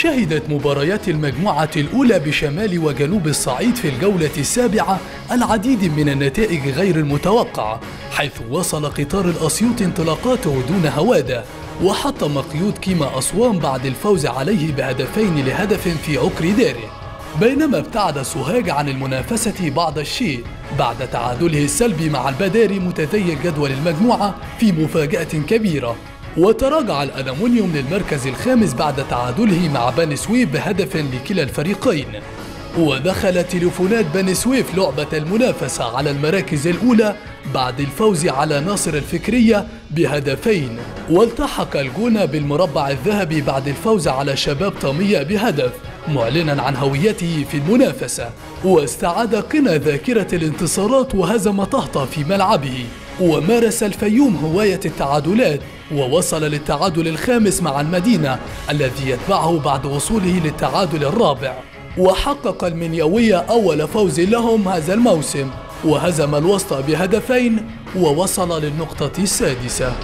شهدت مباريات المجموعة الأولى بشمال وجنوب الصعيد في الجولة السابعة العديد من النتائج غير المتوقعة حيث وصل قطار الأسيوط انطلاقاته دون هوادة وحطم قيود كيما أسوان بعد الفوز عليه بهدفين لهدف في عكر داره بينما ابتعد سوهاج عن المنافسة بعض الشيء بعد تعادله السلبي مع البداري متذيل جدول المجموعة في مفاجأة كبيرة وتراجع الألمنيوم للمركز الخامس بعد تعادله مع بني سويف بهدف لكلا الفريقين ودخل تليفونات بني سويف لعبة المنافسة على المراكز الأولى بعد الفوز على ناصر الفكرية بهدفين والتحق الجونة بالمربع الذهبي بعد الفوز على شباب طامية بهدف معلنا عن هويته في المنافسة واستعاد قنا ذاكرة الانتصارات وهزم طهطا في ملعبه ومارس الفيوم هواية التعادلات ووصل للتعادل الخامس مع المدينة الذي يتبعه بعد وصوله للتعادل الرابع وحقق المنيوية أول فوز لهم هذا الموسم وهزم الوسطى بهدفين ووصل للنقطة السادسة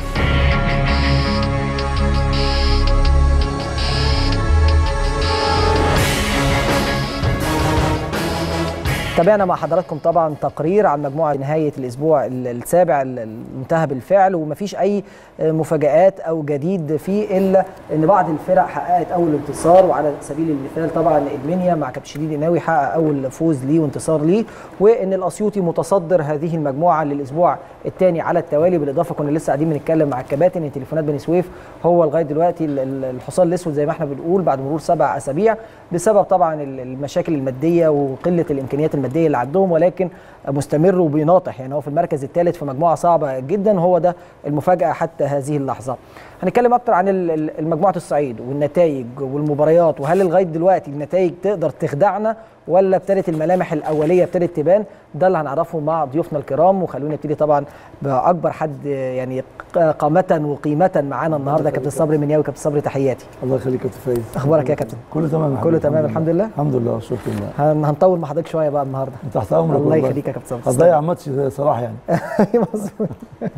تابعنا مع حضراتكم طبعا تقرير عن مجموعه نهايه الاسبوع السابع المنتهى بالفعل ومفيش اي مفاجات او جديد فيه الا ان بعض الفرق حققت اول انتصار وعلى سبيل المثال طبعا ادمنيا مع كابتن شديد الناوي حقق اول فوز ليه وانتصار ليه وان الاسيوطي متصدر هذه المجموعه للاسبوع الثاني على التوالي بالاضافه كنا لسه قاعدين بنتكلم مع الكباتن ان تليفونات بني سويف هو لغايه دلوقتي الحصان الاسود زي ما احنا بنقول بعد مرور سبع اسابيع بسبب طبعا المشاكل الماديه وقله الامكانيات الماديه اللي عندهم ولكن مستمر وبيناطح يعني هو في المركز الثالث في مجموعه صعبه جدا هو ده المفاجاه حتى هذه اللحظه. هنتكلم اكتر عن المجموعه الصعيد والنتائج والمباريات وهل لغايه دلوقتي النتائج تقدر تخدعنا ولا ابتدت الملامح الاوليه ابتدت تبان ده اللي هنعرفه مع ضيوفنا الكرام وخلونا نبتدي طبعا باكبر حد يعني قامه وقيمه معانا النهارده كابتن صبري منياوي كابتن صبري تحياتي الله يخليك كابتن فايز اخبارك يا كابتن كله تمام كله تمام الحمد لله الحمد لله شكرا لله هنطول مع حضرتك شويه بقى النهارده تحت امرك الله يخليك يا كابتن صبري هتضيع ماتش صراحه يعني مظبوط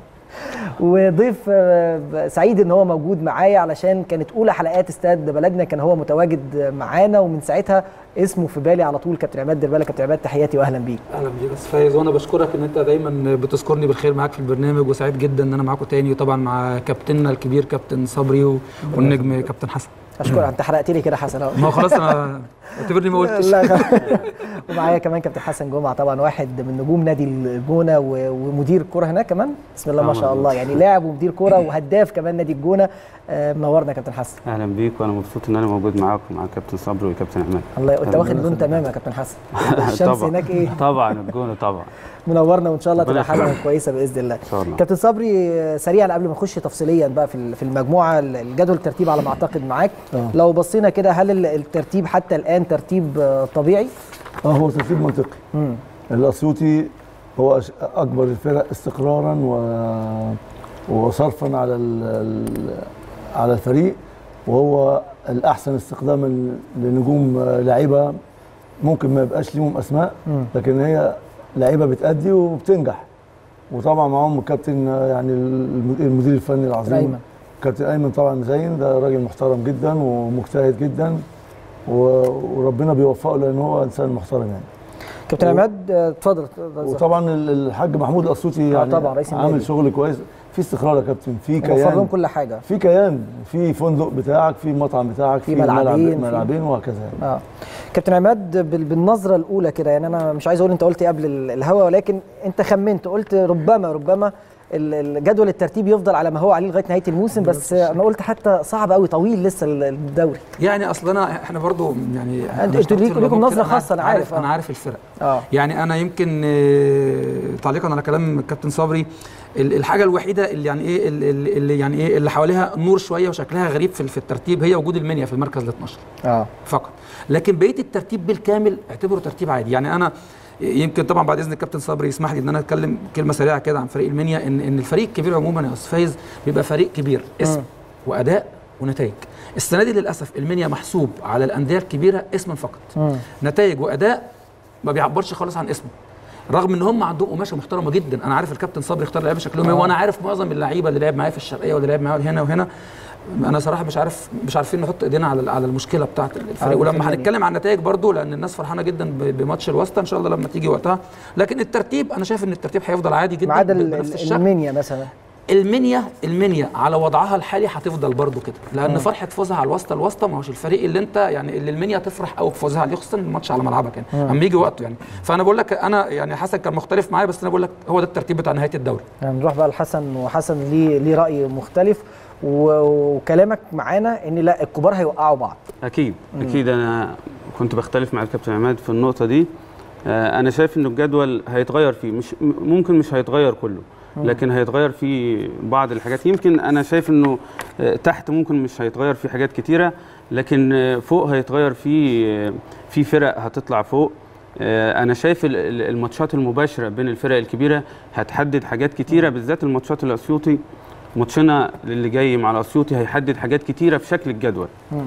وضيف سعيد ان هو موجود معايا علشان كانت اولى حلقات استاد بلدنا كان هو متواجد معانا ومن ساعتها اسمه في بالي على طول كابتن عماد دير بالك كابتن عماد تحياتي واهلا بيك اهلا بيك بس فايز وانا بشكرك ان انت دايما بتذكرني بالخير معاك في البرنامج وسعيد جدا ان انا معاكم تاني وطبعا مع كابتننا الكبير كابتن صبري والنجم كابتن حسن اشكرك انت حرقت لي كده حسن ما هو خلاص انا اعتبرني ما قلتش لا ومعايا كمان كابتن حسن جمعه طبعا واحد من نجوم نادي الجونه ومدير الكوره هناك كمان بسم الله ما شاء الله يعني لاعب ومدير كوره وهداف كمان نادي الجونه منورنا يا كابتن حسن اهلا بيك وانا مبسوط ان انا موجود معاكم مع كابتن صبري وكابتن عماد الله انت واخد لون تمام يا كابتن حسن الشمس هناك ايه طبعا الجونه طبعا منورنا وان شاء الله تبقى حلقه كويسه باذن الله ان شاء الله كابتن صبري سريعا قبل ما نخش تفصيليا بقى في في المجموعه الجدول الترتيب على ما اعتقد معاك أوه. لو بصينا كده هل الترتيب حتى الان ترتيب طبيعي اه هو ترتيب منطقي امم الاسيوطي هو اكبر الفرق استقرارا و... وصرفا على ال... على الفريق وهو الاحسن استخداما لنجوم لعيبه ممكن ما يبقاش ليهم اسماء لكن هي لعيبه بتأدي وبتنجح وطبعا معاهم الكابتن يعني المدير الفني العظيم ايمن كابتن ايمن طبعا زين ده راجل محترم جدا ومجتهد جدا وربنا بيوفقه لان هو انسان محترم يعني كابتن عماد اتفضل وطبعا الحاج محمود الاسيوطي يعني طبعا رئيس عامل شغل كويس في استقرار يا كابتن في كيان لهم كل حاجه في كيان في فندق بتاعك في مطعم بتاعك في ملعبين ملعبين وهكذا يعني. اه كابتن عماد بالنظره الاولى كده يعني انا مش عايز اقول انت قلت قبل الهوا ولكن انت خمنت قلت ربما ربما الجدول الترتيب يفضل على ما هو عليه لغايه نهايه الموسم بس انا قلت حتى صعب قوي طويل لسه الدوري يعني اصل انا احنا برضو يعني انتوا ليكم نظره خاصه انا عارف انا عارف الفرق آه. يعني انا يمكن تعليقا على كلام الكابتن صبري الحاجه الوحيده اللي يعني ايه اللي يعني ايه اللي حواليها نور شويه وشكلها غريب في الترتيب هي وجود المنيا في المركز ال 12 اه فقط لكن بقيه الترتيب بالكامل اعتبره ترتيب عادي يعني انا يمكن طبعا بعد اذن الكابتن صبري يسمح لي ان انا اتكلم كلمه سريعه كده عن فريق المنيا ان ان الفريق الكبير عموما يا استاذ فايز بيبقى فريق كبير اسم م. واداء ونتائج السنه دي للاسف المنيا محسوب على الانديه الكبيره اسما فقط م. نتائج واداء ما بيعبرش خالص عن اسمه رغم ان هم عندهم قماشه محترمه جدا انا عارف الكابتن صبري اختار لعيبه شكلهم ايه وانا عارف معظم اللعيبه اللي لعب معايا في الشرقيه واللي لعب معايا هنا وهنا انا صراحه مش عارف مش عارفين نحط ايدينا على على المشكله بتاعه الفريق على ولما الفنية. هنتكلم عن النتائج برضو لان الناس فرحانه جدا ب- بماتش الواسطه ان شاء الله لما تيجي وقتها لكن الترتيب انا شايف ان الترتيب هيفضل عادي ما جدا عدا ب- ال- بنفس ال- الشكل المنيا مثلا المنيا المنيا على وضعها الحالي هتفضل برضو كده لان فرحه فوزها على الواسطه الواسطه ما هوش الفريق اللي انت يعني اللي المنيا تفرح قوي بفوزها عليه خصوصا الماتش على ملعبك يعني اما يجي وقته يعني فانا بقول لك انا يعني حسن كان مختلف معايا بس انا بقول لك هو ده الترتيب بتاع نهايه الدوري يعني نروح بقى لحسن وحسن ليه ليه راي مختلف و- وكلامك معانا ان لا الكبار هيوقعوا بعض اكيد اكيد انا كنت بختلف مع الكابتن عماد في النقطه دي آه، انا شايف ان الجدول هيتغير فيه مش م- ممكن مش هيتغير كله لكن هيتغير فيه بعض الحاجات يمكن انا شايف انه آه، تحت ممكن مش هيتغير فيه حاجات كتيره لكن آه، فوق هيتغير فيه آه، في فرق هتطلع فوق آه، انا شايف ال- ال- الماتشات المباشره بين الفرق الكبيره هتحدد حاجات كتيره بالذات الماتشات الاسيوطي ماتشنا اللي جاي مع الاسيوطي هيحدد حاجات كتيره في شكل الجدول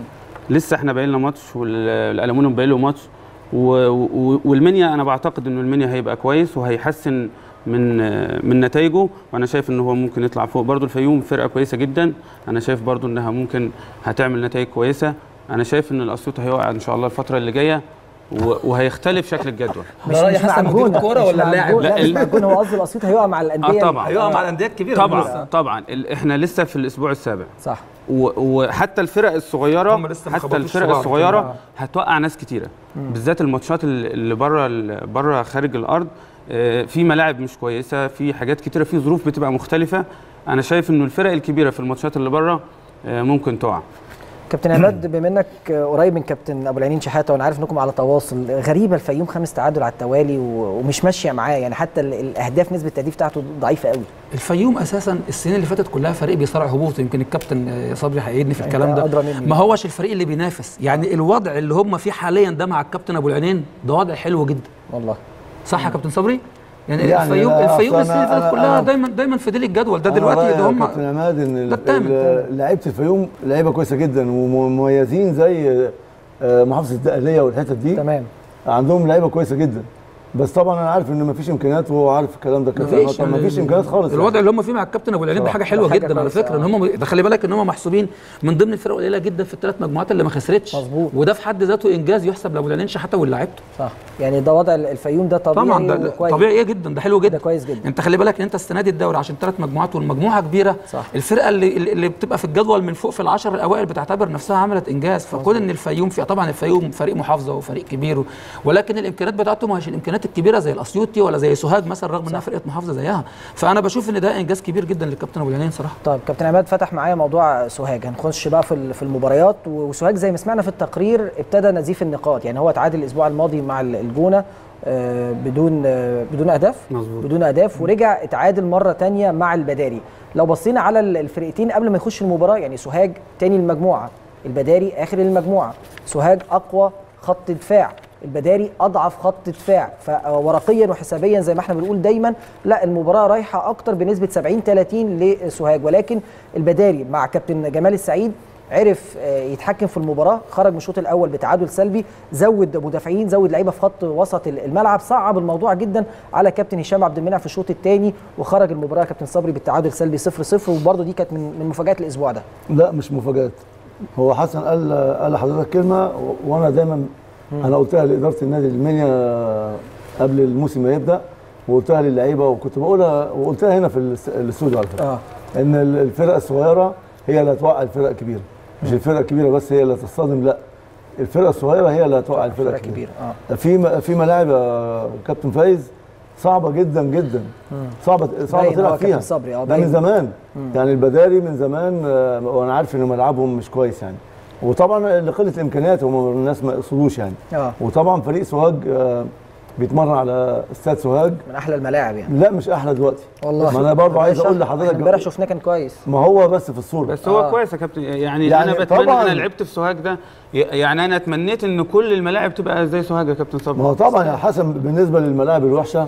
لسه احنا باقي لنا ماتش والالومنيوم باقي له ماتش و- و- والمنيا انا بعتقد انه المنيا هيبقى كويس وهيحسن من من نتائجه وانا شايف ان هو ممكن يطلع فوق برضو الفيوم فرقه كويسه جدا انا شايف برضو انها ممكن هتعمل نتائج كويسه انا شايف ان الاسيوط هيقع ان شاء الله الفتره اللي جايه و- وهيختلف شكل الجدول مش رأي مش مع حسن مدير الجون الكورة مش ولا مع اللاعب؟ الجون، لا لا، مش ال- مع الجون هو قصدي الاسيوط هيقع مع الانديه اه طبعا هيقع مع الانديه الكبيره طبعا طبعا ال- احنا لسه في الاسبوع السابع صح و- وحتى الفرق الصغيره هم لسه ما حتى خبطوش الفرق في بعض. الصغيره آه. هتوقع ناس كتيره بالذات الماتشات ال- اللي بره ال- بره خارج الارض آه، في ملاعب مش كويسه في حاجات كتيره في ظروف بتبقى مختلفه انا شايف انه الفرق الكبيره في الماتشات اللي بره آه، ممكن تقع كابتن عماد بما انك قريب من كابتن ابو العينين شحاته وانا عارف انكم على تواصل غريبه الفيوم خمس تعادل على التوالي و- ومش ماشيه معاه يعني حتى ال- الاهداف نسبه التهديف بتاعته ضعيفه قوي الفيوم اساسا السنين اللي فاتت كلها فريق بيصارع هبوط يمكن الكابتن آه، صبري هيعيدني في أنت الكلام ده أدرى مني. ما هوش الفريق اللي بينافس يعني الوضع اللي هم فيه حاليا ده مع الكابتن ابو العينين ده وضع حلو جدا والله صح يا كابتن صبري يعني, يعني الفيوم لا، الفيوم أصل السنين اللي أنا- فاتت كلها أنا- دايما دايما في ديل الجدول ده أنا دلوقتي رأيي ده يا هم كابتن عماد ان ال- ده التامن. ال- لعيبه الفيوم لعيبه كويسه جدا ومميزين زي آه، محافظه الدقهليه والحتت دي تمام عندهم لعيبه كويسه جدا بس طبعا انا عارف ان مفيش امكانيات وهو عارف الكلام ده كابتن عماد طبعاً مفيش امكانيات خالص يعني. الوضع اللي هم فيه مع الكابتن ابو العينين ده صراحة. حاجه حلوه ده حاجة جدا على كويسة، فكره ان هم ده خلي بالك ان هم محسوبين من ضمن الفرق القليله جدا في الثلاث مجموعات اللي ما خسرتش مظبوط. وده في حد ذاته انجاز يحسب لابو العينين شحاته ولاعيبته صح يعني ده وضع الفيوم ده طبيعي طبعا ده- ده وكويس. طبيعي ايه جدا ده حلو جدا ده كويس جدا. انت خلي بالك ان انت السنه دي الدوري عشان ثلاث مجموعات والمجموعه كبيره صح. الفرقه اللي اللي بتبقى في الجدول من فوق في العشر الاوائل بتعتبر نفسها عملت انجاز فكون ان الفيوم في طبعا الفيوم فريق محافظه وفريق كبير و- ولكن الامكانيات بتاعته ما هيش الامكانيات الكبيره زي الاسيوطي ولا زي سوهاج مثلا رغم انها فرقه محافظه زيها فانا بشوف ان ده انجاز كبير جدا للكابتن ابو العينين صراحه طيب كابتن عماد فتح معايا موضوع سوهاج هنخش بقى في ال- في المباريات وسوهاج زي ما سمعنا في التقرير ابتدى نزيف النقاط يعني هو تعادل الاسبوع الماضي مع ال- الجونه آه، بدون آه، بدون اهداف مظبوط. بدون اهداف ورجع اتعادل مره تانية مع البداري لو بصينا على ال- الفرقتين قبل ما يخش المباراه يعني سوهاج تاني المجموعه البداري اخر المجموعه سوهاج اقوى خط دفاع البداري اضعف خط دفاع فورقيا وحسابيا زي ما احنا بنقول دايما لا المباراه رايحه اكتر بنسبه 70 30 لسوهاج ولكن البداري مع كابتن جمال السعيد عرف آه، يتحكم في المباراه خرج من الشوط الاول بتعادل سلبي زود مدافعين زود لعيبه في خط وسط الملعب صعب الموضوع جدا على كابتن هشام عبد المنعم في الشوط الثاني وخرج المباراه كابتن صبري بالتعادل سلبي 0 0 وبرده دي كانت من من مفاجات الاسبوع ده لا مش مفاجات هو حسن قال قال لحضرتك كلمه و- وانا دايما انا قلتها لاداره النادي المنيا قبل الموسم ما يبدا وقلتها للعيبه وكنت بقولها وقلتها هنا في الاس- الاستوديو على فكره اه ان ال- الفرق الصغيره هي اللي هتوقع الفرق الكبيره مش الفرق الكبيره بس هي اللي هتصطدم لا الفرق الصغيره هي اللي هتوقع الفرق فرق الكبيره كبير اه في م- في ملاعب يا كابتن فايز صعبه جدا جدا صعبه صعبه باين تلعب هو كابتن فيها صبري، اه ده من باين. زمان يعني البداري من زمان آه، وانا عارف ان ملعبهم مش كويس يعني وطبعا لقله الامكانيات هم الناس ما يقصدوش يعني اه وطبعا فريق سوهاج آه، بيتمرن على استاد سوهاج من احلى الملاعب يعني لا مش احلى دلوقتي والله ما انا برضه عايز اقول احنا لحضرتك امبارح شفناه كان كويس ما هو بس في الصوره بس هو آه. آه. كويس يا كابتن يعني, يعني انا بتمنى طبعاً. انا لعبت في سوهاج ده ي- يعني انا اتمنيت ان كل الملاعب تبقى زي سوهاج يا كابتن صبري ما هو طبعا يا حسن بالنسبه للملاعب الوحشه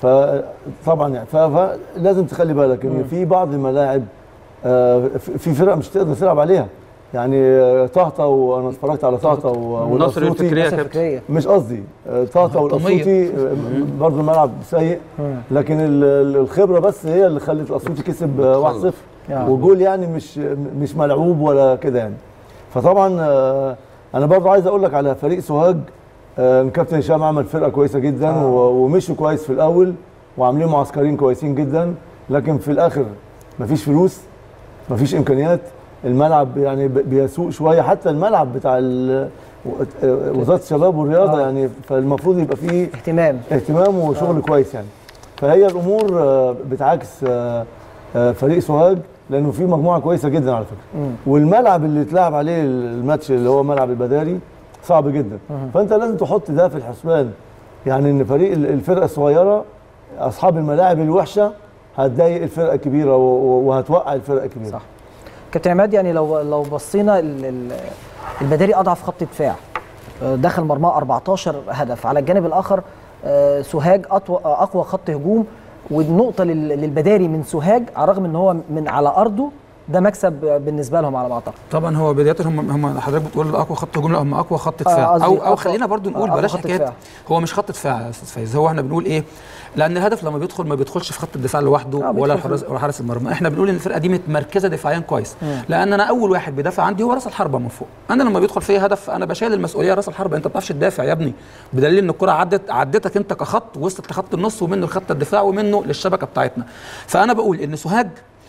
فطبعا يعني ف- فلازم تخلي بالك ان في بعض الملاعب آه، في في فرق مش تقدر تلعب عليها يعني آه، طهطا وانا اتفرجت على طهطا و- والنصر والأسيوطي. الفكريه يا نفس كابتن الفكريه مش قصدي آه، طهطا والاسيوطي برضه الملعب سيء لكن ال- ال- الخبره بس هي اللي خلت الاسيوطي كسب آه، 1-0 آه. وجول يعني مش مش ملعوب ولا كده يعني فطبعا آه، انا برضو عايز اقول لك على فريق سوهاج آه، الكابتن هشام عمل فرقه كويسه جدا آه. و- ومشوا كويس في الاول وعاملين معسكرين كويسين جدا لكن في الاخر مفيش فلوس مفيش امكانيات الملعب يعني ب- بيسوء شويه حتى الملعب بتاع ال- و- آه، وزاره الشباب والرياضه آه. يعني فالمفروض يبقى فيه اهتمام اهتمام وشغل كويس يعني فهي الامور آه، بتعاكس آه، آه، فريق سوهاج لانه في مجموعه كويسه جدا على فكره مم. والملعب اللي اتلعب عليه الماتش اللي هو ملعب البداري صعب جدا فانت لازم تحط ده في الحسبان يعني ان فريق ال- الفرقه الصغيره اصحاب الملاعب الوحشه هتضايق الفرقه الكبيره و- و- وهتوقع الفرقه الكبيره صح. كابتن عماد يعني لو لو بصينا ال- ال- البداري اضعف خط دفاع آه، دخل مرماه 14 هدف على الجانب الاخر آه، سوهاج أطو- آه، اقوى خط هجوم والنقطه لل- للبداري من سوهاج على الرغم ان هو من على ارضه ده مكسب بالنسبه لهم على ما اعتقد طبعا هو بدايه هم هم حضرتك بتقول اقوى خط هجوم لا هم اقوى خط آه، دفاع قصدي او او أقوى- خلينا برضو نقول آه، بلاش أقوى خط حكايه دفاع. هو مش خط دفاع يا استاذ فايز هو احنا بنقول ايه لان الهدف لما بيدخل ما بيدخلش في خط الدفاع لوحده آه، ولا بيدخل حراس ولا حارس المرمى احنا بنقول ان الفرقه دي متمركزه دفاعيا كويس لان انا اول واحد بيدافع عندي هو راس الحربه من فوق انا لما بيدخل فيا هدف انا بشيل المسؤوليه راس الحربه انت ما بتعرفش تدافع يا ابني بدليل ان الكره عدت عدتك انت كخط وصلت لخط النص ومنه لخط الدفاع ومنه للشبكه بتاعتنا فانا بقول ان سوهاج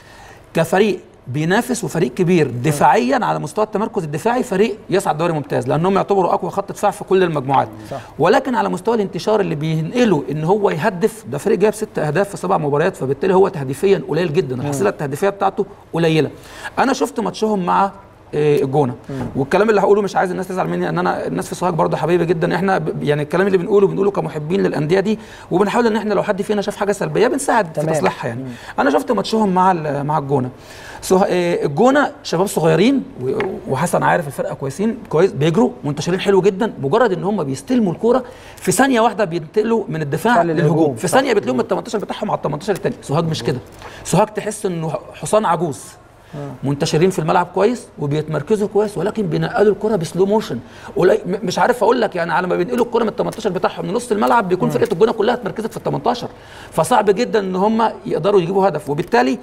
كفريق بينافس وفريق كبير دفاعيا على مستوى التمركز الدفاعي فريق يصعد دوري ممتاز لانهم يعتبروا اقوى خط دفاع في كل المجموعات صح. ولكن على مستوى الانتشار اللي بينقله ان هو يهدف ده فريق جايب ست اهداف في سبع مباريات فبالتالي هو تهديفيا قليل جدا الحصيله التهديفيه بتاعته قليله انا شفت ماتشهم مع آه، الجونه والكلام اللي هقوله مش عايز الناس تزعل مني ان انا الناس في سوهاج برضه حبايبي جدا احنا ب- يعني الكلام اللي بنقوله بنقوله كمحبين للانديه دي وبنحاول ان احنا لو حد فينا شاف حاجه سلبيه بنساعد في تمام. مصلحتها يعني انا شفت ماتشهم مع ال- مع الجونه سوه... آه، الجونه شباب صغيرين و- وحسن عارف الفرقه كويسين كويس بيجروا منتشرين حلو جدا مجرد ان هم بيستلموا الكوره في ثانيه واحده بينتقلوا من الدفاع فعل للهجوم. للهجوم في صح. ثانيه بتلاقيهم ال 18 بتاعهم على ال 18 الثاني سوهاج مش كده سوهاج تحس انه حصان عجوز منتشرين في الملعب كويس وبيتمركزوا كويس ولكن بينقلوا الكره بسلو موشن قليل- م- مش عارف اقول لك يعني على ما بينقلوا الكره من ال 18 بتاعهم لنص الملعب بيكون فرقه الجونه كلها اتمركزت في ال 18 فصعب جدا ان هم يقدروا يجيبوا هدف وبالتالي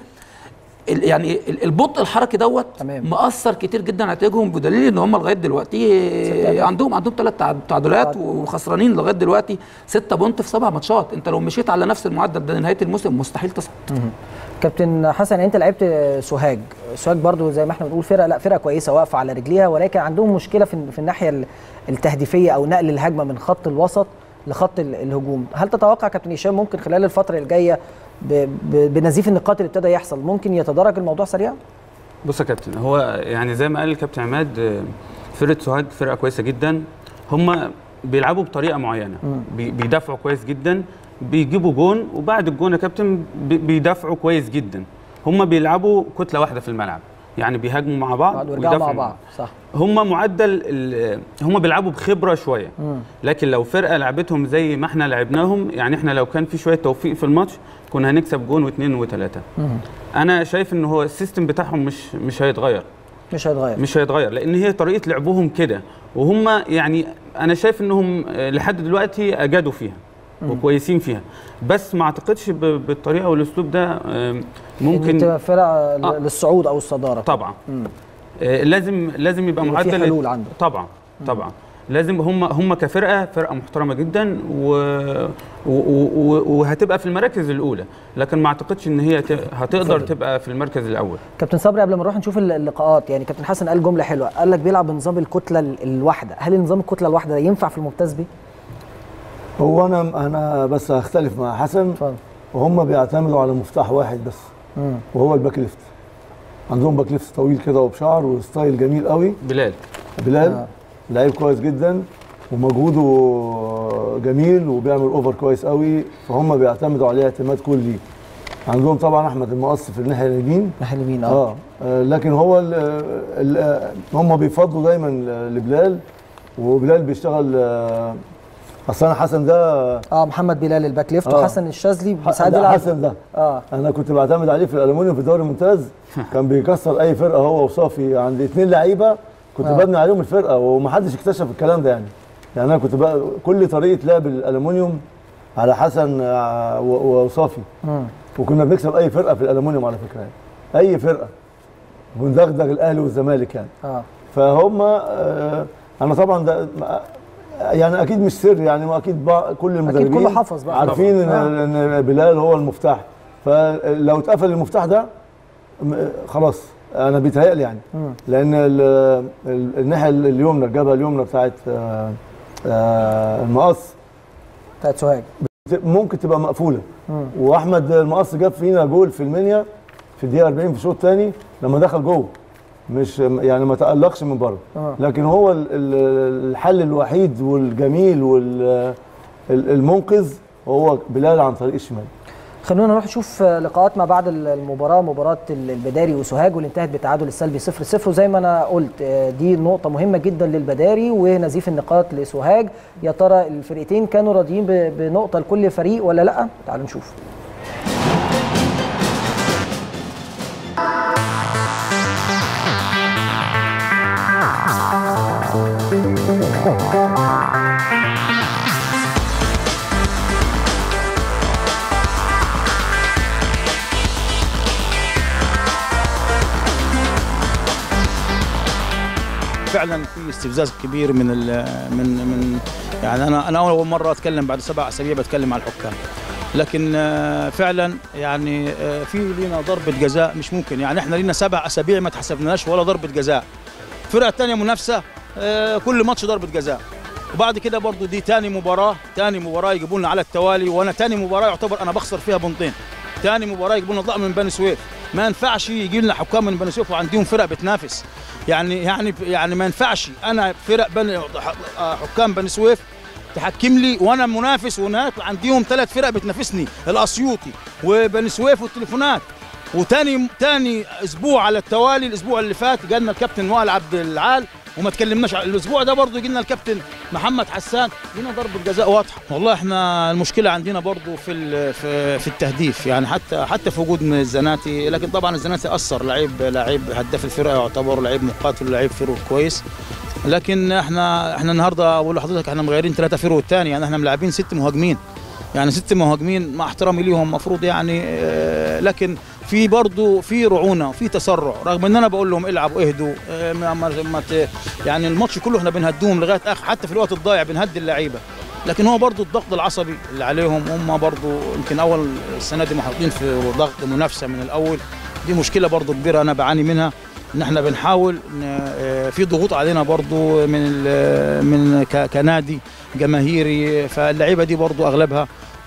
ال- يعني ال- البطء الحركي دوت تمام. مأثر كتير جدا على نتائجهم بدليل ان هم لغايه دلوقتي عندهم عندهم ثلاث تعادلات وخسرانين لغايه دلوقتي ستة بونت في سبع ماتشات انت لو مشيت على نفس المعدل ده لنهايه الموسم مستحيل تصعد كابتن حسن انت لعبت سوهاج سوهاج برضو زي ما احنا بنقول فرقه لا فرقه كويسه واقفه على رجليها ولكن عندهم مشكله في في الناحيه ال- التهديفيه او نقل الهجمه من خط الوسط لخط ال- الهجوم هل تتوقع كابتن هشام ممكن خلال الفتره الجايه ب- ب- بنزيف النقاط اللي ابتدى يحصل ممكن يتدرج الموضوع سريعا بص يا كابتن هو يعني زي ما قال الكابتن عماد آه، فرقه سوهاج فرقه كويسه جدا هم بيلعبوا بطريقه معينه بي- بيدافعوا كويس جدا بيجيبوا جون وبعد الجون يا كابتن بي- بيدافعوا كويس جدا هم بيلعبوا كتله واحده في الملعب يعني بيهاجموا مع بعض بعد ويرجعوا مع ويدافعوا بعض صح هم معدل ال- هم بيلعبوا بخبره شويه لكن لو فرقه لعبتهم زي ما احنا لعبناهم يعني احنا لو كان في شويه توفيق في الماتش كنا هنكسب جون واثنين وثلاثه انا شايف ان هو السيستم بتاعهم مش مش هيتغير مش هيتغير مش هيتغير لان هي طريقه لعبهم كده وهم يعني انا شايف انهم آه، لحد دلوقتي اجادوا فيها وكويسين فيها بس ما اعتقدش ب- بالطريقه والاسلوب ده آم، ممكن ممكن تبقى فرقه ل- آه. للصعود او الصداره طبعا آه، لازم لازم يبقى يبقى في معدل حلول عنده. طبعا طبعا لازم هم هم كفرقه فرقه محترمه جدا و... و... و... وهتبقى في المراكز الاولى لكن ما اعتقدش ان هي ت... هتقدر تبقى في المركز الاول كابتن صبري قبل ما نروح نشوف الل- اللقاءات يعني كابتن حسن قال جمله حلوه قال لك بيلعب بنظام الكتله ال- الواحده هل نظام الكتله الواحده ده ينفع في الممتاز بيه هو انا انا بس هختلف مع حسن اتفضل وهم بيعتمدوا على مفتاح واحد بس مم. وهو الباك ليفت عندهم باك ليفت طويل كده وبشعر وستايل جميل قوي بلال بلال آه. لعيب كويس جدا ومجهوده جميل وبيعمل اوفر كويس قوي فهم بيعتمدوا عليه اعتماد كلي عندهم طبعا احمد المقص في الناحيه اليمين ناحيه اليمين اه اه آه، لكن هو ال ال آه، هم بيفضلوا دايما لبلال وبلال بيشتغل آه، اصل انا حسن ده اه محمد بلال الباك ليفت آه. وحسن الشاذلي ساعات ده بيلعب حسن ده اه انا كنت بعتمد عليه في الالومنيوم في الدوري الممتاز كان بيكسر اي فرقه هو وصافي عند اثنين لعيبه كنت آه. ببني عليهم الفرقه ومحدش اكتشف الكلام ده يعني يعني انا كنت بقى كل طريقه لعب الالومنيوم على حسن آه، و- وصافي مم. وكنا بنكسب اي فرقه في الالومنيوم على فكره يعني اي فرقه بندغدغ الاهلي والزمالك يعني اه فهم آه، انا طبعا ده ما- يعني اكيد مش سر يعني ما اكيد بقى كل المدربين كله حافظ بقى. عارفين ان آه. ان بلال هو المفتاح فلو اتقفل المفتاح ده م- خلاص انا بيتهيألي يعني مم. لان ال- ال- الناحيه اليمنى الجبهه اليمنى بتاعت آه، آه، المقص بتاعت سوهاج ممكن تبقى مقفوله مم. واحمد المقص جاب فينا جول في المنيا في الدقيقه 40 في الشوط الثاني لما دخل جوه مش يعني ما تألقش من بره آه. لكن هو ال- ال- الحل الوحيد والجميل والمنقذ هو بلال عن طريق الشمال خلونا نروح نشوف لقاءات ما بعد المباراه مباراه البداري وسوهاج واللي انتهت بالتعادل السلبي 0 0 وزي ما انا قلت دي نقطه مهمه جدا للبداري ونزيف النقاط لسوهاج يا ترى الفرقتين كانوا راضيين ب- بنقطه لكل فريق ولا لا تعالوا نشوف فعلا في استفزاز كبير من ال من من يعني انا انا اول مره اتكلم بعد سبع اسابيع بتكلم على الحكام لكن آه، فعلا يعني آه، في لينا ضربه جزاء مش ممكن يعني احنا لينا سبع اسابيع ما تحسبناش ولا ضربه جزاء الفرقه الثانيه منافسه آه، كل ماتش ضربه جزاء وبعد كده برضو دي تاني مباراه تاني مباراه يجيبوا لنا على التوالي وانا تاني مباراه يعتبر انا بخسر فيها بنطين تاني مباراه يجيبوا لنا ضغط من بني سويف ما ينفعش يجي لنا حكام من بني سويف وعندهم فرق بتنافس يعني يعني يعني ما ينفعش انا فرق بني حكام بني سويف تحكم لي وانا منافس وهناك عنديهم ثلاث فرق بتنافسني الاسيوطي وبني سويف والتليفونات وتاني تاني اسبوع على التوالي الاسبوع اللي فات جالنا الكابتن وائل عبد العال وما تكلمناش على- الاسبوع ده برضه جينا الكابتن محمد حسان جينا ضربه جزاء واضحه والله احنا المشكله عندنا برضه في ال- في في التهديف يعني حتى حتى في وجود من الزناتي لكن طبعا الزناتي اثر لعيب لعيب هداف الفرقه يعتبر لعيب مقاتل لعيب فرو كويس لكن احنا احنا النهارده اقول لحضرتك احنا مغيرين ثلاثه فرو الثاني يعني احنا ملاعبين ست مهاجمين يعني ست مهاجمين مع احترامي ليهم المفروض يعني آه، لكن في برضه في رعونه في تسرع رغم ان انا بقول لهم العبوا اهدوا آه، ما ما ما ت- يعني الماتش كله احنا بنهدوهم لغايه اخر حتى في الوقت الضايع بنهدي اللعيبه لكن هو برضه الضغط العصبي اللي عليهم هم برضه يمكن اول السنه دي محطوطين في ضغط منافسه من الاول دي مشكله برضه كبيره انا بعاني منها ان احنا بنحاول ن- آه، في ضغوط علينا برضه من ال- من ك- كنادي جماهيري فاللعيبه دي برضه اغلبها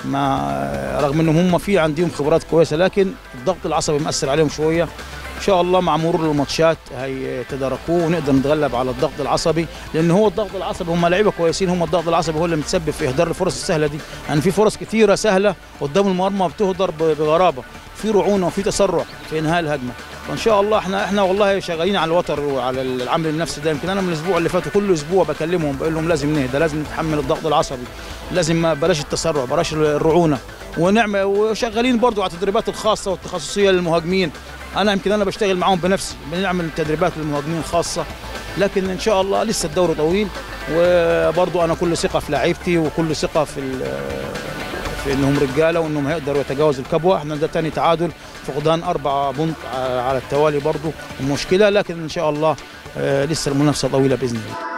ما رغم انهم هم في عندهم خبرات كويسه لكن الضغط العصبي مأثر عليهم شويه ان شاء الله مع مرور الماتشات هيتداركوه ونقدر نتغلب على الضغط العصبي لان هو الضغط العصبي هم لعيبه كويسين هم الضغط العصبي هو اللي متسبب في اهدار الفرص السهله دي يعني في فرص كتيره سهله قدام المرمى بتهدر ب- بغرابه في رعونه وفي تسرع في انهاء الهجمه فان شاء الله احنا احنا والله شغالين على الوتر وعلى العمل النفسي ده يمكن انا من الاسبوع اللي فات كل اسبوع بكلمهم بقول لهم لازم نهدى لازم نتحمل الضغط العصبي لازم ما بلاش التسرع بلاش الرعونه ونعمل وشغالين برضو على التدريبات الخاصه والتخصصيه للمهاجمين انا يمكن انا بشتغل معاهم بنفسي بنعمل تدريبات للمهاجمين خاصه لكن ان شاء الله لسه الدوري طويل وبرضو انا كل ثقه في لعيبتي وكل ثقه في ال- في انهم رجاله وانهم هيقدروا يتجاوزوا الكبوه احنا ده تاني تعادل فقدان اربع بنط على التوالي برضو مشكله لكن ان شاء الله آه، لسه المنافسه طويله باذن الله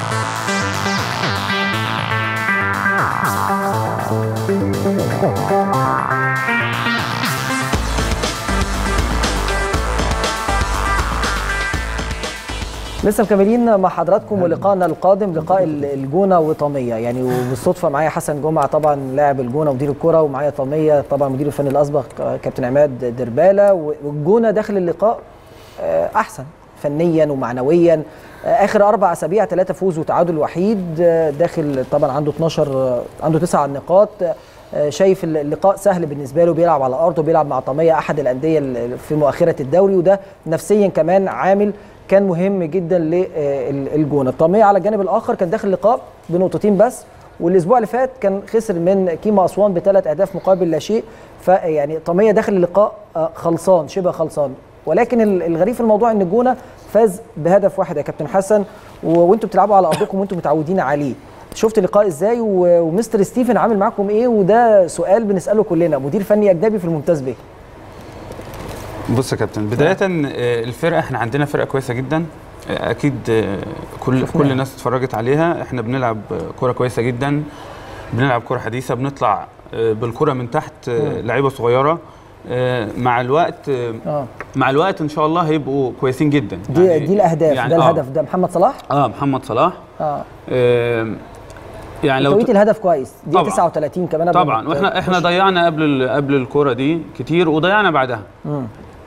لسه مكملين مع حضراتكم ولقائنا القادم لقاء ال- الجونه وطاميه يعني وبالصدفه معايا حسن جمعه طبعا لاعب الجونه ومدير الكره ومعايا طاميه طبعا مدير الفني الاسبق آه، كابتن عماد درباله و- والجونه داخل اللقاء آه، احسن فنيا ومعنويا آه، اخر اربع اسابيع ثلاثه فوز وتعادل وحيد آه، داخل طبعا عنده 12 آه، عنده تسع نقاط آه، شايف اللقاء سهل بالنسبه له بيلعب على ارضه بيلعب مع طاميه احد الانديه ال- في مؤخره الدوري وده نفسيا كمان عامل كان مهم جدا للجونه الطاميه على الجانب الاخر كان داخل اللقاء بنقطتين بس والاسبوع اللي فات كان خسر من كيما اسوان بثلاث اهداف مقابل لا شيء فيعني طاميه داخل اللقاء آه، خلصان شبه خلصان ولكن ال- الغريب في الموضوع ان الجونه فاز بهدف واحد يا كابتن حسن و- وانتم بتلعبوا على ارضكم وانتم متعودين عليه شفت اللقاء ازاي و- ومستر ستيفن عامل معاكم ايه وده سؤال بنساله كلنا مدير فني اجنبي في الممتاز به بص يا كابتن بدايه آه، الفرقه احنا عندنا فرقه كويسه جدا آه، اكيد آه، كل كل الناس اتفرجت عليها احنا بنلعب آه، كره كويسه جدا بنلعب كره حديثه بنطلع آه، بالكره من تحت آه، لعيبه صغيره آه، مع الوقت آه، اه مع الوقت ان شاء الله هيبقوا كويسين جدا دي يعني- دي الاهداف يعني ده آه، الهدف ده محمد صلاح اه محمد صلاح اه آه، يعني لو توقيت الهدف كويس دي طبعاً. 39 كمان قبل ما طبعا ت- واحنا احنا تخش. ضيعنا قبل ال- قبل الكوره دي كتير وضيعنا بعدها مم.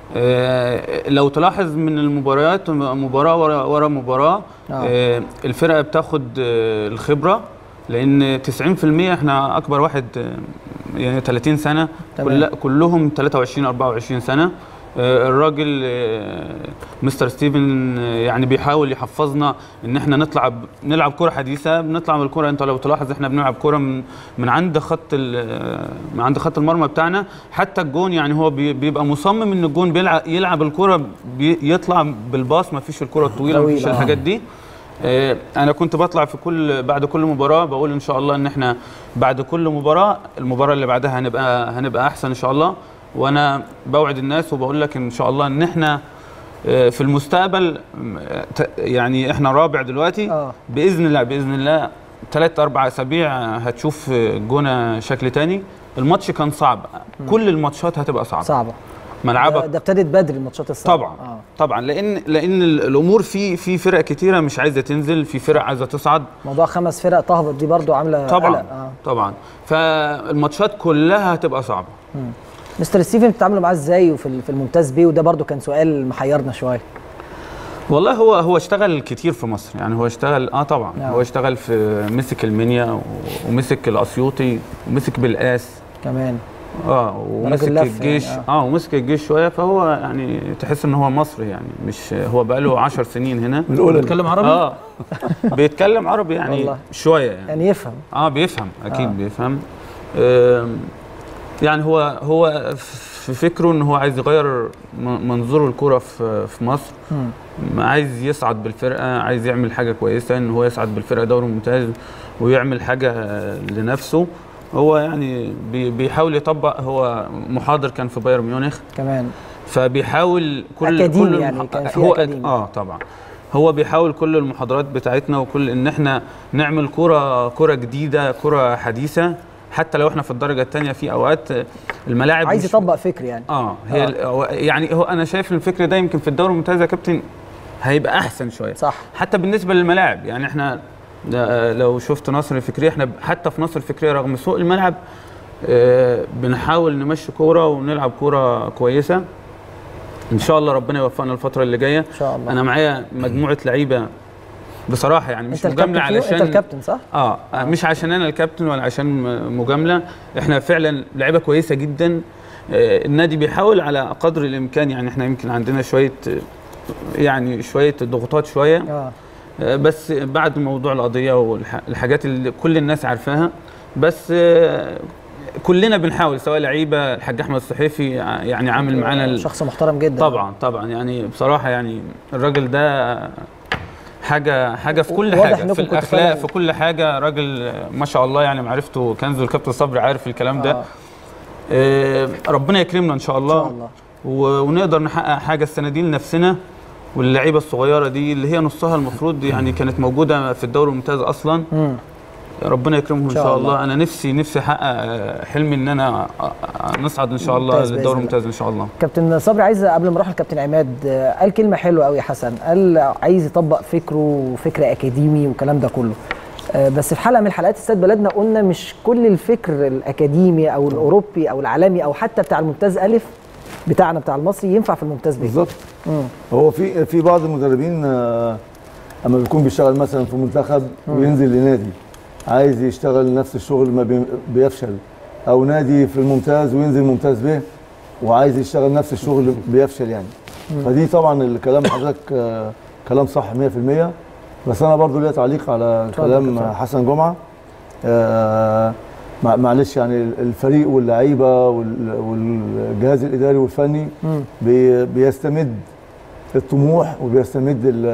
آه، لو تلاحظ من المباريات مباراه ورا ورا مباراه آه. آه، الفرقه بتاخد آه، الخبره لان 90% احنا اكبر واحد آه، يعني 30 سنه تمام. كل كلهم 23 24 سنه آه، الراجل آه، مستر ستيفن آه، يعني بيحاول يحفظنا ان احنا نطلع ب- نلعب كره حديثه بنطلع من الكره انت لو تلاحظ احنا بنلعب كره من من عند خط ال- من عند خط المرمى بتاعنا حتى الجون يعني هو بي- بيبقى مصمم ان الجون بيلعب يلعب الكره بي- يطلع بالباص ما فيش الكره الطويله ما فيش طويلة، آه. الحاجات دي آه، انا كنت بطلع في كل بعد كل مباراه بقول ان شاء الله ان احنا بعد كل مباراه المباراه اللي بعدها هنبقى هنبقى احسن ان شاء الله وانا بوعد الناس وبقول لك ان شاء الله ان احنا آه، في المستقبل م، ت- يعني احنا رابع دلوقتي آه. باذن الله باذن الله ثلاث اربع اسابيع هتشوف جونه شكل تاني الماتش كان صعب كل الماتشات هتبقى صعبه صعبه ملعبك ده, ده ابتدت بدري الماتشات الصعبه طبعا آه. طبعا لان لان ال- الامور في في فرق كتيره مش عايزه تنزل في فرق عايزه تصعد موضوع خمس فرق تهبط دي برضو عامله طبعا قلق. آه. طبعا فالماتشات كلها هتبقى صعبه مستر ستيفن بتتعاملوا معاه ازاي وفي ال- في الممتاز بيه وده برضو كان سؤال محيرنا شويه والله هو هو اشتغل كتير في مصر يعني هو اشتغل اه طبعا نعم. هو اشتغل في مسك المنيا و- ومسك الاسيوطي ومسك بالقاس كمان اه ومسك لف الجيش يعني، اه ومسك الجيش شويه فهو يعني تحس ان هو مصري يعني مش هو بقاله 10 سنين هنا من الأولى بتتكلم عربي؟ اه بيتكلم عربي يعني والله. شويه يعني يعني يفهم اه بيفهم اكيد آه. آه. بيفهم آم، يعني هو هو في فكره ان هو عايز يغير م- منظور الكرة في في مصر مم. عايز يصعد بالفرقه عايز يعمل حاجه كويسه ان هو يصعد بالفرقه دوري ممتاز ويعمل حاجه لنفسه هو يعني بي- بيحاول يطبق هو محاضر كان في بايرن ميونخ كمان فبيحاول كل أكاديمي كل يعني، المح- كان في هو أك- أكاديمي. اه طبعا هو بيحاول كل المحاضرات بتاعتنا وكل ان احنا نعمل كرة كرة جديدة كرة حديثة حتى لو احنا في الدرجة الثانية في اوقات الملاعب عايز مش- يطبق فكر يعني اه هي آه. آه. يعني هو انا شايف إن الفكر ده يمكن في الدوري الممتاز يا كابتن هيبقى احسن شويه صح حتى بالنسبه للملاعب يعني احنا ده- لو شفت نصر الفكريه احنا حتى في نصر الفكريه رغم سوء الملعب آه، بنحاول نمشي كوره ونلعب كوره كويسه ان شاء الله ربنا يوفقنا الفتره اللي جايه ان شاء الله انا معايا مجموعه لعيبه بصراحه يعني مش انت الكابتن مجامله فيهم؟ علشان انت الكابتن صح اه مش عشان انا الكابتن ولا عشان م- مجامله احنا فعلا لعيبه كويسه جدا آه، النادي بيحاول على قدر الامكان يعني احنا يمكن عندنا شويه آه، يعني شويه ضغوطات شويه اه آه، بس بعد موضوع القضيه والحاجات اللي كل الناس عارفاها بس آه، كلنا بنحاول سواء لعيبه الحاج احمد الصحيفي ع- يعني عامل معانا ال- شخص محترم جدا طبعا طبعا يعني بصراحه يعني الراجل ده حاجه حاجه في كل واضح حاجه إنكم في كنتوا الاخلاق فعلاً- في كل حاجه راجل ما شاء الله يعني معرفته كنزه الكابتن صبري عارف الكلام ده آه. آه ربنا يكرمنا ان شاء ان الله, شاء الله و- ونقدر نحقق حاجه السنه دي لنفسنا واللعيبه الصغيره دي اللي هي نصها المفروض يعني كانت موجوده في الدوري الممتاز اصلا مم. ربنا يكرمهم ان شاء شاء الله. الله انا نفسي نفسي احقق آه، حلمي ان انا آه، آه، نصعد ان شاء الله ممتاز بإذن للدوري الله. الممتاز ان شاء الله كابتن صبري عايز قبل ما اروح لكابتن عماد آه، قال كلمه حلوه قوي يا حسن قال عايز يطبق فكره وفكر اكاديمي والكلام ده كله آه، بس في حلقه من حلقات استاد بلدنا قلنا مش كل الفكر الاكاديمي او الاوروبي او العالمي او حتى بتاع الممتاز الف بتاعنا بتاع المصري ينفع في الممتاز ب بالظبط مم. هو في في بعض المدربين آه، اما بيكون بيشتغل مثلا في منتخب وينزل لنادي عايز يشتغل نفس الشغل ما بي- بيفشل او نادي في الممتاز وينزل ممتاز به وعايز يشتغل نفس الشغل بيفشل يعني فدي طبعا الكلام حضرتك آه، كلام صح 100% بس انا برضو ليا تعليق على اتفضل كلام كابتن. حسن جمعه آه، مع- معلش يعني الفريق واللعيبه وال- والجهاز الاداري والفني مم. بي- بيستمد الطموح وبيستمد ال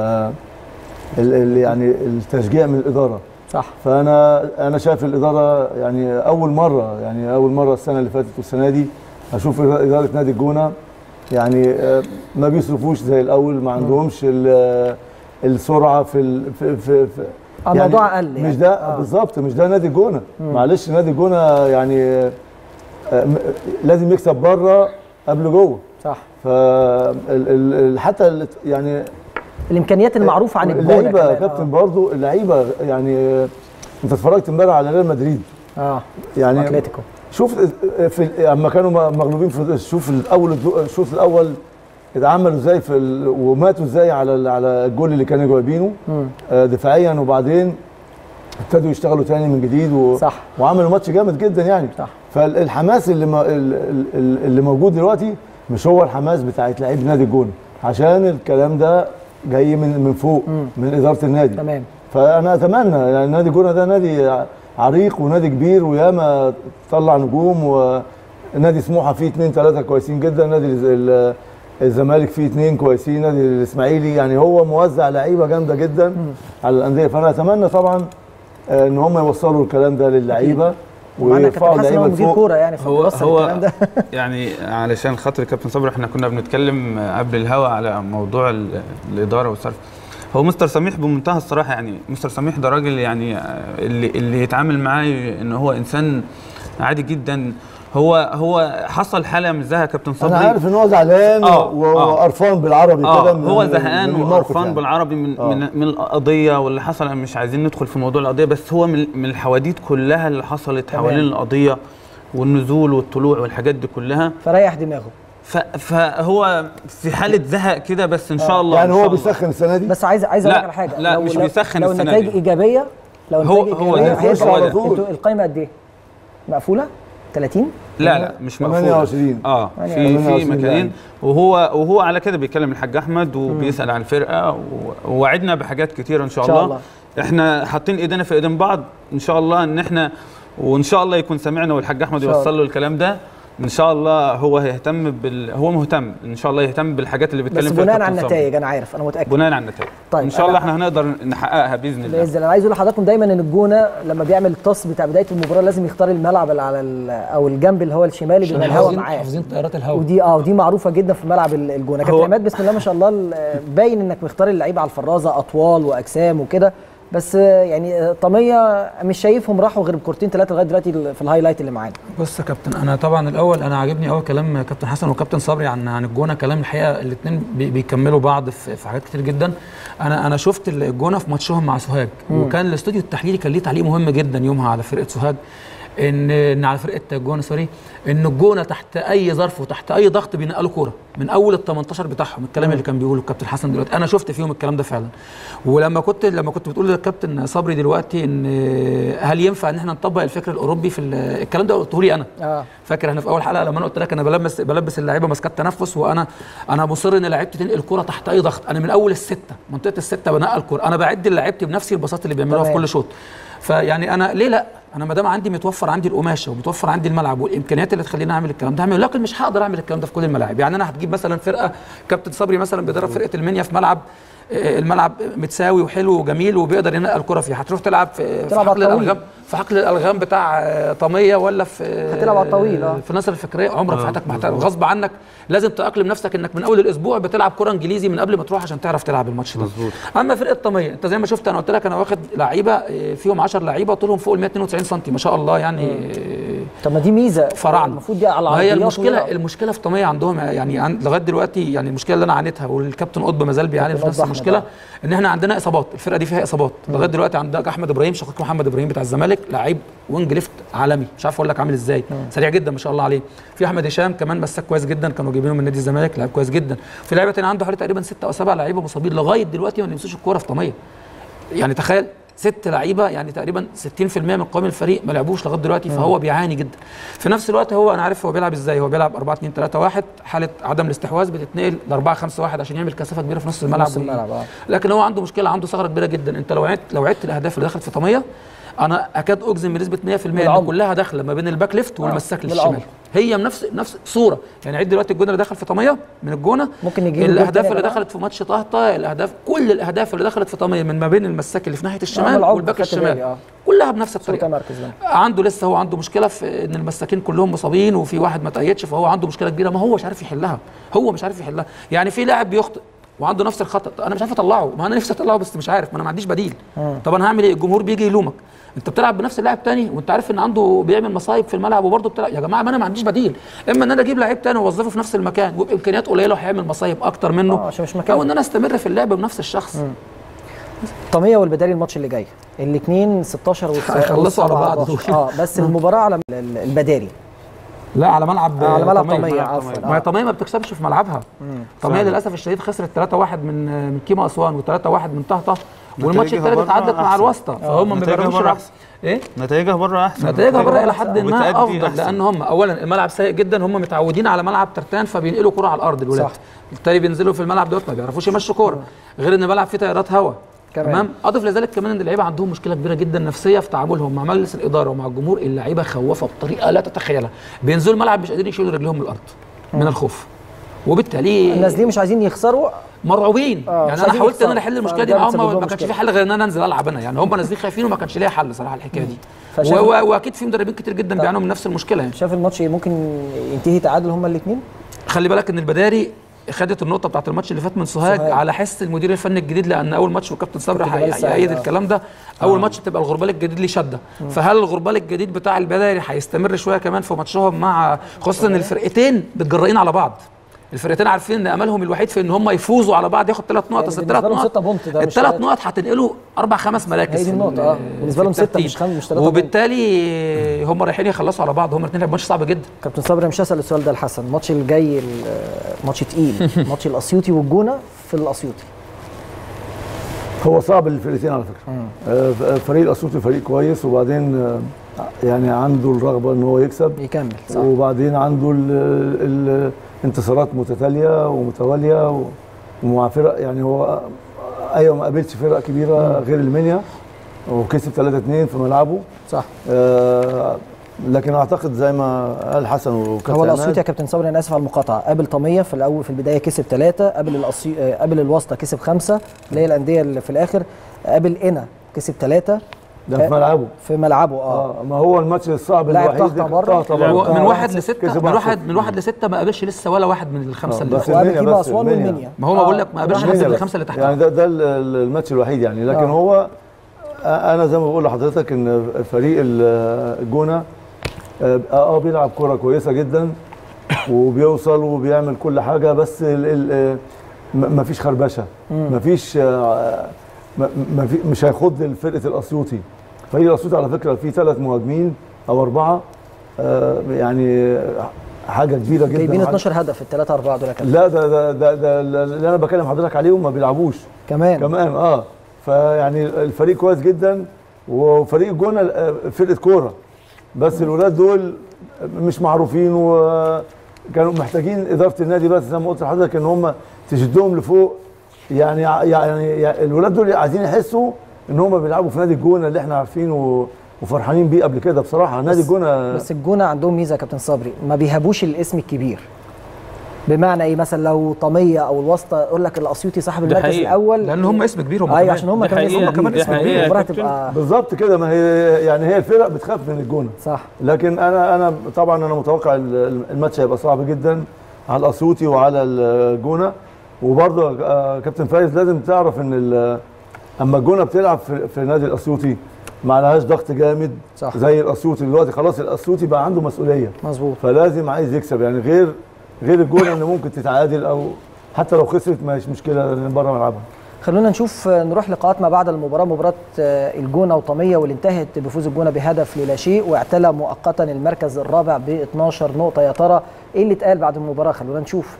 ال- ال- يعني التشجيع من الاداره صح فانا انا شايف الاداره يعني اول مره يعني اول مره السنه اللي فاتت والسنه دي اشوف اداره نادي الجونه يعني آه، ما بيصرفوش زي الاول ما عندهمش ال- السرعه في ال في في, في آه، الموضوع أقل يعني. مش ده آه. بالظبط مش ده نادي الجونه معلش نادي الجونه يعني آه، م- لازم يكسب بره قبل جوه صح ف ال- ال- حتى ال- يعني الامكانيات المعروفه عن الجونه اللعيبه يا كمان. كابتن برضو اللعيبه يعني آه، انت اتفرجت امبارح على ريال مدريد اه, آه. يعني اتلتيكو شوف في اما كانوا مغلوبين في شوف الاول الشوط الاول اتعملوا ازاي في ال... وماتوا ازاي على ال... على الجول اللي كانوا جايبينه آه، دفاعيا وبعدين ابتدوا يشتغلوا تاني من جديد و... صح. وعملوا ماتش جامد جدا يعني صح. فالحماس اللي م... ال- ال- اللي موجود دلوقتي مش هو الحماس بتاعت لعيب نادي الجونه عشان الكلام ده جاي من من فوق من اداره النادي تمام فانا اتمنى يعني نادي جونه ده نادي عريق ونادي كبير وياما طلع نجوم ونادي سموحه فيه اثنين ثلاثه كويسين جدا نادي ال- ال- الزمالك فيه اثنين كويسين نادي الاسماعيلي يعني هو موزع لعيبه جامده جدا على الانديه فانا اتمنى طبعا آه، ان هم يوصلوا الكلام ده للعيبه ومعنا ويرفعوا كابتن حسن هو اللعيبه مدير لفوق كوره يعني هو فبيوصل هو الكلام ده يعني علشان خاطر كابتن صبري احنا كنا بنتكلم قبل الهوا على موضوع ال- الاداره والصرف هو مستر سميح بمنتهى الصراحه يعني مستر سميح ده راجل يعني آه، اللي اللي يتعامل معاه ان هو انسان عادي جدا هو هو حصل حاله من زهق يا كابتن صبري انا عارف ان هو زعلان آه، و- آه. وقرفان بالعربي اه كده من- هو من- زهقان من الموقف وقرفان يعني. بالعربي من آه. من من القضيه واللي حصل مش عايزين ندخل في موضوع القضيه بس هو من من الحواديت كلها اللي حصلت حوالين القضيه والنزول والطلوع والحاجات دي كلها فريح دماغه ف- فهو في حاله زهق كده بس ان شاء الله يعني إن هو شاء الله. بيسخن السنه دي بس عايز عايز اقول لا، لك على حاجه لا، لو مش لو بيسخن لو السنة النتائج دي. ايجابيه لو هو- النتائج هو ايجابيه ده يخش هيبقى على طول. انتوا القايمه قد ايه؟ مقفوله؟ 30 لا لا مش مقفول 28. اه في في 28 مكانين يعني. وهو وهو على كده بيكلم الحاج احمد وبيسال عن الفرقه و- ووعدنا بحاجات كتيره ان شاء, إن شاء الله. الله. احنا حاطين ايدينا في ايدين بعض ان شاء الله ان احنا وان شاء الله يكون سمعنا والحاج احمد إن شاء يوصل له الكلام ده ان شاء الله هو هيهتم بال هو مهتم ان شاء الله يهتم بالحاجات اللي بيتكلم بس فيها بناء الكابتن على صبري. النتائج انا عارف انا متاكد بناء على النتائج طيب، ان شاء الله أنا- احنا هنقدر نحققها باذن الله باذن الله انا عايز اقول لحضراتكم دايما ان الجونه لما بيعمل التص بتاع بدايه المباراه لازم يختار الملعب اللي على ال- او الجنب اللي هو الشمالي بيبقى الهواء حافظين معاه حافظين طيارات الهواء ودي اه ودي معروفه جدا في ملعب ال- الجونه كابتن هو- عماد بسم الله ما شاء الله ال- باين انك مختار اللعيبه على الفرازه اطوال واجسام وكده بس آه، يعني آه، طميه مش شايفهم راحوا غير بكورتين ثلاثه لغايه دلوقتي في الهايلايت اللي معانا بص يا كابتن انا طبعا الاول انا عاجبني قوي كلام كابتن حسن وكابتن صبري عن عن الجونه كلام الحقيقه الاثنين بيكملوا بعض في, في حاجات كتير جدا انا انا شفت الجونه في ماتشهم مع سوهاج وكان الاستوديو التحليلي كان ليه تعليق مهم جدا يومها على فرقه سوهاج ان ان على فرقه الجونه سوري ان الجونه تحت اي ظرف وتحت اي ضغط بينقلوا كوره من اول ال 18 بتاعهم الكلام اللي كان بيقوله الكابتن حسن دلوقتي انا شفت فيهم الكلام ده فعلا ولما كنت لما كنت بتقول للكابتن صبري دلوقتي ان هل ينفع ان احنا نطبق الفكر الاوروبي في ال- الكلام ده قلته لي انا اه فاكر احنا في اول حلقه لما انا قلت لك انا بلبس بلبس اللعيبه مسكات تنفس وانا انا مصر ان لعيبتي تنقل الكره تحت اي ضغط انا من اول السته منطقه السته بنقل الكره انا بعد لعيبتي بنفسي البساط اللي بيعملوها في تمام. كل شوط فيعني انا ليه لا انا ما دام عندي متوفر عندي القماشه ومتوفر عندي الملعب والامكانيات اللي تخليني اعمل الكلام ده هعمل لكن مش هقدر اعمل الكلام ده في كل الملاعب يعني انا هتجيب مثلا فرقه كابتن صبري مثلا بيدرب فرقه المنيا في ملعب آه، الملعب متساوي وحلو وجميل وبيقدر ينقل الكره فيه هتروح تلعب في في تلعب على حقل الطويل. الالغام في حقل الالغام بتاع آه، طميه ولا في آه، هتلعب على الطويل، آه. في نصر الفكريه عمرك في حياتك ما هتعرف غصب عنك لازم تاقلم نفسك انك من اول الاسبوع بتلعب كره انجليزي من قبل ما تروح عشان تعرف تلعب الماتش ده مظبوط. اما فرقه طميه انت زي ما شفت انا قلت لك انا واخد لعيبه آه، فيهم 10 لعيبه طولهم فوق ال 192 سم ما شاء الله يعني آه، طب ما دي ميزه فراعنه المفروض دي على ما هي العرضيات المشكله ويلعب. المشكله في طميه عندهم يعني عن لغايه دلوقتي يعني المشكله اللي انا عانيتها والكابتن قطب ما زال بيعاني في كابتن نفس قطب أحمد، المشكله آه. ان احنا عندنا اصابات الفرقه دي فيها اصابات لغايه دلوقتي عندك احمد ابراهيم شقيق محمد ابراهيم بتاع الزمالك لعيب وينج ليفت عالمي مش عارف اقول لك عامل ازاي سريع جدا ما شاء الله عليه في احمد هشام كمان مساك كويس جدا كانوا جايبينه من نادي الزمالك لعيب كويس جدا في لعيبه تاني عنده حوالي تقريبا ستة او سبع لعيبه مصابين لغايه دلوقتي ما بيمسوش الكوره في طميه يعني تخيل ست لعيبه يعني تقريبا 60% من قوام الفريق ما لعبوش لغايه دلوقتي فهو بيعاني جدا في نفس الوقت هو انا عارف هو بيلعب ازاي هو بيلعب 4 2 3 1 حاله عدم الاستحواذ بتتنقل ل 4 5 1 عشان يعمل كثافه كبيره في نص الملعب نص الملعب، آه. لكن هو عنده مشكله عنده ثغره كبيره جدا انت لو عدت لو عدت الاهداف اللي دخلت في طميه انا اكاد اجزم بنسبه 100% ان بالعمر. كلها داخله ما بين الباك ليفت والمساك بالعمر. للشمال هي من نفس نفس صوره يعني عد دلوقتي الجون اللي دخل في طميه من الجونه ممكن يجيب جول الاهداف تاني يا اللي جماعة؟ دخلت في ماتش طهطا الاهداف كل الاهداف اللي دخلت في طميه من ما بين المساك اللي في ناحيه الشمال بالعمر، والباك خدت بالي، الشمال آه. كلها بنفس صوره الطريقه مركز ده عنده لسه هو عنده مشكله في ان المساكين كلهم مصابين وفي واحد ما تأيدش فهو عنده مشكله كبيره ما هو مش عارف يحلها هو مش عارف يحلها يعني في لاعب بيخطئ وعنده نفس الخطا انا مش عارف اطلعه ما انا نفسي اطلعه بس مش عارف ما انا ما عنديش بديل طب انا هعمل ايه الجمهور بيجي يلومك انت بتلعب بنفس اللاعب تاني وانت عارف ان عنده بيعمل مصايب في الملعب وبرضه بتلعب يا جماعه ما انا ما عنديش بديل اما ان انا اجيب لعيب تاني واوظفه في نفس المكان وبامكانيات قليله وهيعمل مصايب اكتر منه آه، عشان مش مكانه. او ان انا استمر في اللعب بنفس الشخص طميه والبدالي الماتش اللي جاي الاثنين 16 و هيخلصوا على بعض دول. اه بس المباراه على ال- البدالي لا على ملعب على ملعب طمية. طميه عفوا ما هي آه. طميه ما بتكسبش في ملعبها طميه للاسف الشديد خسرت 3-1 من من كيما اسوان و3-1 من طهطا والماتش نتائجها الثالث بره اتعدت مع أحسن. الواسطه فهم ما نتائجها بيجربوش بره العكس أحسن. ايه نتائجها بره احسن نتائجها بره الى حد ما وبتأدي افضل أحسن. لان هم اولا الملعب سيء جدا هم متعودين على ملعب ترتان فبينقلوا كره على الارض الولاد صح. بالتالي بينزلوا في الملعب دوت ما بيعرفوش يمشوا كوره غير ان الملعب فيه تيارات هواء كمان. تمام اضف لذلك كمان ان اللعيبه عندهم مشكله كبيره جدا نفسيه في تعاملهم مع مجلس الاداره ومع الجمهور اللعيبه خوافه بطريقه لا تتخيلها بينزلوا الملعب مش قادرين يشيلوا رجلهم من الارض من الخوف وبالتالي الناس دي مش عايزين يخسروا مرعوبين آه، مش يعني انا عايزين حاولت ان انا يخسروا. احل المشكله دي فده معاهم بتسبب لهم ما كانش في مشكلة. حل غير ان انا انزل العب انا يعني هم نازلين خايفين وما كانش ليا حل صراحه الحكايه دي فشايف- و- و- واكيد في مدربين كتير جدا بيعانوا من نفس المشكله يعني شايف الماتش ممكن ينتهي تعادل هما الاثنين خلي بالك ان البداري خدت النقطه بتاعت الماتش اللي فات من سوهاج سوهاج. على حس المدير الفني الجديد لان اول ماتش والكابتن صبري كنت لسه هيأيد آه. الكلام ده اول ماتش بتبقى الغربال الجديد ليه شده فهل الغربال الجديد بتاع البداري هيستمر شويه كمان في ماتشهم مع خصوصا ان الفرقتين متجرئين على بعض الفرقتين عارفين ان املهم الوحيد في ان هم يفوزوا على بعض ياخد ثلاث نقط يعني بس بالنسبة الثلاث لهم نقط ستة بونت ده مش الثلاث تلاتة. نقط هتنقلوا اربع خمس مراكز هي دي في النقطة، ال- آه. بالنسبة في لهم ستة الترتيب. مش خمس- مش تلاتة بونت. وبالتالي هم رايحين يخلصوا على بعض هم الاثنين ماتش صعب جدا كابتن صبري مش هسال السؤال ده لحسن الماتش اللي جاي ال- ماتش تقيل ماتش الاسيوطي والجونه في الاسيوطي هو صعب للفرقتين على فكره آه، فريق الاسيوطي فريق كويس وبعدين آه، يعني عنده الرغبه ان هو يكسب يكمل صح وبعدين عنده ال- الانتصارات متتاليه ومتواليه و- ومع فرق يعني هو ايوه ما قابلش فرق كبيره غير المنيا وكسب 3 2 في ملعبه صح آه لكن اعتقد زي ما قال حسن وكابتن هو عماد، الاسيوطي يا كابتن صبري انا اسف على المقاطعه قابل طميه في الاول في البدايه كسب ثلاثه قابل الأسي... آه، قابل الواسطه كسب خمسه اللي هي الانديه اللي في الاخر قابل انا كسب ثلاثه ده في ملعبه في ملعبه اه اه ما هو الماتش الصعب لاعب الوحيد طهطا بره. طهطا هو بره. من آه، واحد كسب لستة من واحد واحد صفر. من واحد لستة ما قابلش لسه ولا واحد من الخمسة آه، اللي بس فاتوا. وقابل المنيا كيما بس، اسوان المنيا. والمنيا ما هو ما بقول لك ما قابلش راح خمسة المنيا من بس. الخمسة اللي تحتها يعني ده ده ال- ال- الماتش الوحيد يعني لكن آه. هو آه، انا زي ما بقول لحضرتك ان فريق ال- الجونه اه آه، بيلعب كرة كويسه جدا وبيوصل وبيعمل كل حاجه بس ال ال ما فيش خربشه ما فيش ما في مش هيخض فرقه الاسيوطي فريق الاسيوطي على فكره فيه ثلاث مهاجمين او اربعه آه، يعني حاجه كبيره جدا جايبين حاجة- 12 هدف الثلاثه اربعه دول يا كابتن لا ده ده ده, ده اللي انا بكلم حضرتك عليهم ما بيلعبوش كمان كمان اه فيعني الفريق كويس جدا وفريق الجونه آه، فرقه كوره بس الولاد دول مش معروفين وكانوا محتاجين اداره النادي بس زي ما قلت لحضرتك ان هم تشدهم لفوق يعني يعني يعني الولاد دول عايزين يحسوا ان هم بيلعبوا في نادي الجونه اللي احنا عارفينه وفرحانين بيه قبل كده بصراحه نادي الجونه بس الجونه عندهم ميزه يا كابتن صبري ما بيهابوش الاسم الكبير بمعنى ايه مثلا لو طميه او الواسطه يقول لك الاسيوطي صاحب ده المركز حقيقة. الاول لان هم اسم كبير هم ايوه كمان. عشان هم دي كمان حقيقة. اسمهم كمان دي اسم حقيقة كبير يا المباراه كابتن. تبقى بالظبط كده ما هي يعني هي الفرق بتخاف من الجونه صح لكن انا انا طبعا انا متوقع ال- الماتش هيبقى صعب جدا على الاسيوطي وعلى الجونه وبرضه آه، كابتن فايز لازم تعرف ان ال- اما الجونه بتلعب في, في نادي الاسيوطي ما عليهاش ضغط جامد صح. زي الاسيوطي دلوقتي خلاص الاسيوطي بقى عنده مسؤوليه مظبوط فلازم عايز يكسب يعني غير غير الجونه اللي ممكن تتعادل او حتى لو خسرت مش مشكله لان بره ملعبها خلونا نشوف نروح لقاءات ما بعد المباراه مباراه آه، الجونه وطميه واللي انتهت بفوز الجونه بهدف للا شيء واعتلى مؤقتا المركز الرابع ب 12 نقطه يا ترى ايه اللي اتقال بعد المباراه خلونا نشوف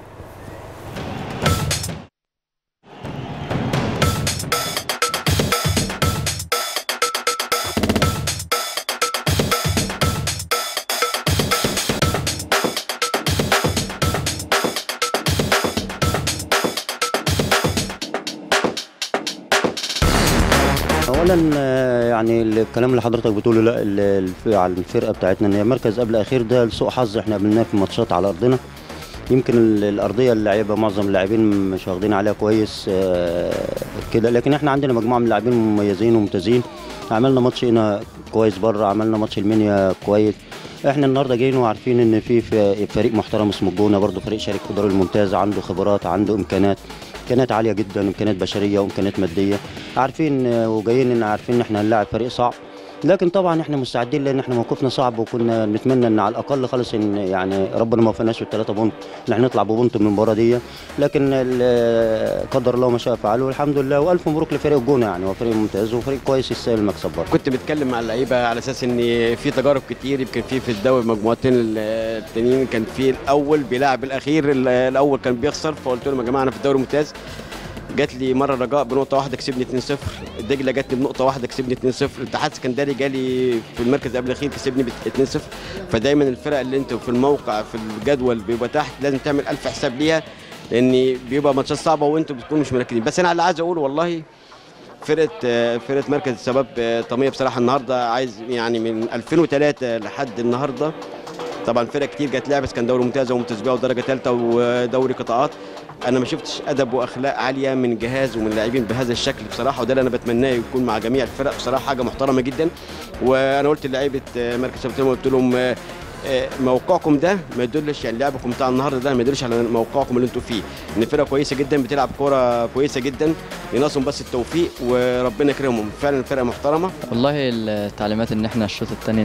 اولا آه، يعني الكلام اللي حضرتك بتقوله لا ال- الف- على الفرقه بتاعتنا ان هي مركز قبل اخير ده لسوء حظ احنا قابلناه في ماتشات على ارضنا يمكن ال- الارضيه اللعيبه معظم اللاعبين مش واخدين عليها كويس آه، كده لكن احنا عندنا مجموعه من اللاعبين مميزين وممتازين عملنا ماتش هنا كويس بره عملنا ماتش المنيا كويس احنا النهارده جايين وعارفين ان في في فريق محترم اسمه الجونه برضه فريق شارك في الدوري الممتاز عنده خبرات عنده امكانات امكانيات عاليه جدا امكانيات بشريه وامكانيات ماديه عارفين آه، وجايين ان عارفين ان احنا هنلاعب فريق صعب لكن طبعا احنا مستعدين لان احنا موقفنا صعب وكنا نتمنى ان على الاقل خالص ان يعني ربنا ما وفقناش في الثلاثه بونت ان احنا نطلع ببونت من المباراه دي لكن ال- قدر الله ما شاء فعل والحمد لله والف مبروك لفريق الجونه يعني هو فريق ممتاز وفريق كويس يستاهل المكسب برضه كنت بتكلم مع اللعيبه على اساس ان في تجارب كتير يمكن في في الدوري مجموعتين ال- التانيين كان في الاول بيلاعب الاخير ال- الاول كان بيخسر فقلت لهم يا جماعه انا في الدوري الممتاز جات لي مره رجاء بنقطه واحده كسبني 2-0 الدجله جات لي بنقطه واحده كسبني 2-0 الاتحاد السكندري جالي في المركز قبل الاخير كسبني ب 2-0 فدايما الفرق اللي انت في الموقع في الجدول بيبقى تحت لازم تعمل الف حساب ليها لان بيبقى ماتشات صعبه وانتوا بتكونوا مش مركزين بس انا اللي عايز اقوله والله فرقه آه، فرقه مركز الشباب آه، طميه بصراحه النهارده عايز يعني من 2003 لحد النهارده طبعا فرق كتير جت لعبت كان دوري ممتاز وممتاز بيها ودرجه ثالثه ودوري قطاعات انا ما شفتش ادب واخلاق عاليه من جهاز ومن لاعبين بهذا الشكل بصراحه وده اللي انا بتمناه يكون مع جميع الفرق بصراحه حاجه محترمه جدا وانا قلت للعيبه آه، مركز الشباب قلت لهم آه، آه، موقعكم ده ما يدلش يعني لعبكم بتاع النهارده ده ما يدلش على موقعكم اللي انتوا فيه ان فرقه كويسه جدا بتلعب كوره كويسه جدا يناقصهم بس التوفيق وربنا يكرمهم فعلا فرقه محترمه والله التعليمات ان احنا الشوط الثاني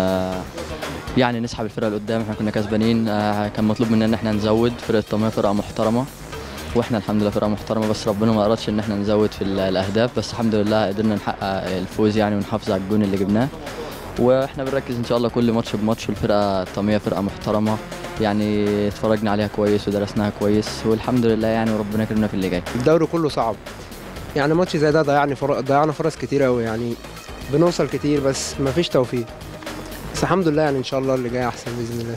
يعني نسحب الفرقه اللي قدام احنا كنا كسبانين آه، كان مطلوب مننا ان احنا نزود فرقه طميه فرقه محترمه واحنا الحمد لله فرقه محترمه بس ربنا ما ارادش ان احنا نزود في ال- الاهداف بس الحمد لله قدرنا نحقق الفوز يعني ونحافظ على الجون اللي جبناه واحنا بنركز ان شاء الله كل ماتش بماتش والفرقه الطميه فرقه محترمه يعني اتفرجنا عليها كويس ودرسناها كويس والحمد لله يعني وربنا يكرمنا في اللي جاي الدوري كله صعب يعني ماتش زي ده ضيعني فر... ضيعنا فرص كتير قوي يعني بنوصل كتير بس مفيش توفيق بس الحمد لله يعني ان شاء الله اللي جاي احسن باذن الله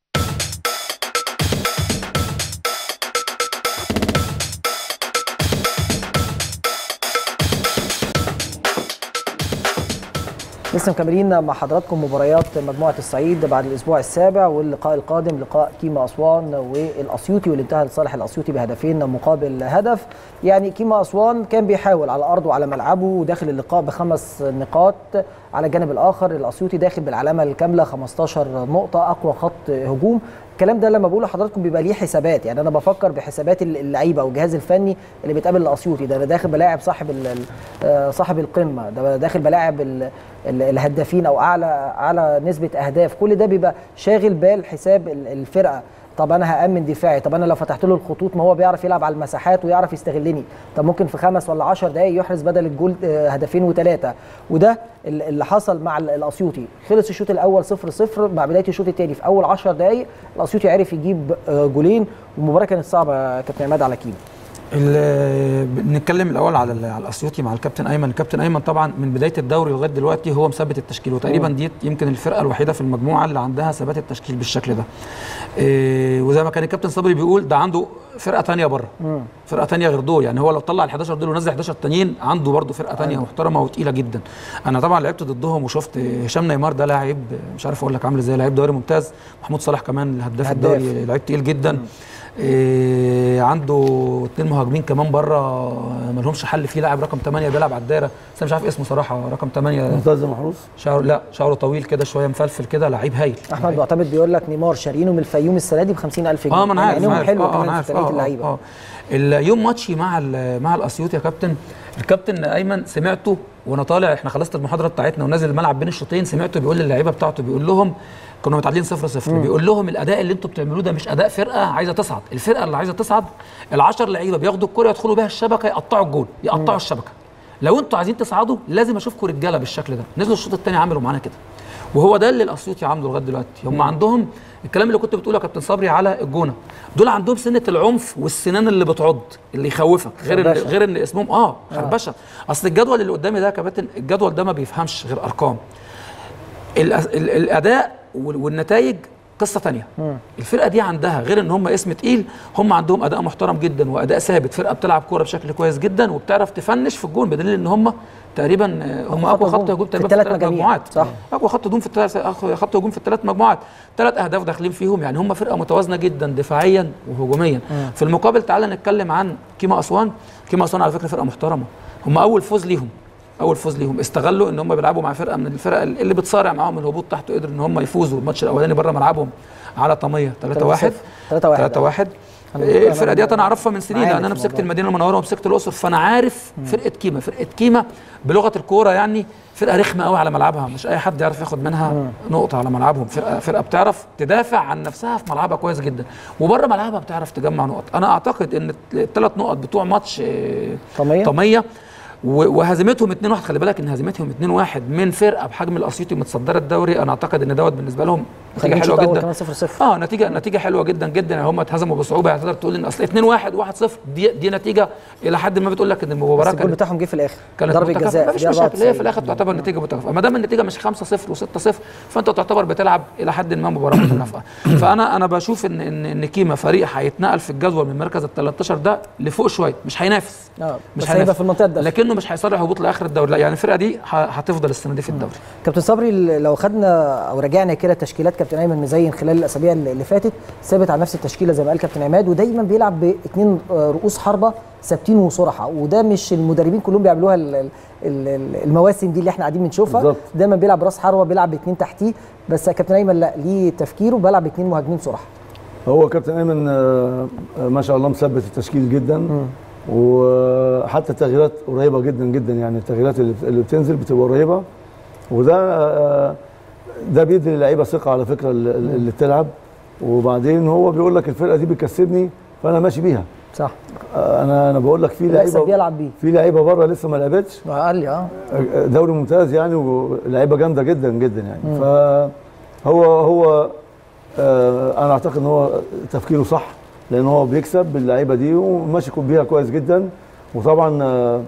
لسه مكملين مع حضراتكم مباريات مجموعه الصعيد بعد الاسبوع السابع واللقاء القادم لقاء كيما اسوان والاسيوطي واللي انتهى لصالح الاسيوطي بهدفين مقابل هدف يعني كيما اسوان كان بيحاول على ارضه وعلى ملعبه وداخل اللقاء بخمس نقاط على الجانب الاخر الاسيوطي داخل بالعلامه الكامله 15 نقطه اقوى خط هجوم الكلام ده لما بقول لحضراتكم بيبقى ليه حسابات يعني انا بفكر بحسابات اللعيبه والجهاز الفني اللي بيتقابل الاسيوطي ده انا داخل بلاعب صاحب ال- ال- آه، صاحب القمه ده أنا داخل بلاعب ال- ال- الهدافين او اعلى اعلى نسبه اهداف كل ده بيبقى شاغل بال حساب ال- الفرقه طب انا هامن دفاعي طب انا لو فتحت له الخطوط ما هو بيعرف يلعب على المساحات ويعرف يستغلني طب ممكن في خمس ولا عشر دقائق يحرز بدل الجول آه، هدفين وثلاثه وده ال- اللي حصل مع ال- الاسيوطي خلص الشوط الاول 0 0 مع بدايه الشوط الثاني في اول 10 دقائق الاسيوطي عرف يجيب آه، جولين والمباراه كانت صعبه يا كابتن عماد على كيما ال- نتكلم الاول على ال- على الاسيوطي مع الكابتن ايمن الكابتن ايمن طبعا من بدايه الدوري لغايه دلوقتي هو مثبت التشكيل وتقريبا مم. دي يمكن الفرقه الوحيده في المجموعه اللي عندها ثبات التشكيل بالشكل ده إيه وزي ما كان الكابتن صبري بيقول ده عنده فرقه تانية بره فرقه تانية غير دول يعني هو لو طلع ال 11 دول ونزل 11 التانيين عنده برضه فرقه تانية أيوة. محترمه وتقيله جدا انا طبعا لعبت ضدهم وشفت هشام نيمار ده لاعب مش عارف اقول لك عامل ازاي لاعب دوري ممتاز محمود صلاح كمان هداف هداف. الدوري لعيب تقيل جدا إيه عنده اثنين مهاجمين كمان بره ما لهمش حل في لاعب رقم 8 بيلعب على الدايره بس انا مش عارف اسمه صراحه رقم 8 مرتضى محروس شعره لا شعره طويل كده شويه مفلفل كده لعيب هايل احمد معتمد بيقول لك نيمار شارينه من الفيوم السنه دي ب 50000 جنيه اه ما انا عارف عينيهم عارف. حلوه آه، آه، كمان أنا في عارف. تنميه آه، اللعيبه اه اليوم ماتشي مع ال- مع الاسيوط يا كابتن الكابتن ايمن سمعته وانا طالع احنا خلصت المحاضره بتاعتنا ونازل الملعب بين الشوطين سمعته بيقول للعيبه بتاعته بيقول لهم كنا متعادلين 0 0 بيقول لهم الاداء اللي انتوا بتعملوه ده مش اداء فرقه عايزه تصعد الفرقه اللي عايزه تصعد ال10 لعيبه بياخدوا الكره يدخلوا بيها الشبكه يقطعوا الجول يقطعوا الشبكه لو انتوا عايزين تصعدوا لازم اشوفكم رجاله بالشكل ده نزلوا الشوط الثاني عملوا معانا كده وهو ده اللي الاسيوطي عامله لغايه دلوقتي هم عندهم الكلام اللي كنت بتقوله يا كابتن صبري على الجونه دول عندهم سنه العنف والسنان اللي بتعض اللي يخوفك غير ان خربشة. غير ان اسمهم اه خربشه اصل الجدول اللي قدامي ده يا كابتن الجدول ده ما بيفهمش غير ارقام الأس- ال- الاداء وال- والنتائج قصه تانية الفرقه دي عندها غير ان هم اسم تقيل هم عندهم اداء محترم جدا واداء ثابت فرقه بتلعب كوره بشكل كويس جدا وبتعرف تفنش في الجون بدليل ان هم تقريبا آه، هم خط اقوى هجوم خط هجوم في تقريبا الثلاث الثلاث مجاميع. مجموعات صح. اقوى خط هجوم في الثلاث خط هجوم في الثلاث مجموعات ثلاث اهداف داخلين فيهم يعني هم فرقه متوازنه جدا دفاعيا وهجوميا في المقابل تعالى نتكلم عن كيما اسوان كيما اسوان على فكره فرقه محترمه هم اول فوز ليهم اول فوز ليهم استغلوا ان هم بيلعبوا مع فرقه من الفرق اللي بتصارع معاهم الهبوط تحت قدروا ان هم يفوزوا الماتش الاولاني بره ملعبهم على طميه 3 1 3 1 3 1 أنا إيه بتكلم الفرقه ديت انا اعرفها من سنين معانا لان في انا مسكت الموضوع. المدينه المنوره ومسكت الاقصر فانا عارف فرقه كيما فرقه كيما بلغه الكوره يعني فرقه رخمه قوي على ملعبها مش اي حد يعرف ياخد منها نقطه على ملعبهم فرقه فرقه بتعرف تدافع عن نفسها في ملعبها كويس جدا وبره ملعبها بتعرف تجمع نقط انا اعتقد ان الثلاث نقط بتوع ماتش آه، طمية؟ طميه و- وهزيمتهم 2-1 خلي بالك ان هزيمتهم 2-1 من فرقه بحجم الاسيوطي متصدره الدوري انا اعتقد ان دوت بالنسبه لهم نتيجه خلينا حلوه نشوط أول جدا كمان 0 0 اه نتيجه نتيجه حلوه جدا جدا يعني هم اتهزموا بصعوبه يعني تقدر تقول ان اصل 2 1 1 0 دي دي نتيجه الى حد ما بتقول لك ان بس المباراه الجول كانت بتاعهم جه في الاخر كانت ضربه متكافئة. جزاء مفيش دي مشاكل هي 94. في الاخر تعتبر نتيجه متكافئه ما دام النتيجه مش 5 0 و6 0 فانت تعتبر بتلعب الى حد ما مباراه متكافئه فانا انا بشوف ان ان ان كيما فريق هيتنقل في الجدول من مركز ال 13 ده لفوق شويه مش هينافس اه مش بس هيبقى هينافس في المنطقه الدافئه لكنه مش هيصارع هبوط لاخر الدوري لا يعني الفرقه دي ه- هتفضل السنه دي في الدوري كابتن صبري لو خدنا او رجعنا كده تشكيلات كابتن ايمن مزين خلال الاسابيع اللي فاتت ثابت على نفس التشكيله زي ما قال كابتن عماد ودايما بيلعب باثنين رؤوس حربه ثابتين وصرحه وده مش المدربين كلهم بيعملوها ال- ال- ال- المواسم دي اللي احنا قاعدين بنشوفها بالظبط. دايما بيلعب راس حربه بيلعب باثنين تحتيه بس كابتن ايمن لا ليه تفكيره بيلعب باثنين مهاجمين صرحه هو كابتن ايمن آه، آه، ما شاء الله مثبت التشكيل جدا وحتى التغييرات قريبه جدا جدا يعني التغييرات اللي اللي بتنزل بتبقى قريبه وده آه، ده بيدي للعيبه ثقه على فكره اللي اللي بتلعب وبعدين هو بيقول لك الفرقه دي بتكسبني فانا ماشي بيها صح آه، انا انا بقول لك في لسه لعيبه بيلعب بيه في لعيبه بره لسه ما لعبتش قال لي اه دوري ممتاز يعني ولعيبه جامده جدا جدا يعني فهو هو آه انا اعتقد ان هو تفكيره صح لان هو بيكسب باللعيبه دي وماشي بيها كويس جدا وطبعا آه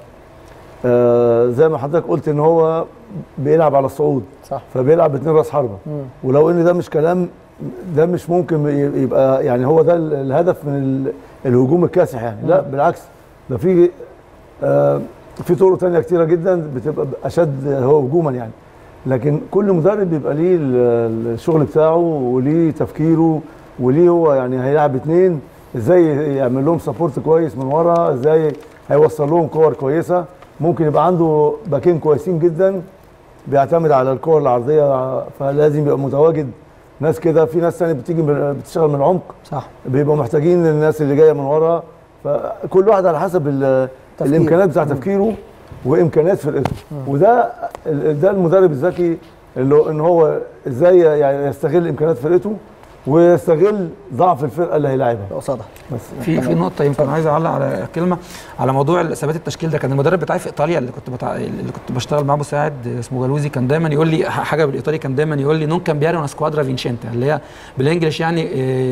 آه زي ما حضرتك قلت ان هو بيلعب على الصعود صح فبيلعب باتنين راس حربه ولو ان ده مش كلام ده مش ممكن يبقى يعني هو ده الهدف من ال- الهجوم الكاسح يعني لا بالعكس ده في آه، في طرق تانية كتيرة جدا بتبقى أشد هو هجوما يعني لكن كل مدرب بيبقى ليه ال- الشغل بتاعه وليه تفكيره وليه هو يعني هيلعب اتنين ازاي يعمل لهم سبورت كويس من ورا ازاي هيوصل لهم كور كويسة ممكن يبقى عنده باكين كويسين جدا بيعتمد على الكور العرضية فلازم يبقى متواجد ناس كده في ناس تانية بتيجي من- بتشتغل من العمق صح بيبقوا محتاجين الناس اللي جايه من ورا فكل واحد على حسب ال- تفكير. الامكانيات بتاع تفكيره وامكانيات فرقته وده ال- ده المدرب الذكي اللي هو ان هو ازاي يعني يستغل امكانيات فرقته ويستغل ضعف الفرقه اللي هيلاعبها قصادها بس في في نقطة يمكن عايز اعلق على كلمة على موضوع ثبات التشكيل ده كان المدرب بتاعي في ايطاليا اللي كنت بتاع اللي كنت بشتغل معاه مساعد اسمه جالوزي كان دايما يقول لي ح- حاجة بالايطالي كان دايما يقول لي نون كامبياري اون سكوادرا فينشينتا اللي هي بالانجلش يعني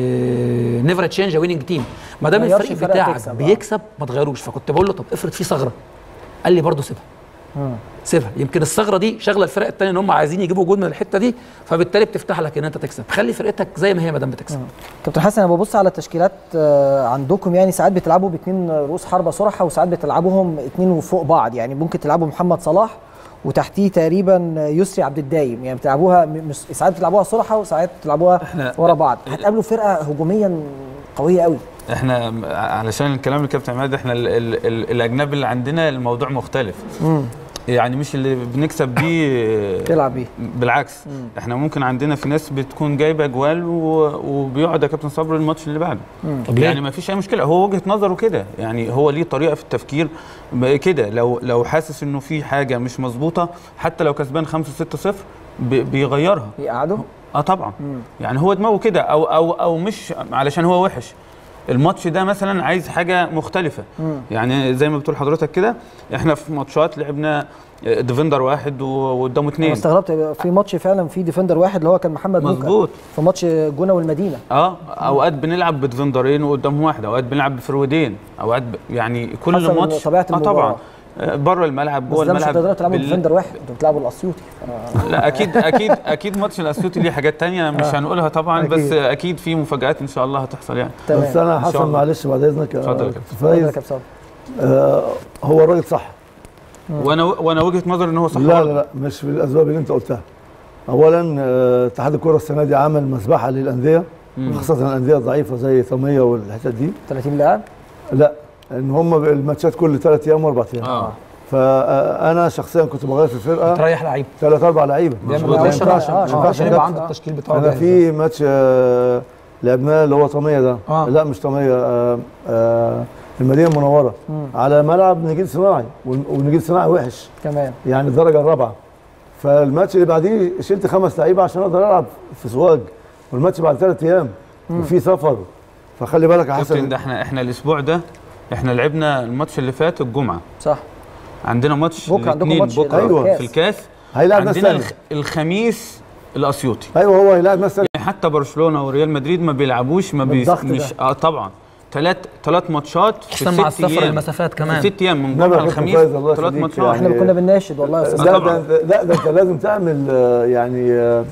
نيفر تشينج ويننج تيم ما دام ما يغيرش الفريق فرقة بتاعك تكسب، آه. بيكسب ما تغيروش فكنت بقول له طب افرض في ثغرة قال لي برضه سيبها سيبها يمكن الثغره دي شغله الفرق الثانيه ان هم عايزين يجيبوا جول من الحته دي فبالتالي بتفتح لك ان انت تكسب خلي فرقتك زي ما هي ما دام بتكسب كابتن حسن انا ببص على التشكيلات آه، عندكم يعني ساعات بتلعبوا باثنين رؤوس حربه صرحه وساعات بتلعبوهم اثنين وفوق بعض يعني ممكن تلعبوا محمد صلاح وتحتيه تقريبا يسري عبد الدايم يعني بتلعبوها م- مش ساعات بتلعبوها صرحه وساعات بتلعبوها إحنا- ورا بعض هتقابلوا فرقه هجوميا قويه قوي احنا علشان الكلام الكابتن عماد احنا ال ال ال الاجنبي اللي عندنا الموضوع مختلف يعني مش اللي بنكسب بيه تلعب بيه بالعكس احنا ممكن عندنا في ناس بتكون جايبه جوال و- وبيقعد يا كابتن صبري الماتش اللي بعده طب ليه؟ يعني ما فيش اي مشكله هو وجهه نظره كده يعني هو ليه طريقه في التفكير ب- كده لو لو حاسس انه في حاجه مش مظبوطه حتى لو كسبان 5 6 0 بيغيرها يقعدوا اه طبعا يعني هو دماغه كده او او او مش علشان هو وحش الماتش ده مثلا عايز حاجه مختلفه يعني زي ما بتقول حضرتك كده احنا في ماتشات لعبنا ديفندر واحد و- وقدامه انا اثنين استغربت يبقى في ماتش فعلا في ديفندر واحد اللي هو كان محمد موكا مظبوط في ماتش جونه والمدينه اه اوقات بنلعب بديفندرين وقدامهم واحد اوقات بنلعب بفرودين اوقات ب... يعني كل حسب ماتش طبيعة اه المباراة. طبعا آه، بره الملعب بس جوه ده مش الملعب هتقدروا تلعبوا بال- ديفندر واحد انتوا بتلعبوا الاسيوطي لا اكيد اكيد اكيد ماتش الاسيوطي ليه حاجات تانية مش آه. هنقولها طبعا بس أكيد. اكيد في مفاجآت ان شاء الله هتحصل يعني بس انا إن شاء حسن الله. معلش بعد اذنك يا اتفضل يا كابتن اتفضل يا فايز كابتن صبري. آه هو الراجل صح وانا وانا وجهه نظري ان هو صح لا لا لا مش في الاسباب اللي انت قلتها اولا آه، اتحاد الكره السنه دي عمل مسبحه للانديه مم. خاصه الانديه الضعيفه زي طميه والحتت دي 30 لاعب لا ان هم الماتشات كل ثلاث ايام واربع ايام اه فانا شخصيا كنت بغير في الفرقه تريح لعيب ثلاث اربع لعيبه بيعمل ما روتيشن ينفعش- عشان ما عشان ينفعش عشان كده. يبقى عنده التشكيل بتاعه انا جاهز. في ماتش آه، لعبناه اللي هو طميه ده آه. لا مش طميه آه، آه، المدينه المنوره مم. على ملعب نجيل صناعي وال- ونجيل صناعي وحش كمان يعني الدرجه الرابعه فالماتش اللي بعديه شلت خمس لعيبه عشان اقدر العب في سواج والماتش بعد ثلاث ايام وفي سفر فخلي بالك يا كابتن حسن ده احنا احنا الاسبوع ده احنا لعبنا الماتش اللي فات الجمعه صح عندنا ماتش بكرة عندكم الاثنين ماتش بكره أيوة. في الكاس هيلاعب ناس عندنا ثانيه الخ... الخميس الاسيوطي ايوه هو هيلاعب ناس ثانيه يعني حتى برشلونه وريال مدريد ما بيلعبوش ما بي... بالضغط ده. مش اه طبعا ثلاث ثلاث ماتشات في خصوصا مع ست السفر ايام المسافات كمان في ست ايام من إنما جمعه كابتن الخميس فايز الله ثلاث يخليك ماتشات احنا اللي كنا بنناشد والله يا استاذ لا طبعاً. ده لا ده انت لازم تعمل آه، يعني آه،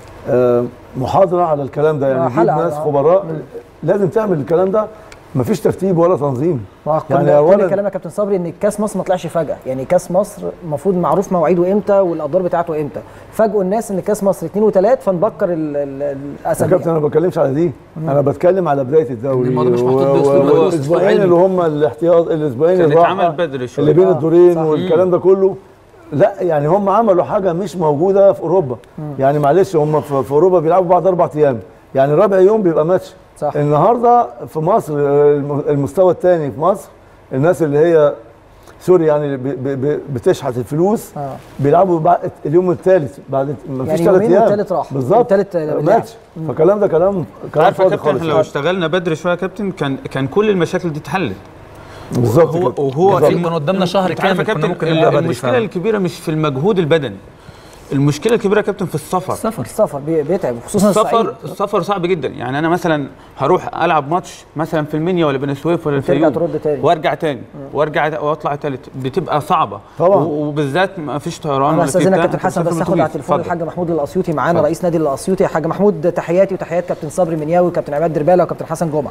آه، محاضره على الكلام ده آه، يعني تجيب حلقة، ناس آه. خبراء لازم تعمل الكلام ده مفيش ترتيب ولا تنظيم ما يعني يعني كل أولاً- كلام يا كابتن صبري ان كاس مصر ما طلعش فجاه يعني كاس مصر المفروض معروف مواعيده امتى والادوار بتاعته امتى فاجئوا الناس ان كاس مصر اثنين وثلاث فنبكر ال- ال- يا الاسابيع كابتن انا ما بتكلمش على دي انا بتكلم على بدايه الدوري الموضوع مش و- محطوط و- بأسلوب اللي هو والاسبوعين أسلوب اللي هم الاحتياط الاسبوعين كان الراحه اتعمل بدري شويه اللي بين آه، الدورين صح. والكلام ده كله لا يعني هم عملوا حاجه مش موجوده في اوروبا يعني معلش هم في في اوروبا بيلعبوا بعد اربع ايام يعني رابع يوم بيبقى ماتش صح. النهارده في مصر الم- المستوى الثاني في مصر الناس اللي هي سوري يعني ب- ب- ب- بتشحت الفلوس آه. بيلعبوا بعد اليوم الثالث بعد ما فيش يعني ثلاث يومين ايام والتالت راح. بالظبط والتالت لعب. ماتش فالكلام ده كلام كلام عارف يا فاضي كابتن خالص احنا لو اشتغلنا بدري شويه يا كابتن كان كان كل المشاكل دي اتحلت بالظبط هو كده. وهو بالظبط. كان قدامنا شهر انت عارف يا كامل كنا كابتن ممكن نبدا بدري المشكله فعلا الكبيره مش في المجهود البدني المشكله الكبيره يا كابتن في السفر السفر السفر بي- بيتعب خصوصا السفر الصعيد السفر صعب جدا يعني انا مثلا هروح العب ماتش مثلا في المنيا ولا بني سويف ولا وترجع الفيوم ترد تاني. وارجع تاني وارجع واطلع تالت بتبقى صعبه طبعا. و- وبالذات ما فيش طيران انا ولا في استاذنك بتاع، كابتن حسن بتسافر بس من اخد على أتوبيس. التليفون اتفضل. الحاج محمود الاسيوطي معانا اتفضل. رئيس نادي الاسيوطي يا حاج محمود تحياتي وتحيات كابتن صبري منياوي وكابتن عماد درباله وكابتن حسن جمعه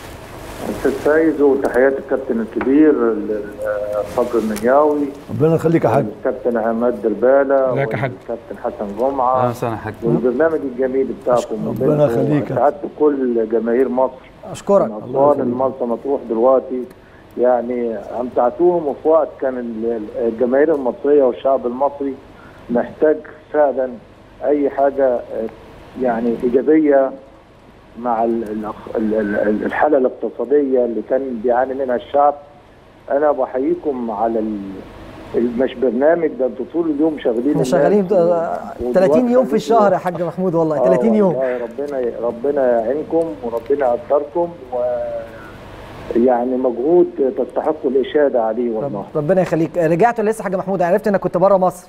استاذ فايز وتحيات الكابتن الكبير ال- الصبر المنياوي ربنا يخليك يا حاج الكابتن عماد درباله ازيك يا حاج؟ والكابتن حسن اه جمعه سنه حاج والبرنامج الجميل بتاعكم ربنا يخليك. سعادة كل جماهير مصر اشكرك من اسوان لمرسى مطروح دلوقتي يعني امتعتوهم وفي وقت كان ال- الجماهير المصريه والشعب المصري محتاج فعلا اي حاجه آه، يعني ايجابيه مع ال- الأخ- ال- ال- الحاله الاقتصاديه اللي كان بيعاني منها الشعب انا بحييكم على ال- ال- مش برنامج ده انتوا طول اليوم شغالين احنا الناس شغالين و- آه، 30 يوم في الشهر يا حاج محمود والله آه 30 يوم والله ربنا ربنا يعينكم وربنا يقدركم و يعني مجهود تستحقوا الاشاده عليه والله رب- ربنا يخليك آه، رجعت ولا لسه يا حاج محمود عرفت انك كنت بره مصر